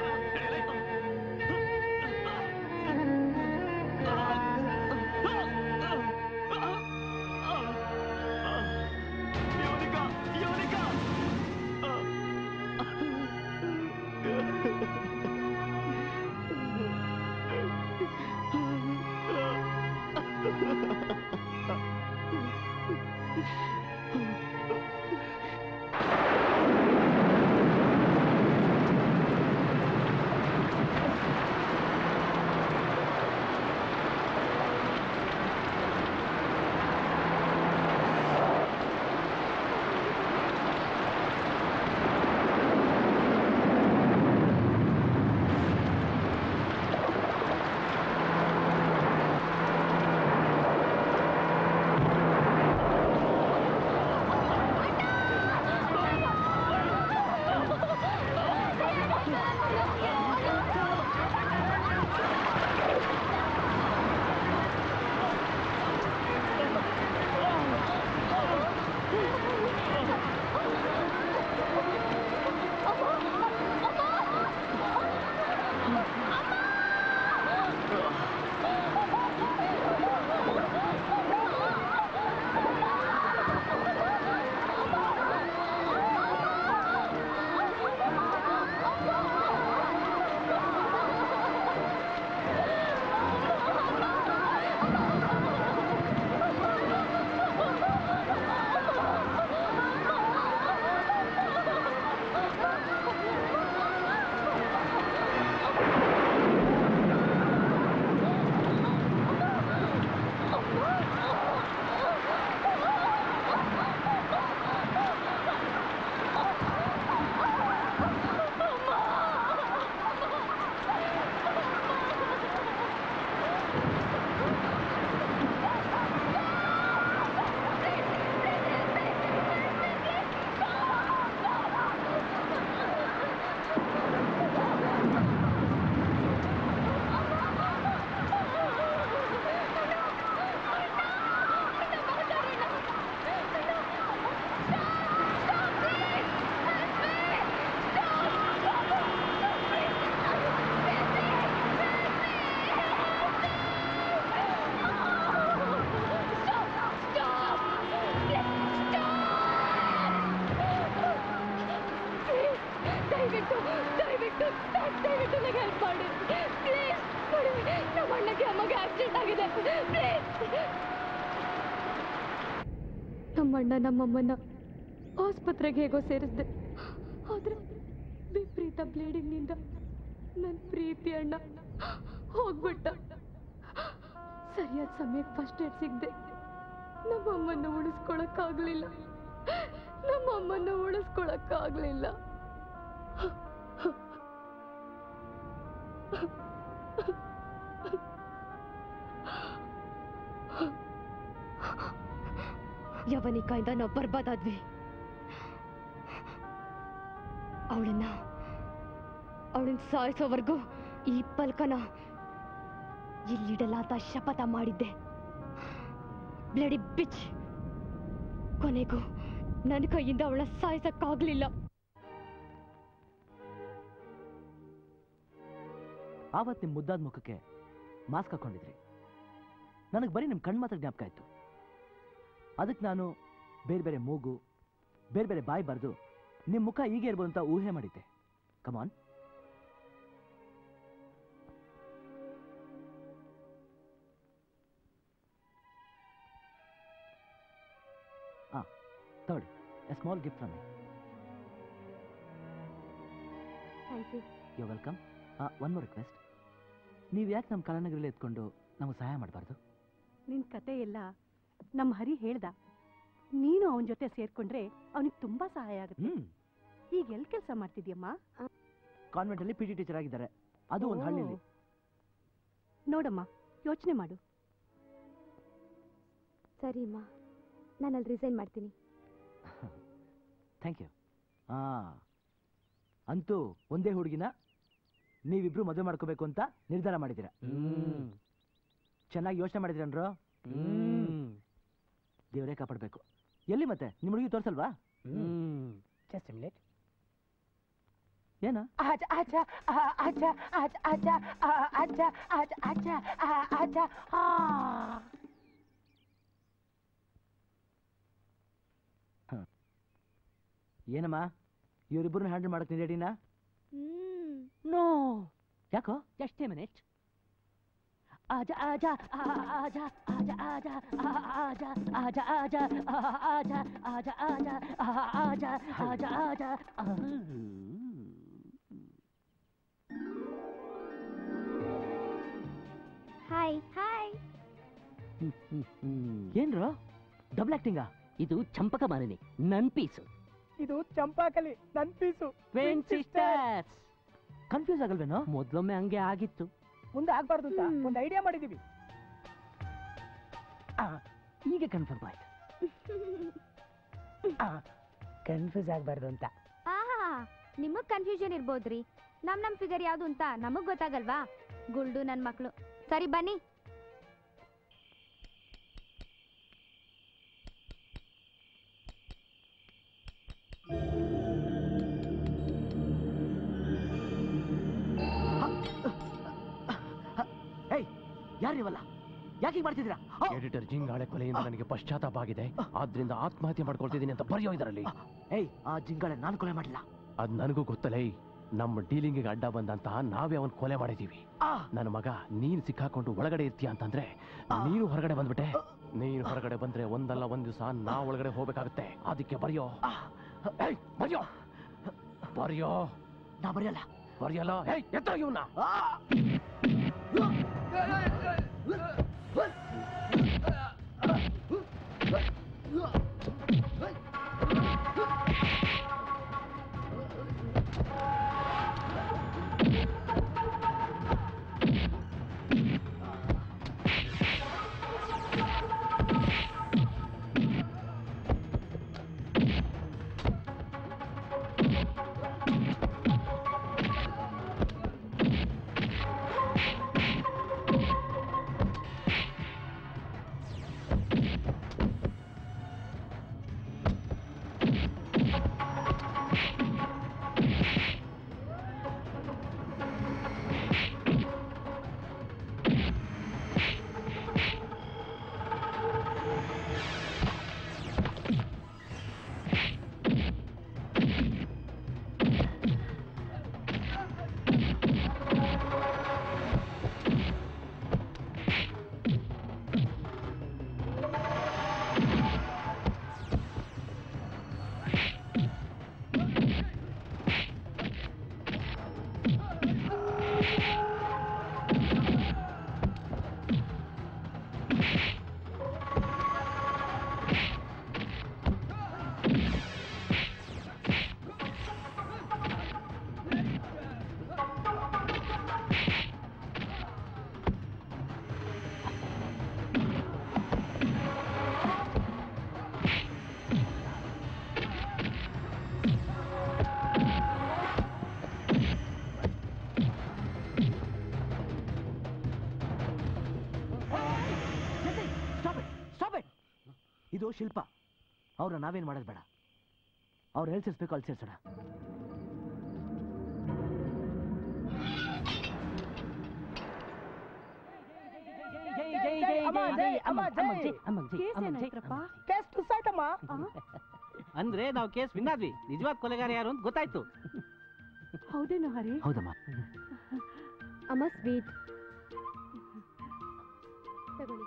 ದಯವಿಟ್ಟು ದಯವಿಟ್ಟು ದಯವಿಟ್ಟು ನನಗೆ ಹೆಲ್ಪ್ ಮಾಡಿ ಪ್ಲೀಸ್ ನಮ್ಮ ಅಣ್ಣಗೆ ಅಮ್ಮಗೆ ಆಕ್ಸಿಡೆಂಟ್ ಆಗಿದೆ ಪ್ಲೀಸ್ ನಮ್ಮಣ್ಣ ನಮ್ಮಮ್ಮನ ಆಸ್ಪತ್ರೆಗೆ ಹೇಗೋ ಸೇರಿಸ್ದೆ ಆದ್ರೆ ವಿಪರೀತ ಬ್ಲೀಡಿಂಗ್ನಿಂದ ನನ್ನ ಪ್ರೀತಿ ಅಣ್ಣ ಹೋಗ್ಬಿಟ್ಟ ಸರಿಯಾದ ಸಮಯಕ್ಕೆ ಫಸ್ಟ್ ಏಡ್ ಸಿಗದೆ ನಮ್ಮಮ್ಮನ್ನ ಉಳಿಸ್ಕೊಳಕ್ಕಾಗ್ಲಿಲ್ಲ ನಮ್ಮಮ್ಮನ್ನ ಉಳಿಸ್ಕೊಳಕ್ಕಾಗ್ಲಿಲ್ಲ ಯವನಿಕಾಯಿಂದ ನಾವು ಬರ್ಬಾದಾದ್ವಿ ಅವಳನ್ನ ಅವಳನ್ನ ಸಾಯಿಸೋವರೆಗೂ ಈ ಪಲ್ಕನ ಇಲ್ಲಿಡಲಾತ ಶಪಥ ಮಾಡಿದ್ದೆ ಬ್ಲಡಿ ಬಿಚ್ ಕೊನೆಗೂ ನನ್ನ ಕೈಯಿಂದ ಅವಳ ಸಾಯಿಸಕ್ಕಾಗ್ಲಿಲ್ಲ ಆವತ್ತು ನಿಮ್ಮ ಮುದ್ದಾದ ಮುಖಕ್ಕೆ ಮಾಸ್ಕ್ ಹಾಕೊಂಡಿದ್ರಿ ನನಗೆ ಬರೀ ನಿಮ್ಮ ಕಣ್ಣು ಮಾತ್ರ ಜ್ಞಾಪಕ ಆಯಿತು ಅದಕ್ಕೆ ನಾನು ಬೇರೆ ಬೇರೆ ಮೂಗು ಬೇರೆ ಬೇರೆ ಬಾಯಿ ಬರೆದು ನಿಮ್ಮ ಮುಖ ಹೀಗೆ ಇರ್ಬೋದು ಅಂತ ಊಹೆ ಮಾಡಿದ್ದೆ ಕಮಾನ್ ಹಾಂ ತಗೊಳ್ಳಿ a small gift from me thank you you welcome one more request ನೀವು ಯಾಕೆ ನಮ್ಮ ಕಲಾನಗರಲ್ಲಿ ಎತ್ಕೊಂಡು ನಮಗೆ ಸಹಾಯ ಮಾಡಬಾರ್ದು ನಿನ್ ಕತೆ ಎಲ್ಲ ನಮ್ಮ ಹರಿ ಹೇಳ್ದ ನೀನು ಅವನ ಜೊತೆ ಸೇರ್ಕೊಂಡ್ರೆ ಅವನಿಗೆ ತುಂಬಾ ಸಹಾಯ ಆಗುತ್ತೆ ಹ್ಮ್ ಈಗ ಎಲ್ ಕೆಲಸ ಮಾಡ್ತಿದ್ಯಮ್ಮ ಕಾನ್ವೆಂಟಲ್ಲಿ ಪಿ ಟಿ ಟೀಚರ್ ಆಗಿದ್ದಾರೆ ಅದು ಒಂದು ಓ. ಹಳ್ಳಿಲಿ ನೋಡಮ್ಮ ಯೋಚನೆ ಮಾಡು ಸರಿ ಅಮ್ಮ ನಾನು ಅಲ್ಲಿ ರಿಸೈನ್ ಮಾಡ್ತೀನಿ ಥ್ಯಾಂಕ್ ಯು ಹಾಂ ಅಂತೂ ಒಂದೇ ಹುಡುಗಿನ ನೀವಿಬ್ರು ಮದುವೆ ಮಾಡ್ಕೋಬೇಕು ಅಂತ ನಿರ್ಧಾರ ಮಾಡಿದ್ದೀರಾ ಚೆನ್ನಾಗಿ ಯೋಚನೆ ಮಾಡಿದ್ರನ್ರು ದೇವರೇ ಕಾಪಾಡಬೇಕು ಎಲ್ಲಿ ಮತ್ತೆ ನಿಮ್ಮ ಹುಡುಗಿ ತೋರ್ಸಲ್ವಾ ಜಸ್ಟ್ ಮಿನಿಟ್ ಏನ ಆಚ ಆಚ ಆಚ ಆಚ ಆಚ ಆಚ ಆಚ ಆಚ ಆಚ ಆ ಏನಮ್ಮ ಇವರಿಬ್ಬರನ್ನ ಹ್ಯಾಂಡಲ್ ಮಾಡಕ್ ನೀನ್ ರೆಡಿನಾ ನೋ ಯಾಕೋ ಜಸ್ಟ್ ಎ ಮಿನಿಟ್ ಆಜಾ ಆಜಾ ಆಜಾ ಆಜಾ ಆಜಾ ಆಜಾ ಆಜಾ ಆಜಾ ಆಜಾ ಆಜಾ ಆಜಾ ಆಜಾ ಆಜಾ ಆಜಾ ಹಾಯ್ ಹಾಯ್ ಏನ್ರು ಡಬಲ್ ಆಕ್ಟಿಂಗಾ ಇದು ಚಂಪಕ ಮಾಲಿನಿ ನನ್ ಪೀಸು ಇದು ಚಂಪಾಕಲಿ ನನ್ ಪೀಸು ಟ್ವಿನ್ ಸಿಸ್ಟರ್ಸ್ ಕನ್ಫ್ಯೂಸ್ ಆಗಲ್ವೇನೋ ಮೊದ್ಲೊಮ್ಮೆ ಹಂಗೆ ಆಗಿತ್ತು ಮುಂದೆ ಆಗ್ಬಾರ್ದು ಅಂತ ಒಂದು ಐಡಿಯಾ ಮಾಡಿದೀವಿ ಈಗ ಕನ್ಫರ್ಮ್ ಆಯ್ತು ಕನ್ಫ್ಯೂಸ್ ಆಗ್ಬಾರ್ದು ಅಂತ ಆಹಾ ನಿಮಗ್ ಕನ್ಫ್ಯೂಷನ್ ಇರ್ಬೋದ್ರಿ ನಮ್ ನಮ್ ಫಿಗರ್ ಯಾವ್ದು ಅಂತ ನಮಗ್ ಗೊತ್ತಾಗಲ್ವಾ ಗುಲ್ಡು ನನ್ ಮಕ್ಳು ಸರಿ ಬನ್ನಿ ಏಯ್ ಯಾರು ನೀವಲ್ಲ ಯಾಕೆ ಹೀಗ್ ಮಾಡ್ತಿದ್ದೀರಾ ಎಡಿಟರ್ ಜಿಂಗಾಳೆ ಕೊಲೆಯಿಂದ ನನಗೆ ಪಶ್ಚಾತ್ತಾಪ ಆಗಿದೆ ಆದ್ರಿಂದ ಆತ್ಮಹತ್ಯೆ ಮಾಡ್ಕೊಳ್ತಿದ್ದೀನಿ ಅಂತ ಬರೆಯೋ ಇದರಲ್ಲಿ ಏಯ್ ಆ ಜಿಂಗಾಳೆ ನಾನು ಕೊಲೆ ಮಾಡಿಲ್ಲ ಅದ್ ನನಗೂ ಗೊತ್ತಲೇ ನಮ್ಮ ಡೀಲಿಂಗಿಗೆ ಅಡ್ಡ ಬಂದಂತ ನಾವೇ ಅವನ್ ಕೊಲೆ ಮಾಡಿದೀವಿ ನನ್ನ ಮಗ ನೀನ್ ಸಿಕ್ಕಾಕೊಂಡು ಒಳಗಡೆ ಇರ್ತೀಯ ಅಂತಂದ್ರೆ ನೀನು ಹೊರಗಡೆ ಬಂದ್ಬಿಟ್ಟೆ ನೀನು ಹೊರಗಡೆ ಬಂದ್ರೆ ಒಂದಲ್ಲ ಒಂದ್ ದಿವಸ ನಾ ಒಳಗಡೆ ಹೋಗ್ಬೇಕಾಗುತ್ತೆ ಅದಕ್ಕೆ ಬರೆಯೋ ಏಯ್, ಬರೆಯೋ ಬರೆಯೋ ನಾ ಬರೆಯಲ್ಲ ಬರೆಯಲ್ಲ ಏಯ್ ಎತ್ತ ಇವನ್ನ ಸ್ಟಾಪ್ ಇಟ್ ಇದು ಶಿಲ್ಪ ಅವ್ರನ್ನ ನಾವೇನ್ ಮಾಡೋದು ಬೇಡ ಅವ್ರು ಎಲ್ಲಿ ಸೇರಿಸ್ಬೇಕು ಅಲ್ಲಿ ಸೇರ್ಸೋಣ ಕೇಸ್ ಟುಸ್ ಆಯ್ತಮ್ಮ ಅಂದ್ರೆ ನಾವು ಕೇಸ್ ವಿನ್ ಆದ್ವಿ ನಿಜವಾದ ಕೊಲೆಗಾರ ಯಾರು ಅಂತ ಗೊತ್ತಾಯ್ತು ಹೌದೇನೋ ಹರಿ ಹೌದಮ್ಮ ಅಮ್ಮ ಸ್ವೀಟ್ ತಗೊಳ್ಳಿ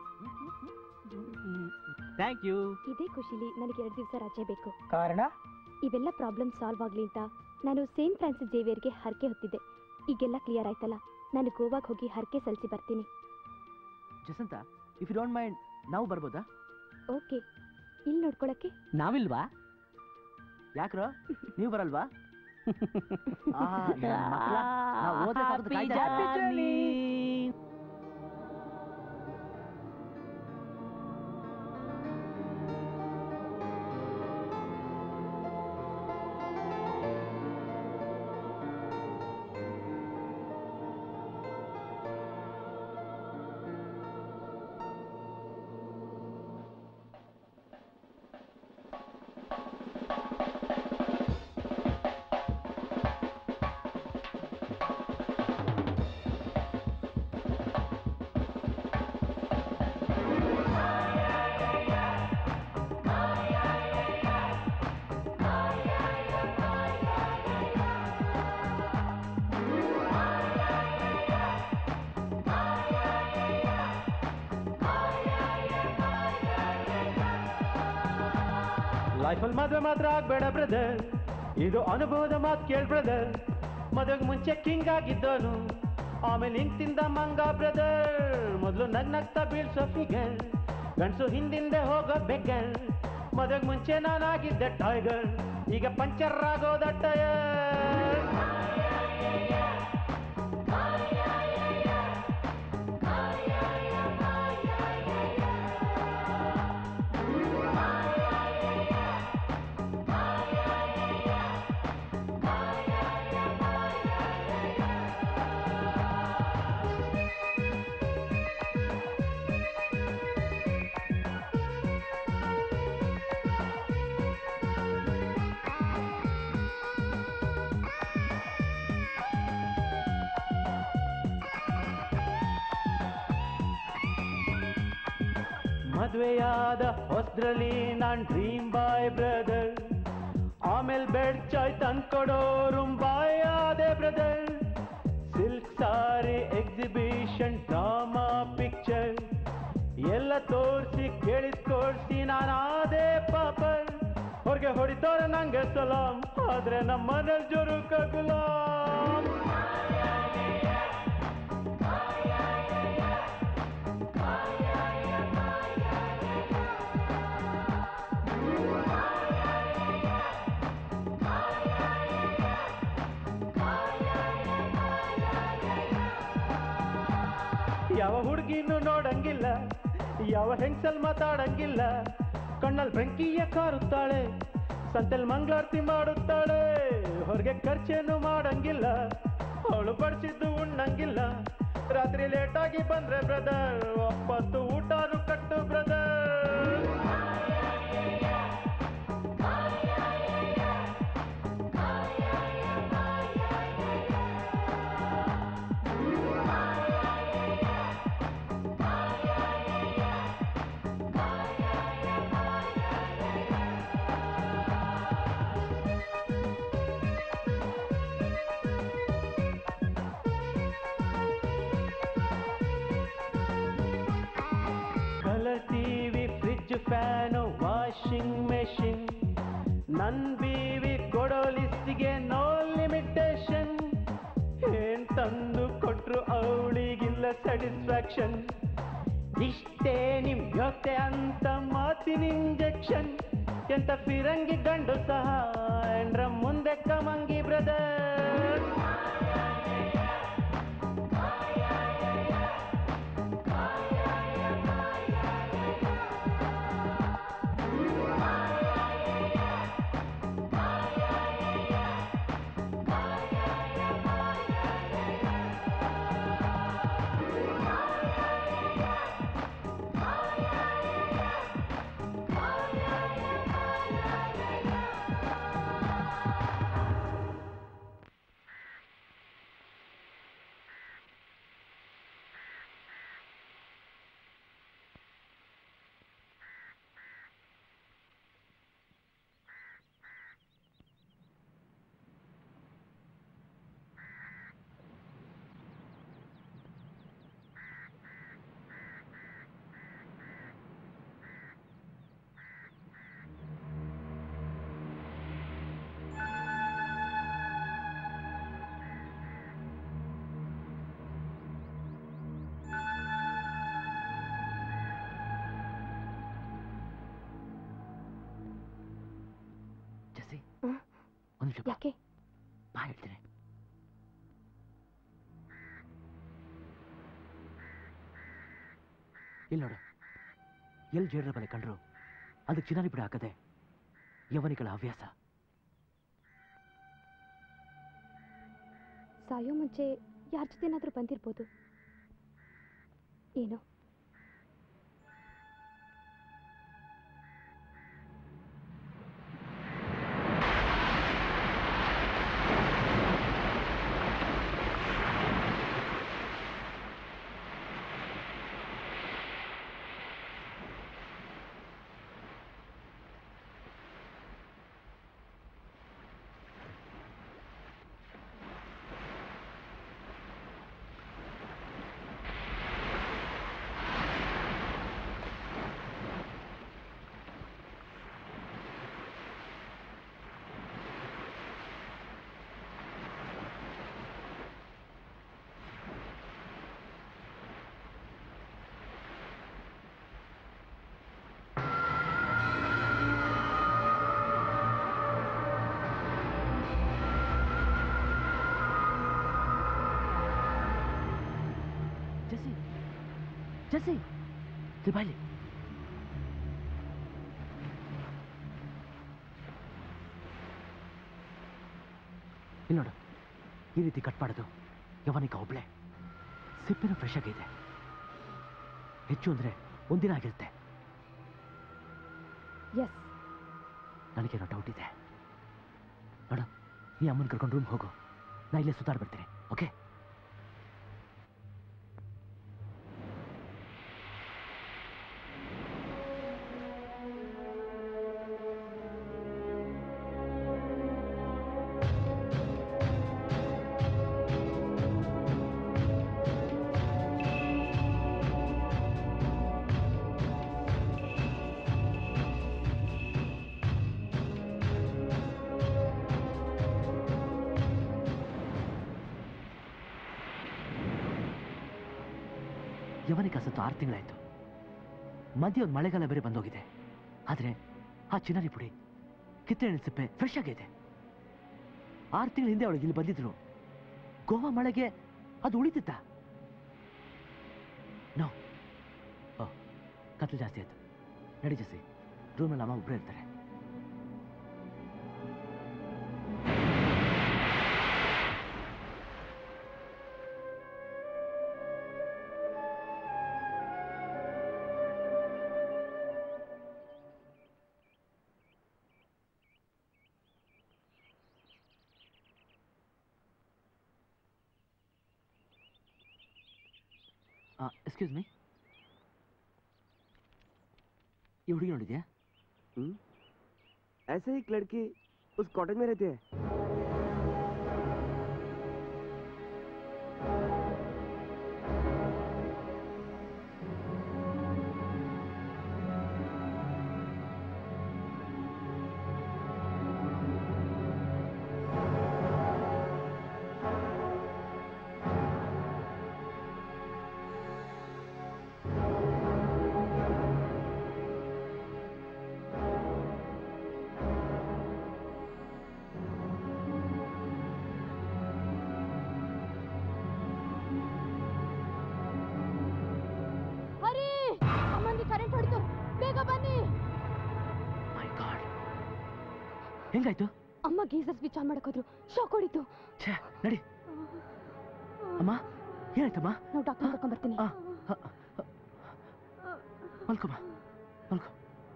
ಥ್ಯಾಂಕ್ ಯು ಇದೇ ಖುಷಿಲಿ ನನಗೆ ಎರಡು ದಿವಸ ರಜೆ ಬೇಕು ಕಾರಣ ಇವೆಲ್ಲ ಪ್ರಾಬ್ಲಮ್ ಸಾಲ್ವ್ ಆಗ್ಲಿ ಅಂತ ನಾನು ಸೇಂಟ್ ಫ್ರಾನ್ಸಿಸ್ ಜೇವಿಯರ್ಗೆ ಹರಕೆ ಹೊತ್ತಿದ್ದೆ ಈಗೆಲ್ಲ ಕ್ಲಿಯರ್ ಆಯ್ತಲ್ಲ ನಾನು ಗೋವಾಗೆ ಹೋಗಿ ಹರಕೆ ಸಲ್ಲಿಸಿ ಬರ್ತೀನಿ ಜಸಂತ ಇಫ್ ಯು ಡೋಂಟ್ ಮೈಂಡ್ ನಾವು ಬರ್ಬೋದಾ ಓಕೆ ಇಲ್ಲಿ ನೋಡ್ಕೊಳಕ್ಕೆ ನಾವಿಲ್ವಾ ಯಾಕ್ರೋ ನೀವು ಬರಲ್ವಾ ಆಹಾ, ನನ್ ಮಕ್ಳ, ನಾವ್ ಹೋದ್ರೆ ಸಾಕು ಅಂತ ಕಾಯ್ತಾ ಇದ್ದಾರೆ. ಲೈಫಲ್ಲಿ ಮದುವೆ ಮಾತ್ರ ಆಗ್ಬೇಡ ಬ್ರದರ್ ಇದು ಅನುಭವದ ಮಾತು ಕೇಳ್ ಬ್ರದರ್ ಮದುವೆಗೆ ಮುಂಚೆ ಕಿಂಗ್ ಆಗಿದ್ದೋನು ಆಮೇಲೆ ಹಿಂಗ್ ತಿಂದ ಮಂಗ ಬ್ರದರ್ ಮೊದಲು ನಗ್ ನಗ್ತಾ ಬೀಳ್ಸೋ ಫಿಗರ್ ಗಂಡಸು ಹಿಂದಿಂದೆ ಹೋಗೋ ಬೆಗ್ಗರ್ ಮದುವೆಗೆ ಮುಂಚೆ ನಾನಾಗಿದ್ದೆ ಟೈಗರ್ ಈಗ ಪಂಚರ್ ಆಗೋದ ಟಯರ್ ಮದ್ವೆಯಾದ ಹೊಸ್ದ್ರಲ್ಲಿ ನಾನ್ ಡ್ರೀಮ್ ಬಾಯ್ ಬ್ರದರ್ ಆಮೇಲೆ ಬೆಡ್ ಚಾಯ್ ತಂದ್ಕೊಡೋರು ಬಾಯ್ ಆದೆ brother silk sari exhibition drama picture ಎಲ್ಲ ತೋರಿಸಿ ಕೇಳಿದ್ ಕೊಡ್ಸಿ ನಾನಾದೆ ಪಾಪರ್ ಹೊರಗೆ ಹೊಡಿತೋರೆ ನಂಗೆ ಸಲಾಮ್ ಆದ್ರೆ ನಮ್ಮ ಮನೇಲಿ ಜೋರು ಗುಲಾಮ್ ಯಾವ ಹುಡುಗಿನೂ ನೋಡಂಗಿಲ್ಲ ಯಾವ ಹೆಂಗ್ಸಲ್ ಮಾತಾಡಂಗಿಲ್ಲ ಕಣ್ಣಲ್ಲಿ ಬೆಂಕಿಯ ಕಾರುತ್ತಾಳೆ ಸಂತೆಲ್ ಮಂಗಳಾರತಿ ಮಾಡುತ್ತಾಳೆ ಹೊರಗೆ ಖರ್ಚೇನು ಮಾಡಂಗಿಲ್ಲ ಅವಳು ಬಡಿಸಿದ್ದು ಉಣ್ಣಂಗಿಲ್ಲ ರಾತ್ರಿ ಲೇಟಾಗಿ ಬಂದ್ರೆ ಬ್ರದರ್ ಒಪ್ಪತ್ತು ಊಟನು ಕಟ್ಟು brother colour TV fridge fan washing machine ನನ್ ಬೀವಿ ಕೊಡೋ ಲಿಸ್ಟಿಗೆ ನೋ ಲಿಮಿಟೇಷನ್ ಏನ್ ತಂದು ಕೊಟ್ರು ಅವಳಿಗಿಲ್ಲ ಸ್ಯಾಟಿಸ್ಫ್ಯಾಕ್ಷನ್ ಇಷ್ಟೇ ನಿಮ್ ಯೋಗ್ಯತೆ ಅಂತ ಮಾತಿನ ಇಂಜೆಕ್ಷನ್ ಎಂತ ಫಿರಂಗಿ ಗಂಡು ಸಹ ಎಂಡ್ರ ಮುಂದೆ ಕಮಂಗಿ ಬ್ರದರ್ ಜೆಸ್ಸಿ ಒಂದು ನಿಮಿಷ ಯಾಕೆ ಬಾ ಹೇಳ್ತೀನಿ ಇಲ್ಲಿ ನೋಡು ಎಲ್ಲಿ ಜೇಡ್ರ ಬಲೆ ಕಂಡ್ರು ಅದಕ್ಕೆ ಚಿನ್ನಾರಿ ಬಿಡ ಹಾಕದೆ ಯವನಿಗಳ ಹವ್ಯಾಸ ಸಾಯೋ ಮುಂಚೆ ಯಾರ ಜೊತೆನಾದ್ರೂ ಬಂದಿರ್ಬೋದು ಏನೋ ಜೆಸ್ಸಿ ಬಾಯ್ಲಿ ಇಲ್ಲಿ ನೋಡು ಈ ರೀತಿ ಕಟ್ ಮಾಡೋದು ಯವನಿಕ ಒಬ್ಳೆ ಸಿಪ್ಪಿನ ಫ್ರೆಶ್ ಆಗಿದೆ ಹೆಚ್ಚು ಅಂದ್ರೆ ಒಂದಿನ ಆಗಿರುತ್ತೆ ಎಸ್ ನನಗೇನೋ ಡೌಟ್ ಇದೆ ನೋಡು ನೀ ಅಮ್ಮನ ಕರ್ಕೊಂಡು ರೂಮ್ ಹೋಗು ನಾ ಇಲ್ಲೇ ಸುತ್ತಾಡ್ಬಿಡ್ತೀನಿ ಓಕೆ ಯವನಿಕ ಸತ್ತು ಆರು ತಿಂಗಳಾಯ್ತು ಮಧ್ಯೆ ಒಂದು ಮಳೆಗಾಲ ಬೇರೆ ಬಂದೋಗಿದೆ ಆದರೆ ಆ ಚಿನ್ನರಿ ಪುಡಿ ಕಿತ್ತಳೆ ಸಿಪ್ಪೆ ಫ್ರೆಶ್ ಆಗಿದೆ ಆರು ತಿಂಗಳ ಹಿಂದೆ ಅವಳಿಗೆ ಇಲ್ಲಿ ಬಂದಿದ್ರು ಗೋವಾ ಮಳೆಗೆ ಅದು ಉಳಿತಿತ್ತ ನೋ ಓ ಕತ್ಲು ಜಾಸ್ತಿ ಆಯ್ತು ನಡಿ ಜಸಿ ರೂಮಲ್ಲಿ ಅಮ್ಮ ಒಬ್ಬರೇ ಇರ್ತಾರೆ एक्सक्यूज मी ये हुडी ನೋಡಿದ್ಯಾ ऐसे ही एक लड़की उस कॉटेज में रहती है ಹರಿ ಅಮ್ಮಂಗೆ ಕರೆಂಟ್ ಹೊಡಿತು ಬೇಗ ಬನ್ನಿ ಹೆಂಗಾಯ್ತು ಅಮ್ಮ ಗೀಸರ್ ಸ್ವಿಚ್ ಆನ್ ಮಾಡಕ್ ಹೋದ್ರು ಶಾಕ್ ಹೊಡಿತು ಛೇ ನಡಿ ಅಮ್ಮ ಏನಾಯ್ತಮ್ಮ ನಾವು ಡಾಕ್ಟರ್ ಕರ್ಕೊಂಡ್ ಬರ್ತೀನಿ ಮಲ್ಕೊಮ್ಮ ಮಲ್ಕೊ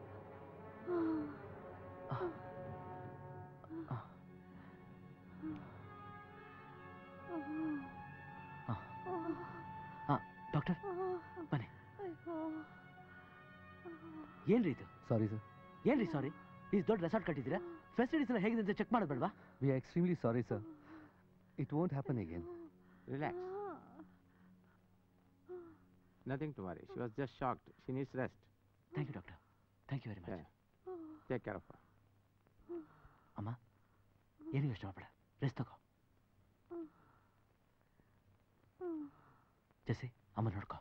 ಡಾಕ್ಟರ್ ಬನ್ನಿ ಏನ್ರಿ ಇದು ಸಾರಿ ಸರ್ ಏನ್ರಿ ಸಾರಿ ಈ ದೊಡ್ಡ ರೆಸಾರ್ಟ್ ಕಟ್ಟಿದ್ದೀರಾ ಫೆಸಿಲಿಟೀಸ್ ಎಲ್ಲ ಹೇಗಿದೆ ಅಂತ ಚೆಕ್ ಮಾಡೋದು ಬೇಡವಾ we are extremely sorry sir it won't happen again Relax. Nothing to worry. She was just shocked. She needs rest. Thank you doctor thank you very much Take care of her. ಅಮ್ಮ ಏನು ಯೋಚನೆ ಮಾಡಬೇಡ rest ತಗೋ JC ಅಮ್ಮ ನೋಡ್ಕೋ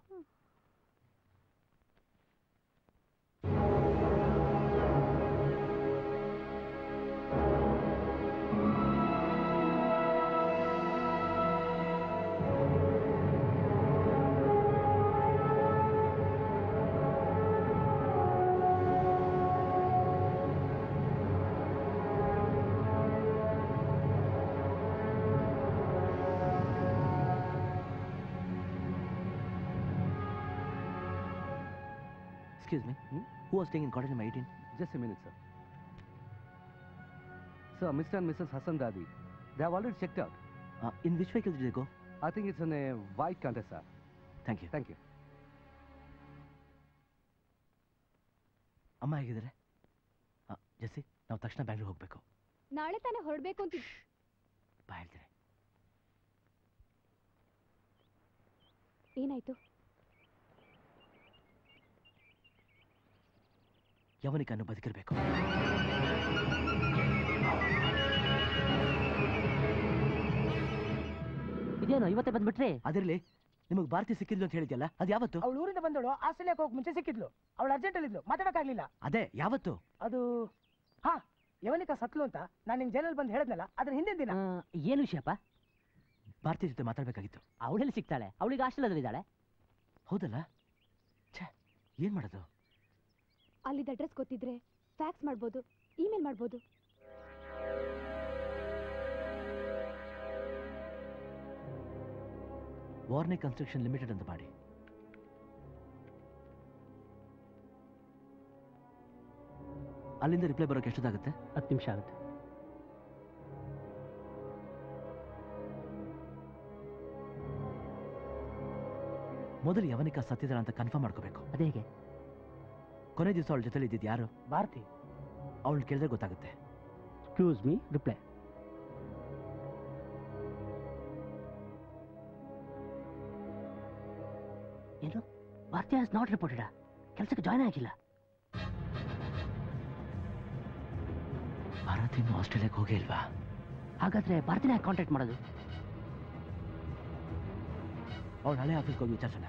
Excuse me. Who was staying in cottage number 18? Just a minute, sir. Sir, Mr. and Mrs. Hassan Dadi, they have already checked out. Uh, in which vehicle did they go? I think it's in a white Contessa, sir. Thank you. Thank you. ಅಮ್ಮ ಹೇಗಿದ್ದಾರೆ ಆ, Jessie ನಾವು ತಕ್ಷಣ ಬ್ಯಾಂಗ್ಳೂರ್ ಹೋಗಬೇಕು ನಾಳೆ ತಾನೇ ಹೊರಡ್ಬೇಕು ಅಂತ ಬಾ ಹೇಳ್ತೀನಿ ಏನಾಯ್ತು ಯವನಿಕನ್ನು ಬದುಕಿರಬೇಕು ಇದೇನು ಇವತ್ತೇ ಬಂದ್ಬಿಟ್ರಿ ಅದಿರಲಿ ನಿಮಗೆ ಭಾರತಿ ಸಿಕ್ಕಿದ್ಲು ಅಂತ ಹೇಳಿದ್ಯಲ್ಲ ಅದು ಯಾವತ್ತು ಅವಳು ಊರಿಂದ ಬಂದವಳು ಆಸ್ಟ್ರೇಲಿಯಾಕ್ಕೆ ಹೋಗಿ ಮುಂಚೆ ಸಿಕ್ಕಿದ್ಲು ಅವಳು ಅರ್ಜೆಂಟಲ್ಲಿದ್ಲು ಮಾತಾಡೋಕ್ಕಾಗ್ಲಿಲ್ಲ ಅದೇ ಯಾವತ್ತು ಅದು ಹಾ ಯವನಿಕ ಸತ್ಲು ಅಂತ ನಾನು ನಿನ್ ಜೈಲಲ್ಲಿ ಬಂದು ಹೇಳಿದ್ನಲ್ಲ ಅದ್ರ ಹಿಂದಿನ ದಿನ ಏನು ವಿಷಯಪ್ಪ ಭಾರತಿ ಜೊತೆ ಮಾತಾಡ್ಬೇಕಾಗಿತ್ತು ಅವಳೆಲ್ಲಿ ಸಿಗ್ತಾಳೆ ಅವಳಿಗೆ ಹಾಸ್ಟೆಲ್ ಇದ್ದಾಳೆ ಹೌದಲ್ಲ ಏನ್ ಮಾಡೋದು ಅಲ್ಲಿದ್ದ ಅಡ್ರೆಸ್ ಗೊತ್ತಿದ್ರೆ ಫ್ಯಾಕ್ಸ್ ಮಾಡ್ಬೋದು ಇಮೇಲ್ ಮಾಡ್ಬೋದು ವಾರ್ನೆ ಕನ್ಸ್ಟ್ರಕ್ಷನ್ ಲಿಮಿಟೆಡ್ ಅಂತ ಮಾಡಿ ಅಲ್ಲಿಂದ ರಿಪ್ಲೈ ಬರೋಕೆ ಎಷ್ಟೊತ್ತಾಗುತ್ತೆ ಹತ್ತು ನಿಮಿಷ ಆಗುತ್ತೆ ಮೊದಲು ಯವನಿಕ ಸತ್ತಿದಾಳ ಅಂತ ಕನ್ಫರ್ಮ್ ಮಾಡ್ಕೋಬೇಕು ಅದೇ ಹೇಗೆ ಕೊನೆ ದಿವಸ ಅವಳ ಜೊತೆಲಿ ಇದ್ದಿದ್ದು ಯಾರು ಭಾರತಿ ಅವಳು ಕೇಳಿದ್ರೆ ಗೊತ್ತಾಗುತ್ತೆ ಎಕ್ಸ್ಕ್ಯೂಸ್ ಮೀ ರಿಪ್ಲೈ ಏನು ಭಾರತಿ ಹ್ಯಾಸ್ ನಾಟ್ ರಿಪೋರ್ಟೆಡ್ ಕೆಲಸಕ್ಕೆ ಜಾಯ್ನ್ ಆಗಿಲ್ಲ ಭಾರತ್ ಇನ್ನು ಆಸ್ಟ್ರೇಲಿಯಾಗೆ ಹೋಗೇ ಇಲ್ವಾ ಹಾಗಾದ್ರೆ ಭಾರತಿನ ಕಾಂಟ್ಯಾಕ್ಟ್ ಮಾಡೋದು ಅವಳು ಹಳೆ ಆಫೀಸ್ಗೆ ಹೋಗಿ ವಿಚಾರಿಸೋಣ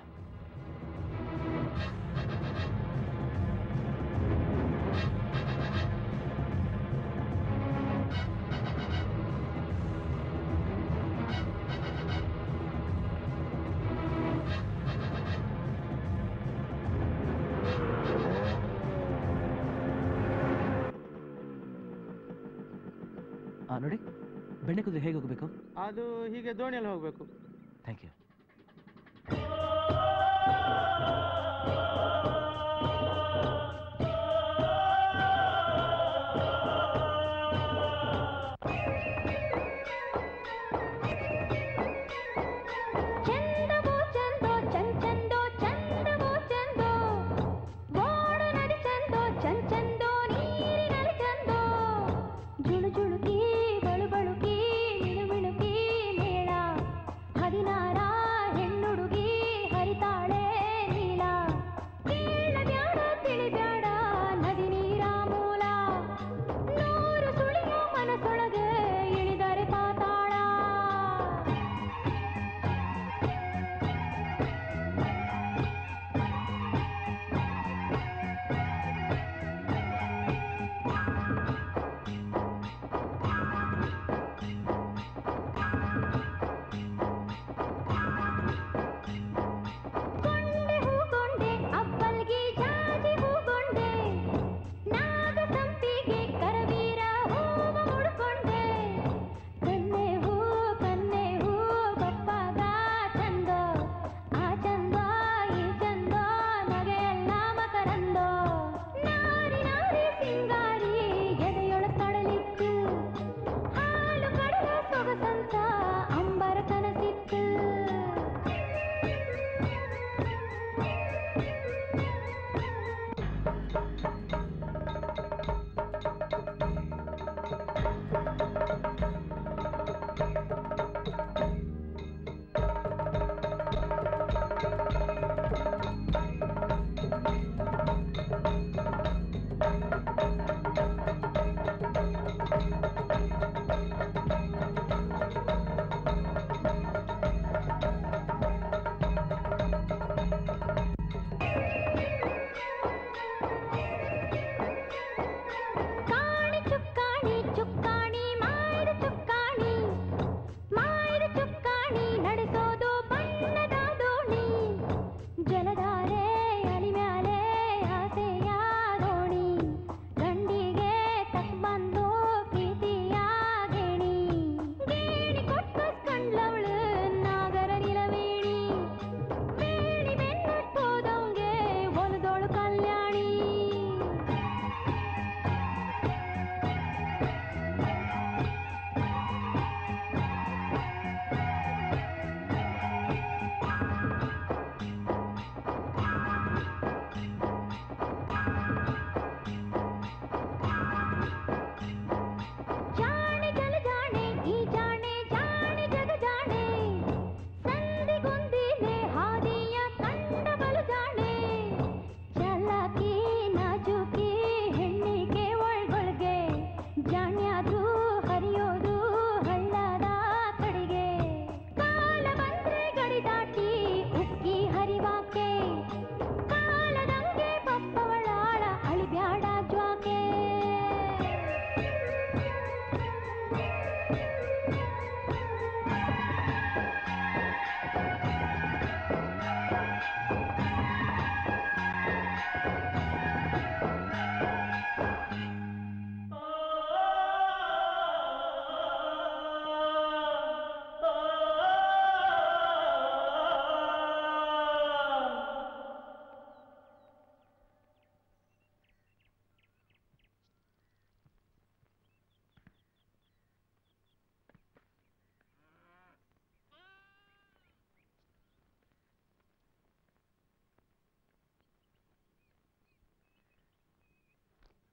ಆ, ನೋಡಿ ಬೆಣ್ಣೆ ಕುದುರೆ ಹೇಗೆ ಹೋಗಬೇಕು ಅದು ಹೀಗೆ ದೋಣಿಯಲ್ಲಿ ಹೋಗ್ಬೇಕು ಥ್ಯಾಂಕ್ ಯು ಚಂದವೋ ಚಂದೋ ಚಂಚಂದೋ ಚಂದವೋ ಚಂದೋ ಗೋಡ ನದಿ ಚಂದೋ ಚಂಚಂದೋ ನೀರಿನಲ್ಲಿ ಚಂದೋ ಜುಳು ಜುಳುಕಿ ಬಳು ಬಳುಕಿ ಮಿಳು ಮಿಳುಕಿ ಮೇಳ ಹದಿನಾರ ಹೆಣ್ಣುಡುಗಿ ಹರಿತಾಳೆ ನೀಲ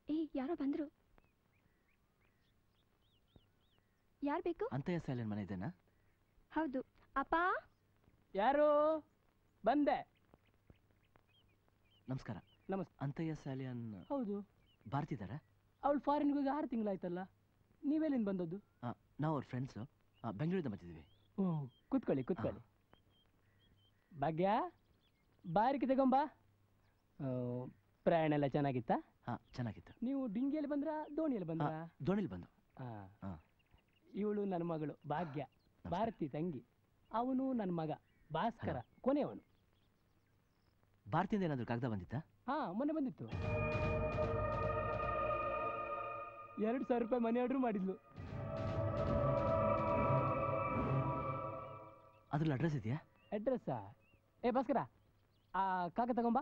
ಏ ಯಾರೋ ಬಂದ್ರು ಯಾರು ಬೇಕು ಅಂತಯ್ಯ ಸ್ಯಾಲಿನ್ ಮನೆ ಇದೆನಾ ಹೌದು ಅಪ್ಪ ಯಾರು ಬಂದೆ ನಮಸ್ಕಾರ ನಮಸ್ತೆ ಅಂತಯ್ಯ ಸ್ಯಾಲಿಯನ್ ಹೌದು ಬಾರ್ತಿದಾರ ಅವಳು ಫಾರಿನ್ಗೆ ಹೋಗಿ ಆರು ತಿಂಗಳಾಯ್ತಲ್ಲ ನೀವೆಲ್ಲಿಂದ ಬಂದದ್ದು ನಾವು ಅವ್ರ ಫ್ರೆಂಡ್ಸು ಬೆಂಗಳೂರಿಂದ ಬಂದಿದ್ದೀವಿ ಹ್ಞೂ ಕೂತ್ಕೊಳ್ಳಿ ಕೂತ್ಕೊಳ್ಳಿ ಭಾಗ್ಯ ಬಾರಿಕೆ ತಗೊಂಬಾ ಆ, ಪ್ರಯಾಣ ಎಲ್ಲ ಚೆನ್ನಾಗಿತ್ತಾ ಹಾಂ ಚೆನ್ನಾಗಿತ್ತು ನೀವು ಡಿಂಗಿಯಲ್ಲಿ ಬಂದ್ರ ದೋಣಿಯಲ್ಲಿ ಬಂದ್ರ ದೋಣಿಲಿ ಬಂದು ಹಾ ಇವಳು ನನ್ನ ಮಗಳು ಭಾಗ್ಯ ಭಾರತಿ ತಂಗಿ ಅವನು ನನ್ನ ಮಗ ಭಾಸ್ಕರ ಕೊನೆಯವನು ಭಾರತಿಯಿಂದ ಏನಾದರೂ ಕಾಗದ ಬಂದಿತ್ತಾ ಹಾ ಮೊನ್ನೆ ಬಂದಿತ್ತು ಎರಡು ಸಾವಿರ ರೂಪಾಯಿ ಮನೆ ಆರ್ಡ್ರ್ ಮಾಡಿದ್ಲು ಅದ್ರಲ್ಲಿ ಅಡ್ರೆಸ್ ಇದೆಯಾ ಅಡ್ರೆಸ್ಸಾ ಏ ಭಾಸ್ಕರ ಆ ಕಾಕ ತಗೊಂಬಾ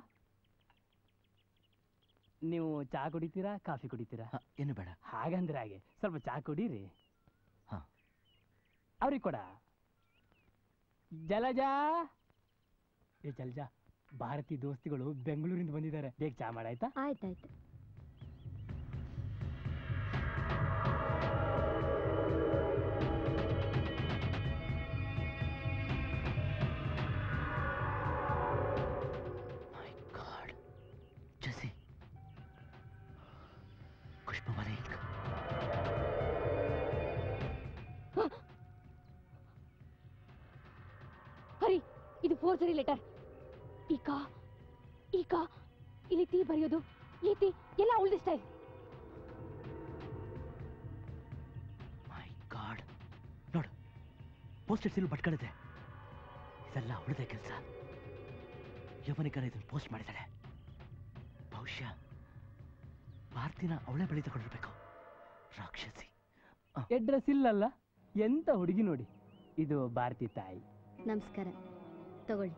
ನೀವು ಚಾ ಕುಡಿತೀರಾ ಕಾಫಿ ಕುಡಿತೀರಾ ಏನು ಬೇಡ ಹಾಗಂದ್ರೆ ಹಾಗೆ ಸ್ವಲ್ಪ ಚಾ ಕುಡೀರಿ ಹಾ. ಅವ್ರಿಗೆ ಕೊಡ ಜಲಜಾ ಏ ಜಲಜಾ ಭಾರತಿ ದೋಸ್ತಿಗಳು ಬೆಂಗಳೂರಿಂದ ಬಂದಿದ್ದಾರೆ ಬೇಗ ಚಾ ಮಾಡಾಯ್ತಾ ಆಯ್ತಾಯ್ತು ಜೆಸಿ ಖುಷ್ಬು ಮಲಿಕ್ ಹರಿ ಇದು ಫೋರ್ಜರಿ ಲೆಟರ್ ಈಗ ಈಗ ಇಲ್ಲಿ ತೀ ಬರೆಯೋದು ಈ ತೀ ಎಲ್ಲ ಉಳ್ದ ಸ್ಟೈಲ್ ಗಾಡ್ ನೋಡು ಪೋಸ್ಟ್ ಸೀಲ್ ಬಟ್ಕೊಂಡಿದೆ ಇದೆಲ್ಲ ಅವಳದೇ ಕೆಲಸ ಯವನಿಕನ ಇದನ್ನು ಪೋಸ್ಟ್ ಮಾಡಿದ್ದಾಳೆ ಬಹುಶಃ ಭಾರತಿನ ಅವಳೇ ಬಳಿ ತಗೊಂಡಿರ್ಬೇಕು ರಾಕ್ಷಸಿ ಅಡ್ರೆಸ್ ಇಲ್ಲಲ್ಲ ಎಂತ ಹುಡುಗಿ ನೋಡಿ ಇದು ಭಾರತಿ ತಾಯಿ ನಮಸ್ಕಾರ ತಗೊಳ್ಳಿ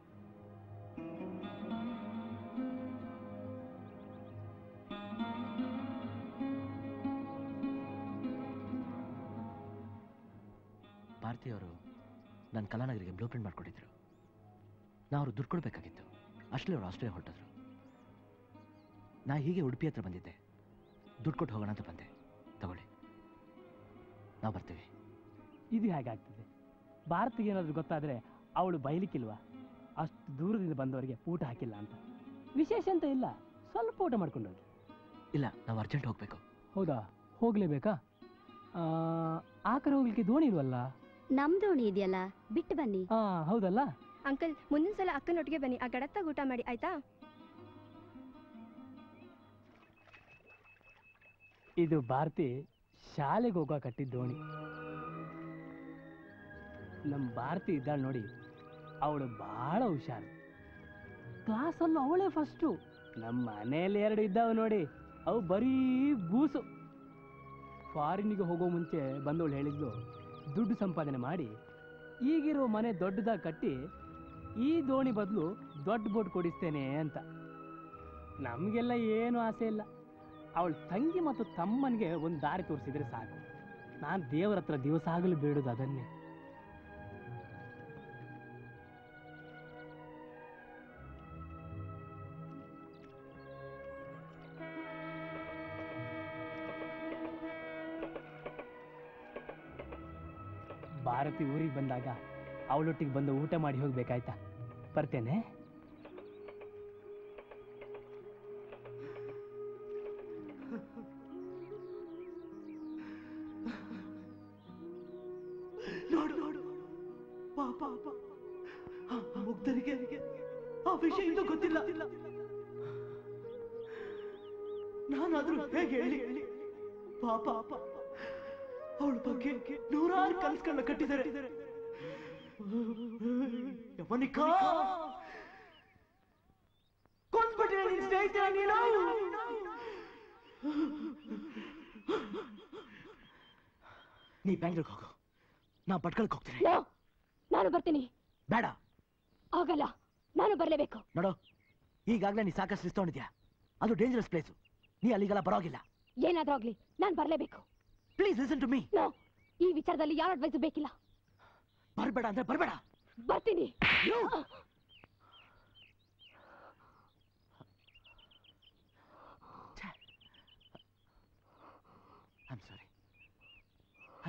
ಭಾರತಿ ಅವರು ನನ್ನ ಕಲಾನಗರಿಗೆ ಬ್ಲೂ ಪ್ರಿಂಟ್ ಮಾಡಿಕೊಟ್ಟಿದ್ರು ನಾ ಅವ್ರು ದುಡ್ಡು ಕೊಡಬೇಕಾಗಿತ್ತು ಅಷ್ಟೇ ಅವ್ರು ಆಸ್ಟ್ರೇಲಿಯಾ ಹೊರಟಿದ್ರು ನಾ ಹೀಗೆ ಉಡುಪಿ ಹತ್ರ ಬಂದಿದ್ದೆ ದುಡ್ಡು ಕೊಟ್ಟು ಹೋಗೋಣ ಅಂತ ಬಂದೆ ತಗೊಳ್ಳಿ ನಾವು ಬರ್ತೀವಿ ಇದು ಹೇಗಾಗ್ತದೆ ಭಾರತಿಗೆ ಏನಾದ್ರು ಗೊತ್ತಾದ್ರೆ ಅವಳು ಬೈಲಿಕ್ಕಿಲ್ವಾ ಅಷ್ಟು ದೂರದಿಂದ ಬಂದವರಿಗೆ ಊಟ ಹಾಕಿಲ್ಲ ಅಂತ ವಿಶೇಷ ಅಂತ ಇಲ್ಲ ಸ್ವಲ್ಪ ಊಟ ಮಾಡ್ಕೊಂಡು ಹೋಗಿ ಇಲ್ಲ ನಾವು ಅರ್ಜೆಂಟ್ ಹೋಗಬೇಕು ಹೌದಾ ಹೋಗ್ಲೇಬೇಕಾ ಆ, ಆ ಕಡೆ ಹೋಗ್ಲಿಕ್ಕೆ ದೋಣಿ ಇಲ್ವಲ್ಲ ನಮ್ ದೋಣಿ ಇದೆಯಲ್ಲ ಬಿಟ್ಟು ಬನ್ನಿ ಹಾ ಹೌದಲ್ಲ ಅಂಕಲ್ ಮುಂದಿನ ಸಲ ಅಕ್ಕನೊಟ್ಟಿಗೆ ಬನ್ನಿ ಆ ಗಡತ್ತಾಗ ಊಟ ಮಾಡಿ ಆಯ್ತಾ ಇದು ಭಾರತಿ ಶಾಲೆಗೆ ಹೋಗೋ ಕಟ್ಟಿದ ದೋಣಿ ನಮ್ಮ ಭಾರತಿ ಇದ್ದಾಳೆ ನೋಡಿ ಅವಳು ಬಹಳ ಹುಷಾರು ಕ್ಲಾಸಲ್ಲೂ ಅವಳೇ ಫಸ್ಟು ನಮ್ಮ ಮನೆಯಲ್ಲಿ ಎರಡು ಇದ್ದಾವೆ ನೋಡಿ ಅವು ಬರೀ ಬೂಸು ಫಾರಿನ್ನಿಗೆ ಹೋಗೋ ಮುಂಚೆ ಬಂದವಳು ಹೇಳಿದ್ಲು ದುಡ್ಡು ಸಂಪಾದನೆ ಮಾಡಿ ಈಗಿರೋ ಮನೆ ದೊಡ್ಡದಾಗಿ ಕಟ್ಟಿ ಈ ದೋಣಿ ಬದಲು ದೊಡ್ಡ ಬೋಟ್ ಕೊಡಿಸ್ತೇನೆ ಅಂತ ನಮಗೆಲ್ಲ ಏನು ಆಸೆ ಇಲ್ಲ ಅವಳ ತಂಗಿ ಮತ್ತು ತಮ್ಮನಿಗೆ ಒಂದು ದಾರಿ ತೋರಿಸಿದ್ರೆ ಸಾಕು ನಾನು ದೇವರ ಹತ್ರ ದಿವಸ ಆಗಲು ಬೇಡುದು ಅದನ್ನೇ ಭಾರತಿ ಊರಿಗೆ ಬಂದಾಗ ಅವಳೊಟ್ಟಿಗೆ ಬಂದು ಊಟ ಮಾಡಿ ಹೋಗ್ಬೇಕಾಯ್ತಾ ಬರ್ತೇನೆ ನೋಡು ನೋಡು ಪಾಪ ಪಾಪ ಆ ಮುಗ್ಧರಿಗೆ ಆ ವಿಷಯ ಇನ್ನೂ ಗೊತ್ತಿಲ್ಲ ನಾನಾದ್ರೂ ಹೇಗೆ ಹೇಳಿ ಪಾಪ ಅವಳ ಬಗ್ಗೆ ನೂರಾರು ಕನಸುಗಳನ್ನ ಕಟ್ಟಿದ್ದಾರೆ ಯಮನಿಕಾ ಕೊಂದ್ಬಿಟ್ರೆ ನಿನ್ ಸ್ನೇಹಿತ ನೀನು ನೀ ಬ್ಯಾಂಗ್ಳೂರ್ಗೆ ಹೋಗು ನಾ ಭಟ್ಕಳಕ್ಕೆ ಹೋಗ್ತೀನಿ ನೋ, ನಾನು ಬರ್ತೀನಿ ಬೇಡ ಆಗಲ್ಲ ನಾನು ಬರಲೇಬೇಕು ನೋಡು ಈಗಾಗಲೇ ನೀ ಸಾಕಷ್ಟು ರಿಸ್ಕ್ ತಗೊಂಡಿದ್ಯಾ ಅದು ಡೇಂಜರಸ್ ಪ್ಲೇಸು ನೀ ಅಲ್ಲಿಗೆಲ್ಲ ಬರೋಗಿಲ್ಲ ಏನಾದ್ರೂ ಆಗ್ಲಿ ನಾನು ಬರಲೇಬೇಕು please listen to me no ಈ ವಿಚಾರದಲ್ಲಿ ಯಾರ ಅಡ್ವೈಸ್ ಬೇಕಿಲ್ಲ ಬರಬೇಡ ಅಂದ್ರೆ ಬರಬೇಡ ಬರ್ತೀನಿ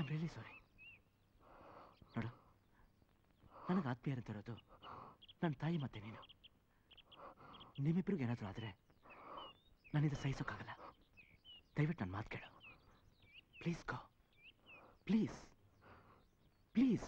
ಐ ರಿಯಲಿ ಸಾರಿ ನೋಡು ನನಗೆ ಆತ್ಮೀಯರಿರೋದು ನನ್ನ ತಾಯಿ ಮತ್ತೆ ನೀನು ನಿಮ್ಮಿಬ್ರಿಗೂ ಏನಾದರೂ ಆದರೆ ನನ್ನಿಂದ ಸಹಿಸೋಕ್ಕಾಗಲ್ಲ ದಯವಿಟ್ಟು ನನ್ನ ಮಾತು ಕೇಳು please go please please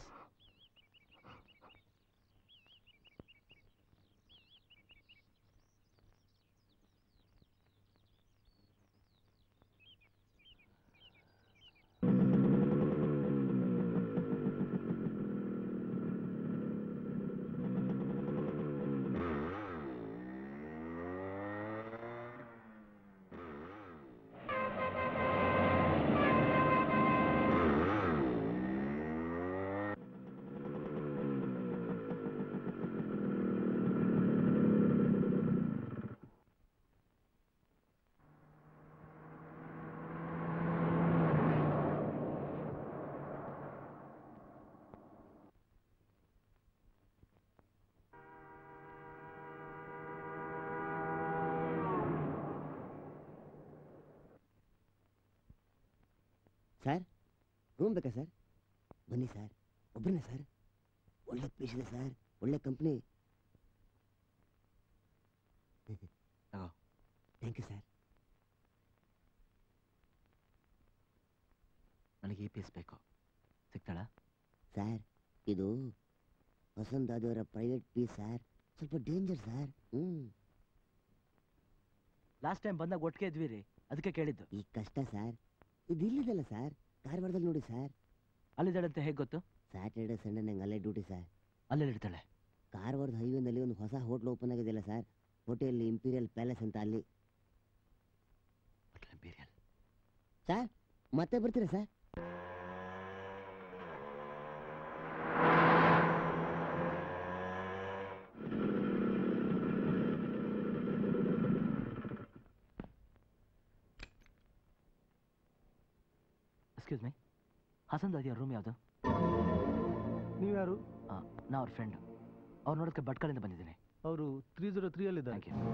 sir room ಬೇಕಾ ಸರ್ ಬನ್ನಿ ಸರ್ ಒಬ್ಬರನ್ನೇ ಸರ್ ಒಳ್ಳೆ ಪ್ಲೇಸ್ ಇದೆ ಸರ್ ಒಳ್ಳೆ ಕಂಪ್ನಿ ಥ್ಯಾಂಕ್ ಯು ಸರ್ ನನಗೆ ಈ ಪೀಸ್ ಬೇಕು ಸಿಗ್ತಾಳ ಸರ್ ಇದು ವಸಂತಾದವರ ಪ್ರೈವೇಟ್ ಪೀಸ್ ಸರ್ ಸ್ವಲ್ಪ ಡೇಂಜರ್ ಸರ್ ಹ್ಞೂ ಲಾಸ್ಟ್ ಟೈಮ್ ಬಂದಾಗ ಒಟ್ಟಿಗೆ ಇದ್ವಿ ರೀ ಅದಕ್ಕೆ ಕೇಳಿದ್ದು ಈ ಕಷ್ಟ ಸರ್ ಇದು ಇಲ್ಲಿದಲ್ಲ ಸರ್ ಕಾರವಾರದಲ್ಲಿ ನೋಡಿ ಸರ್ ಅಲ್ಲಿದ್ದಾಳಂತೆ ಹೇಗೆ ಗೊತ್ತು ಸ್ಯಾಟರ್ಡೆ ಸಂಡೇ ನಂಗೆ ಅಲ್ಲೇ ಡ್ಯೂಟಿ ಸರ್ ಅಲ್ಲೇ ಇರ್ತಾಳೆ ಕಾರವಾರದ ಹೈವೇನಲ್ಲಿ ಒಂದು ಹೊಸ ಹೋಟ್ಲ್ ಓಪನ್ ಆಗಿದೆಯಲ್ಲ ಸರ್ ಹೋಟೆಲ್ ಇಂಪೀರಿಯಲ್ ಪ್ಯಾಲೇಸ್ ಅಂತ ಅಲ್ಲಿ ಸರ್ ಮತ್ತೆ ಬರ್ತೀರಾ ಸರ್ ಎಕ್ಸ್ಕ್ಯೂಸ್ ಮೀ ಹಸನ್ ದಾದಿಯ ರೂಮ್ ಯಾವುದು ನೀವ್ಯಾರು ನಾ ಅವ್ರ ಫ್ರೆಂಡ್ ಅವ್ರು ನೋಡೋಕ್ಕೆ ಭಟ್ಕಳಿಂದ ಬಂದಿದ್ದೀನಿ ಅವರು ತ್ರೀ ಜೀರೋ ತ್ರೀ ಅಲ್ಲಿ ಥ್ಯಾಂಕ್ ಯು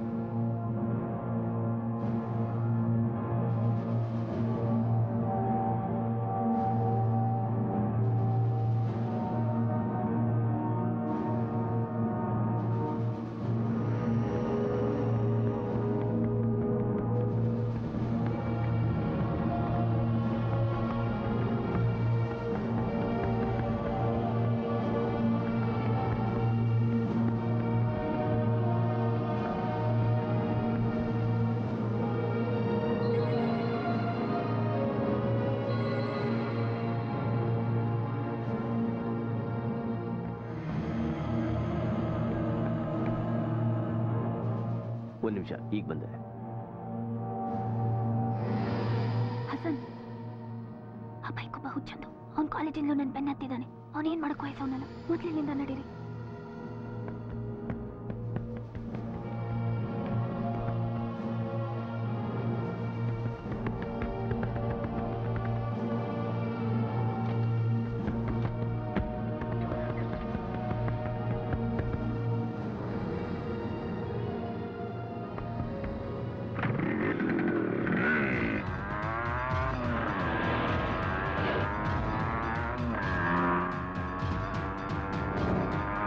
ಒಂದು ನಿಮಿಷ ಈಗ ಬಂದೆ ಹಸನ್ ಆ ಬೈಕು ಬಹು ಚಂದು ಅವ್ನ ಕಾಲೇಜಿಂದಲೂ ನನ್ನ ಬೆನ್ನ ಹತ್ತಿದ್ದಾನೆ ಅವನೇನ್ ಮಾಡಕ್ ವಯಸ್ಸವನಲ್ಲ ಮೊದ್ಲಿನಿಂದ ನಡೀರಿ ಆ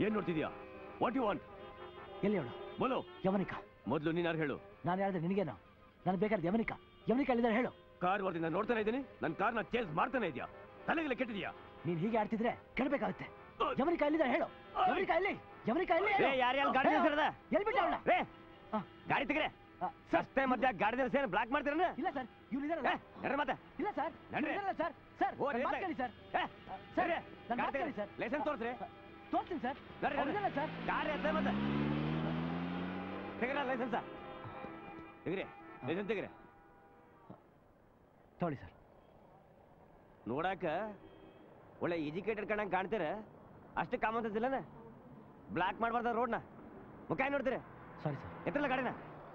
ಏನ್ ನೋಡ್ತಿದ್ಯಾ ವಾಟ್ ಯು ವಾಂಟ್ ಎಲ್ಲಿ ಹೇಳು ಬೋಲು ಯಮನಿಕ ಮೊದಲು ನೀನು ಯಾರು ಹೇಳು ನಾನು ಹೇಳಿದ್ರೆ ನಿನಗೇನು ನನಗೆ ಬೇಕಾದ್ರೆ ಯಮನಿಕ ಯಮನಿಕ ಎಲ್ಲಿದ್ದಾರೆ ಹೇಳು ಕಾರ್ ವರ್ದಿಂದ ನೋಡ್ತಾನೆ ಇದ್ದೀನಿ ನನ್ನ ಕಾರ್ನ ಚೇಂಜ್ ಮಾಡ್ತಾನೆ ಇದೆಯಾ ತಲೆಗೆಲ್ಲ ಕೆಟ್ಟಿದ್ಯಾ ನೀನ್ ಹೀಗೆ ಆಡ್ತಿದ್ರೆ ಕೆಡಬೇಕಾಗುತ್ತೆ ಯಮನಿಕ ಎಲ್ಲಿದ್ದಾರೆ ಹೇಳು ಯಮನಿಕ ಎಲ್ಲಿ ಯಮನಿಕ ಎಲ್ಲಿ ಏ, ಯಾರ್ ಯಾರ್ ಗಾಡಿ ನಿಲ್ಸಿರೋದ? ಎಲ್ಲಿ ಬಿಟ್ಟ ಅವಳ ರೇ ಗಾಡಿ ತೆಗ್ರೆ ಸಸ್ತೆ ಮಧ್ಯ ಗಾಡಿ ನಿಲ್ಸಿ ಬ್ಲಾಕ್ ಮಾಡ್ತೀರಣ್ಣ ಇಲ್ಲ ಸರ್ ಇವ್ರು ಇದಾರಲ್ಲ ನಡ್ರಿ ಮತ್ತೆ ಇಲ್ಲ ಸರ್ ನಡ್ರಿ. ಇದಾರಲ್ಲ ಸರ್ ಸರ್ ಓ, ನನ್ ಇಲ್ಲ. ಮಾತ್ ಕೇಳಿ ಸರ್ ಏ, ಸರ್ ನಡ್ರಿ. ನನ್ನ ಗಾಡಿ ಮಾತ್ ಕೇಳಿ ತೆಗ್ರಿ. ಸರ್ ಲೈಸೆನ್ಸ್ ತೋರಿಸ್ರಿ ತೋರ್ತೀನಿ ಸರ್ ನಡ್ರಿ, ನಡ್ರಿ. ಅವ್ರಿದಾರಲ್ಲ ಸರ್ ಗಾಡಿ ಎತ್ತ ಮತ್ತೆ ತೆಗ್ರ ಲೈಸೆನ್ಸ ತೆಗ್ರಿ ಲೈಸೆನ್ಸ್ ತೆಗ್ರಿ ತೊಗೊಳ್ಳಿ ಸರ್ ನೋಡಾಕ ಒಳ್ಳೆ ಎಜುಕೇಟೆಡ್ ಕಣಂಗ್ ಕಾಣ್ತೀರ ಅಷ್ಟು ಕಾಮನ್ ಸೆನ್ಸ್ ಇಲ್ಲನ ಬ್ಲಾಕ್ ಮಾಡಬಾರ್ದ ರೋಡ್ನ ಮುಖ ಏನ್ ನೋಡ್ತೀರಿ ಸಾರಿ ಸರ್ ಎತ್ತಲ್ಲ ಗಾಡಿನ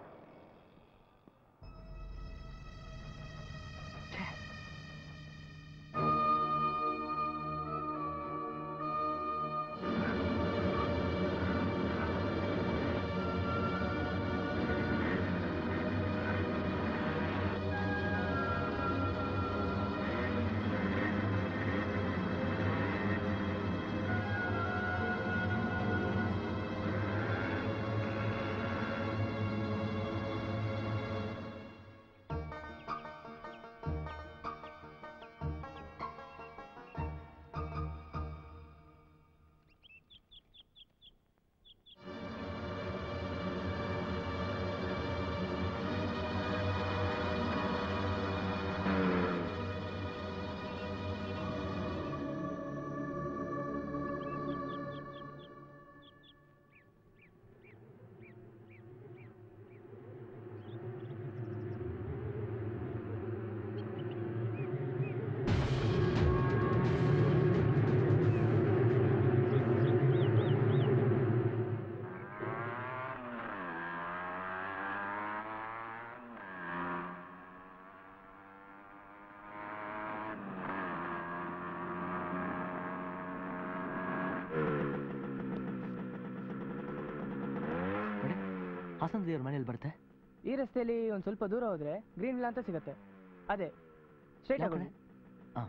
ಹಾಸನ ದೇವ್ರ ಮನೇಲಿ ಬರುತ್ತೆ ಈ ರಸ್ತೆಯಲ್ಲಿ ಒಂದ್ ಸ್ವಲ್ಪ ದೂರ ಹೋದ್ರೆ ಗ್ರೀನ್ ವಿಲ್ಲ ಅಂತ ಸಿಗತ್ತೆ ಅದೇ ಸ್ಟ್ರೈಟ್ ಯಾವ ಆಗಿ ಕಡೆ? ಹಾ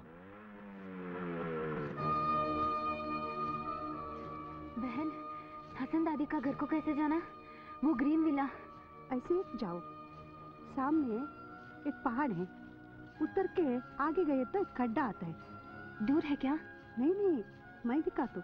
बहन हसन दादी का घर को कैसे जाना वो ग्रीन विला ऐसे जाओ सामने एक पहाड़ है उतर के आगे गए तो एक खड्डा आता है दूर है क्या नहीं नहीं मैं दिखा तो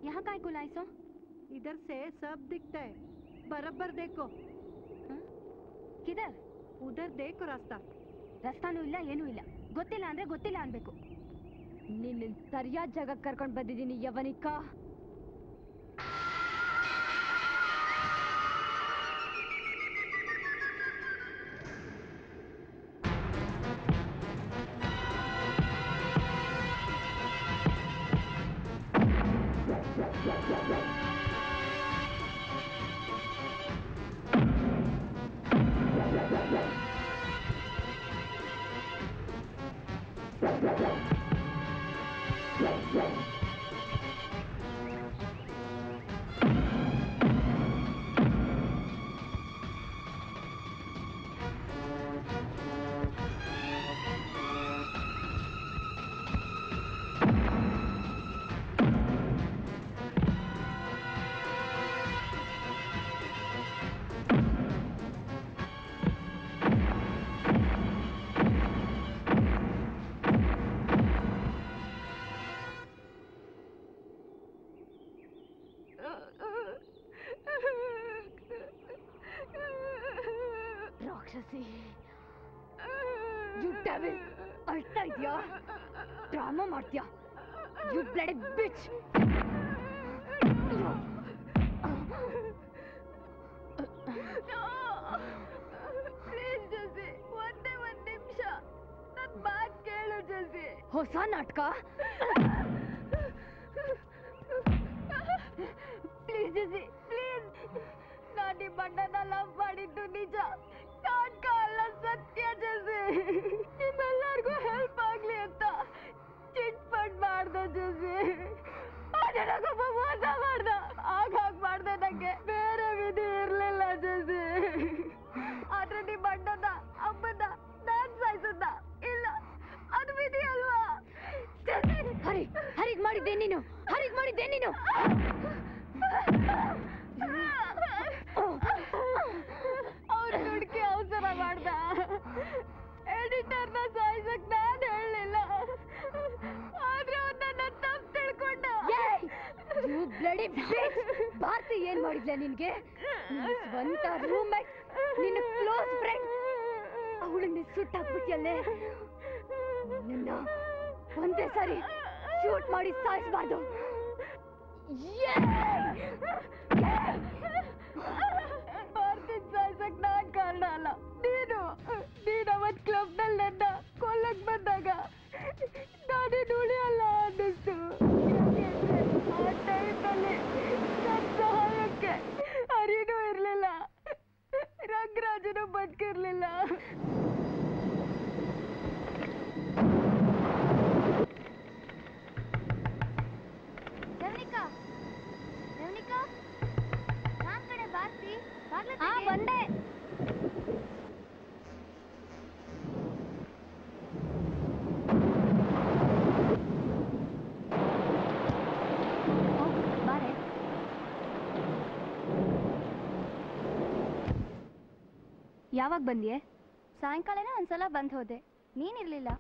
यहाँ काय को लाए सो इधर से सब दिखता है बराबर देखो किधर उधर देखो रास्ता ರಸ್ತಾನೂ ಇಲ್ಲ ಏನೂ ಇಲ್ಲ ಗೊತ್ತಿಲ್ಲ ಅಂದ್ರೆ ಗೊತ್ತಿಲ್ಲ ಅನ್ಬೇಕು ನಿನ್ನ ಸರಿಯಾದ ಜಾಗಕ್ಕೆ ಕರ್ಕೊಂಡು ಬಂದಿದ್ದೀನಿ ಯವನಿಕ ರಾಕ್ಷಸಿ ಯು ಡೆವಿಲ್ ಅಳ್ತಾ ಇದೆಯಾ ಡ್ರಾಮಾ ಮಾಡ್ತೀಯಾ you blood bitch please Jesse ಒಂದೇ ಒಂದ್ ನಿಮಿಷ ನನ್ ಮಾತ್ ಕೇಳು ಜಸಿ ಹೊಸ ನಾಟಕ ಪ್ಲೀಸ್ ಜಸಿ ಪ್ಲೀಸ್ ನಾನು ನಿಮ್ಮ ಅಣ್ಣನ ಲವ್ ಮಾಡಿದ್ದು ನಿಜ ನಾಟಕ ಅಲ್ಲ ಸತ್ಯ ಜಸಿ ನಿಮ್ಮೆಲ್ಲರಿಗೂ ಹೆಲ್ಪ್ ಆಗ್ಲಿ ಅಂತ ಚಿಟ್ ಫಂಡ್ ಮಾಡ್ದೆ ಜಸಿ ನನಗೊಬ್ಬ ಮೋಸ ಮಾಡ್ದ ಆಗ ಹಾಗೆ ಮಾಡ್ದೆ ನಂಗೆ ಬೇರೆ ವಿಧಿ ಇರ್ಲಿಲ್ಲ ಜಸಿ ಆದ್ರೆ ನಿಮ್ಮ ಅಣ್ಣನ ಅಮ್ಮನ ನಾನ್ ಸಾಯ್ಸದ ಇಲ್ಲ ಅದು ವಿಧಿ ಅಲ್ವಾ ಹರಿ ಹರಿಗ್ ಮಾಡಿದ್ದೆ ನೀನು ಹರಿಗ್ ಮಾಡಿದ್ದೆ ನೀನು ಅವ್ರು ಹುಡುಕಿ ಅವಸರ ಮಾಡ್ದ ಎಡಿಟರ್ನ ಸಾಯ್ಸಕ್ ನಾನ್ ಹೇಳಲಿಲ್ಲ ಆದ್ರೆ ಅವ್ನ್ ನನ್ನ ತಪ್ಪು ತಿಳ್ಕೊಂಡ ಯು ಬ್ಲಡಿ ಬಿಚ್ ಭಾರತಿ ಏನ್ ಮಾಡಿದ್ಲ ನಿನ್ಗೆ ನಿನ್ ಸ್ವಂತ ರೂಮ್ಮೇಟ್ ನಿನ್ನ ಕ್ಲೋಸ್ ಫ್ರೆಂಡ್ ಅವಳನ್ನ ಸುಟ್ಟಾಕ್ಬಿಟ್ಯಲ್ಲೇ ನಿನ್ನ ಒಂದೇ ಸಾರಿ ಶೂಟ್ ಮಾಡಿ ಸಾಯಿಸ್ಬಾರ್ದು ಭಾರತಿನ ಸಾಯ್ಸಕ್ ನಾನ್ ಕಾರಣ ಅಲ್ಲ ನೀನು ನೀನ್ ಅವತ್ ಕ್ಲಬ್ ನಲ್ಲಿ ನನ್ನ ಕೊಲ್ಲಕ್ ಬಂದಾಗ ನಾನೇನು ಉಳಿಯಲ್ಲ ಅನ್ನಿಸ್ತು ಆ ಟೈಮಲ್ಲಿ ನನ್ನ ಸಹಾಯಕ್ಕೆ ಹರಿನೂ ಇರ್ಲಿಲ್ಲ ರಂಗರಾಜನು ಬದುಕಿರ್ಲಿಲ್ಲ ರವನಿಕಾ ರವನಿಕಾ ನಾನ್ ಕಡೆ ಭಾರತಿ ಹಾ ಬಂದೆ ಬಾರೆ ಯಾವಾಗ ಬಂದ್ಯೆ ಸಾಯಂಕಾಲನೇ ಒಂದ್ಸಲ ಬಂದ್ ಹೋದೆ ನೀನಿರ್ಲಿಲ್ಲ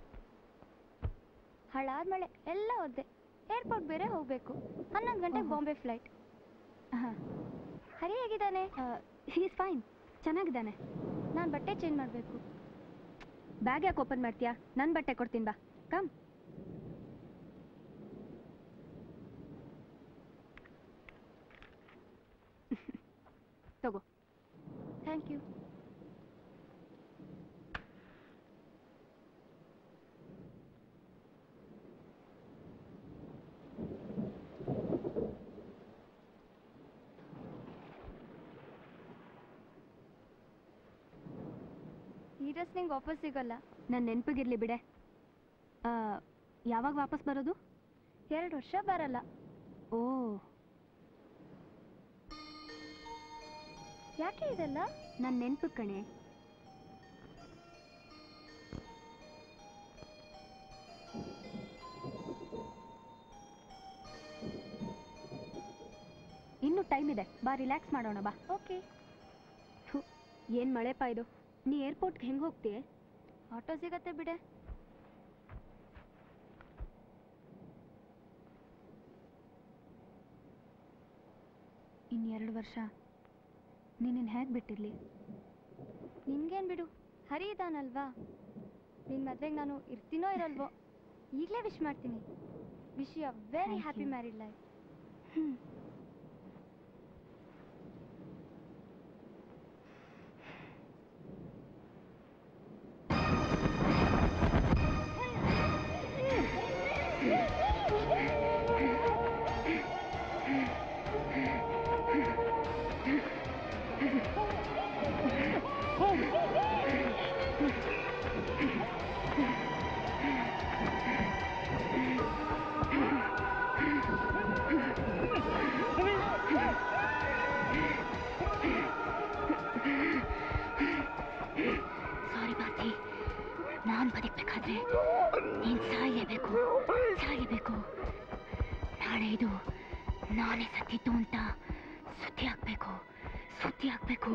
ಹಳಾದ ಮಳೆ ಎಲ್ಲ ಹೋದೆ ಏರ್ಪೋರ್ಟ್ ಬೇರೆ ಹೋಗ್ಬೇಕು ಹನ್ನೊಂದು ಗಂಟೆಗೆ ಬಾಂಬೆ ಫ್ಲೈಟ್ ಹರಿ ಹೇಗಿದ್ದಾನೆ ಹೀಸ್ ಫೈನ್ ಚೆನ್ನಾಗಿದ್ದಾನೆ ನಾನು ಬಟ್ಟೆ ಚೇಂಜ್ ಮಾಡಬೇಕು ಬ್ಯಾಗ್ ಯಾಕೆ ಓಪನ್ ಮಾಡ್ತೀಯಾ ನನ್ನ ಬಟ್ಟೆ ಕೊಡ್ತೀನಿ ಬಾ ಕಮ್ ತಗೋ ಥ್ಯಾಂಕ್ ಯು ಈ ಡ್ರೆಸ್ ನಿಂಗೆ ವಾಪಸ್ ಸಿಗಲ್ಲ ನನ್ನ ನೆನಪಿಗಿರ್ಲಿ ಬಿಡೆ ಆ, ಯಾವಾಗ ವಾಪಸ್ ಬರೋದು ಎರಡು ವರ್ಷ ಬರಲ್ಲ ಓ ಯಾಕೆ ಇದೆಲ್ಲ ನನ್ನ ನೆನಪು ಕಣೆ ಇನ್ನು ಟೈಮ್ ಇದೆ ಬಾ ರಿಲ್ಯಾಕ್ಸ್ ಮಾಡೋಣ ಬಾ ಓಕೆ ಏನು ಮಳೆಪ್ಪ ಇದು ನೀ ಏರ್ಪೋರ್ಟ್ಗೆ ಹೆಂಗೆ ಹೋಗ್ತೀಯ ಆಟೋ ಸಿಗತ್ತೆ ಬಿಡೆ ಇನ್ನೆರಡು ವರ್ಷ ನೀನಿನ್ ಹೇಗೆ ಬಿಟ್ಟಿರ್ಲಿ ನಿನ್ಗೇನು ಬಿಡು ಹರಿ ಇದಾನಲ್ವಾ ನಿನ್ನ ಮದ್ವೆಗೆ ನಾನು ಇರ್ತೀನೋ ಇರಲ್ವೋ ಈಗಲೇ ವಿಶ್ ಮಾಡ್ತೀನಿ wish you very Thank happy you. Married life ಹ್ಞೂ ಸಾರಿ ಭಾರತಿ ನಾನು ಬದುಕಬೇಕಾದ್ರೆ ನೀನು ಸಾಯಲೇಬೇಕು ಸಾಯಲೇಬೇಕು ನಾಳೆ ಇದು ನಾನೇ ಸತ್ತಿದ್ದು ಅಂತ ಸುದ್ದಿ ಆಗ್ಬೇಕು ಸುದ್ದಿ ಆಗ್ಬೇಕು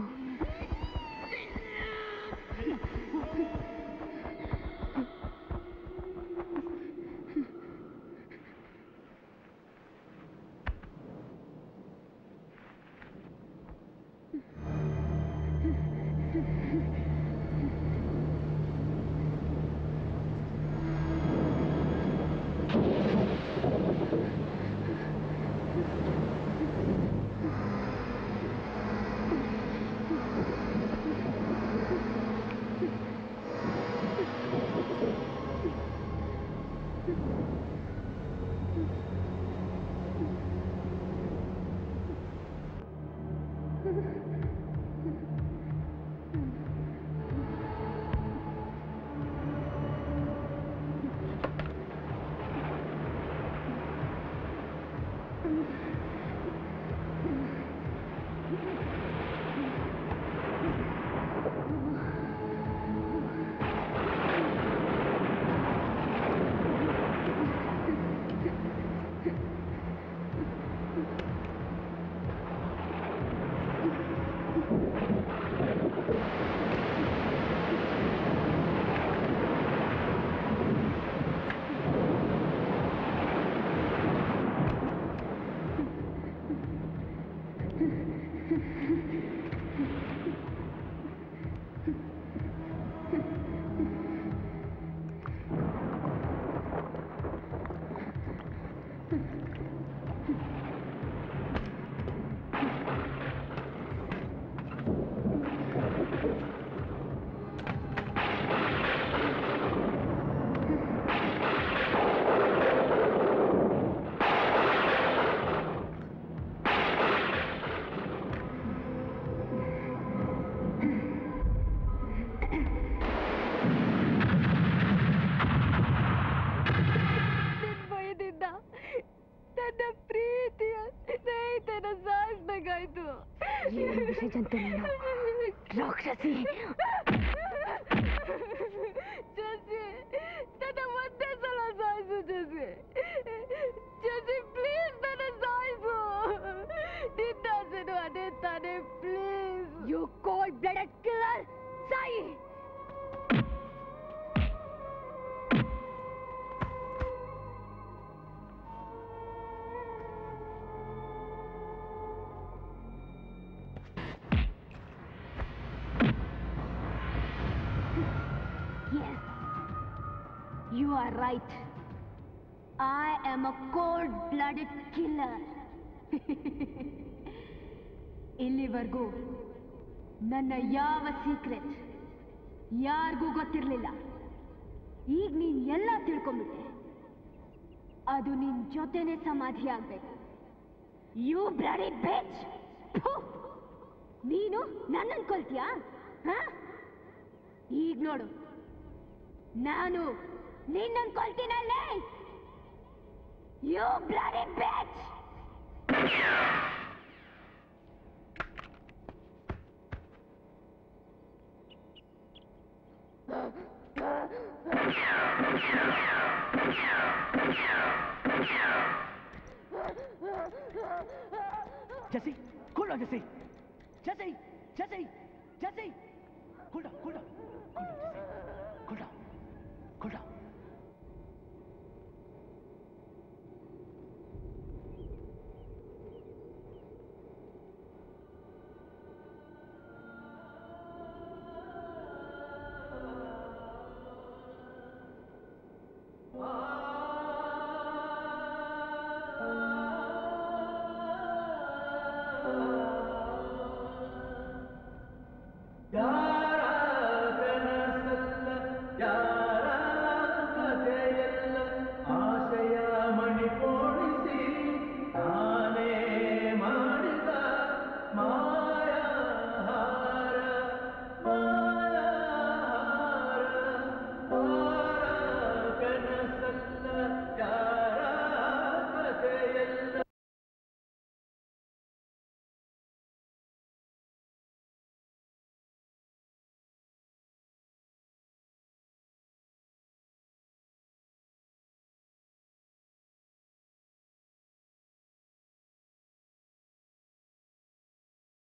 ಭಯದಿಂದ ನನ್ನ ಪ್ರೀತಿಯ ಸ್ನೇಹಿತನ ಸಾಯಿಸ್ಬೇಕಾಯ್ತು ಏನು ವಿಷಯ ಜಂತು ನೀನು? ರಾಕ್ಷಸಿ. ಜಸಿ ನನ್ನ ಒಂದೇ ಸಲ ಸಾಯಿಸು ಜಸಿ ಜಸಿ ಪ್ಲೀಸ್ ನನ್ನ ಸಾಯಿಸು ನಿನ್ನ ಆಸೆನೂ ಅದೇ ತಾನೇ please you cold blooded killer Sai Yes, you are right. I am a cold-blooded killer. ಇಲ್ಲಿವರೆಗೂ ನನ್ನ ಯಾವ ಸೀಕ್ರೆಟ್ ಯಾರಿಗೂ ಗೊತ್ತಿರಲಿಲ್ಲ ಈಗ ನೀನ್ ಎಲ್ಲ ತಿಳ್ಕೊಂಬಿಟ್ಟೆ ಅದು ನಿನ್ ಜೊತೆನೆ ಸಮಾಧಿ ಆಗ್ಬೇಕು ಯು ಬ್ಲಡಿ ಬೆಚ್ ನೀನು ನನ್ನನ್ ಕೊಲ್ತೀಯಾ ಹಾ ಈಗ ನೋಡು ನಾನು ನಿನ್ನನ್ ಕೊಲ್ತೀನಲ್ಲೇ you bloody bitch Jesse, cool down, Jesse. Jesse, Jesse, Jesse. Cool down, cool down, cool down, Jesse.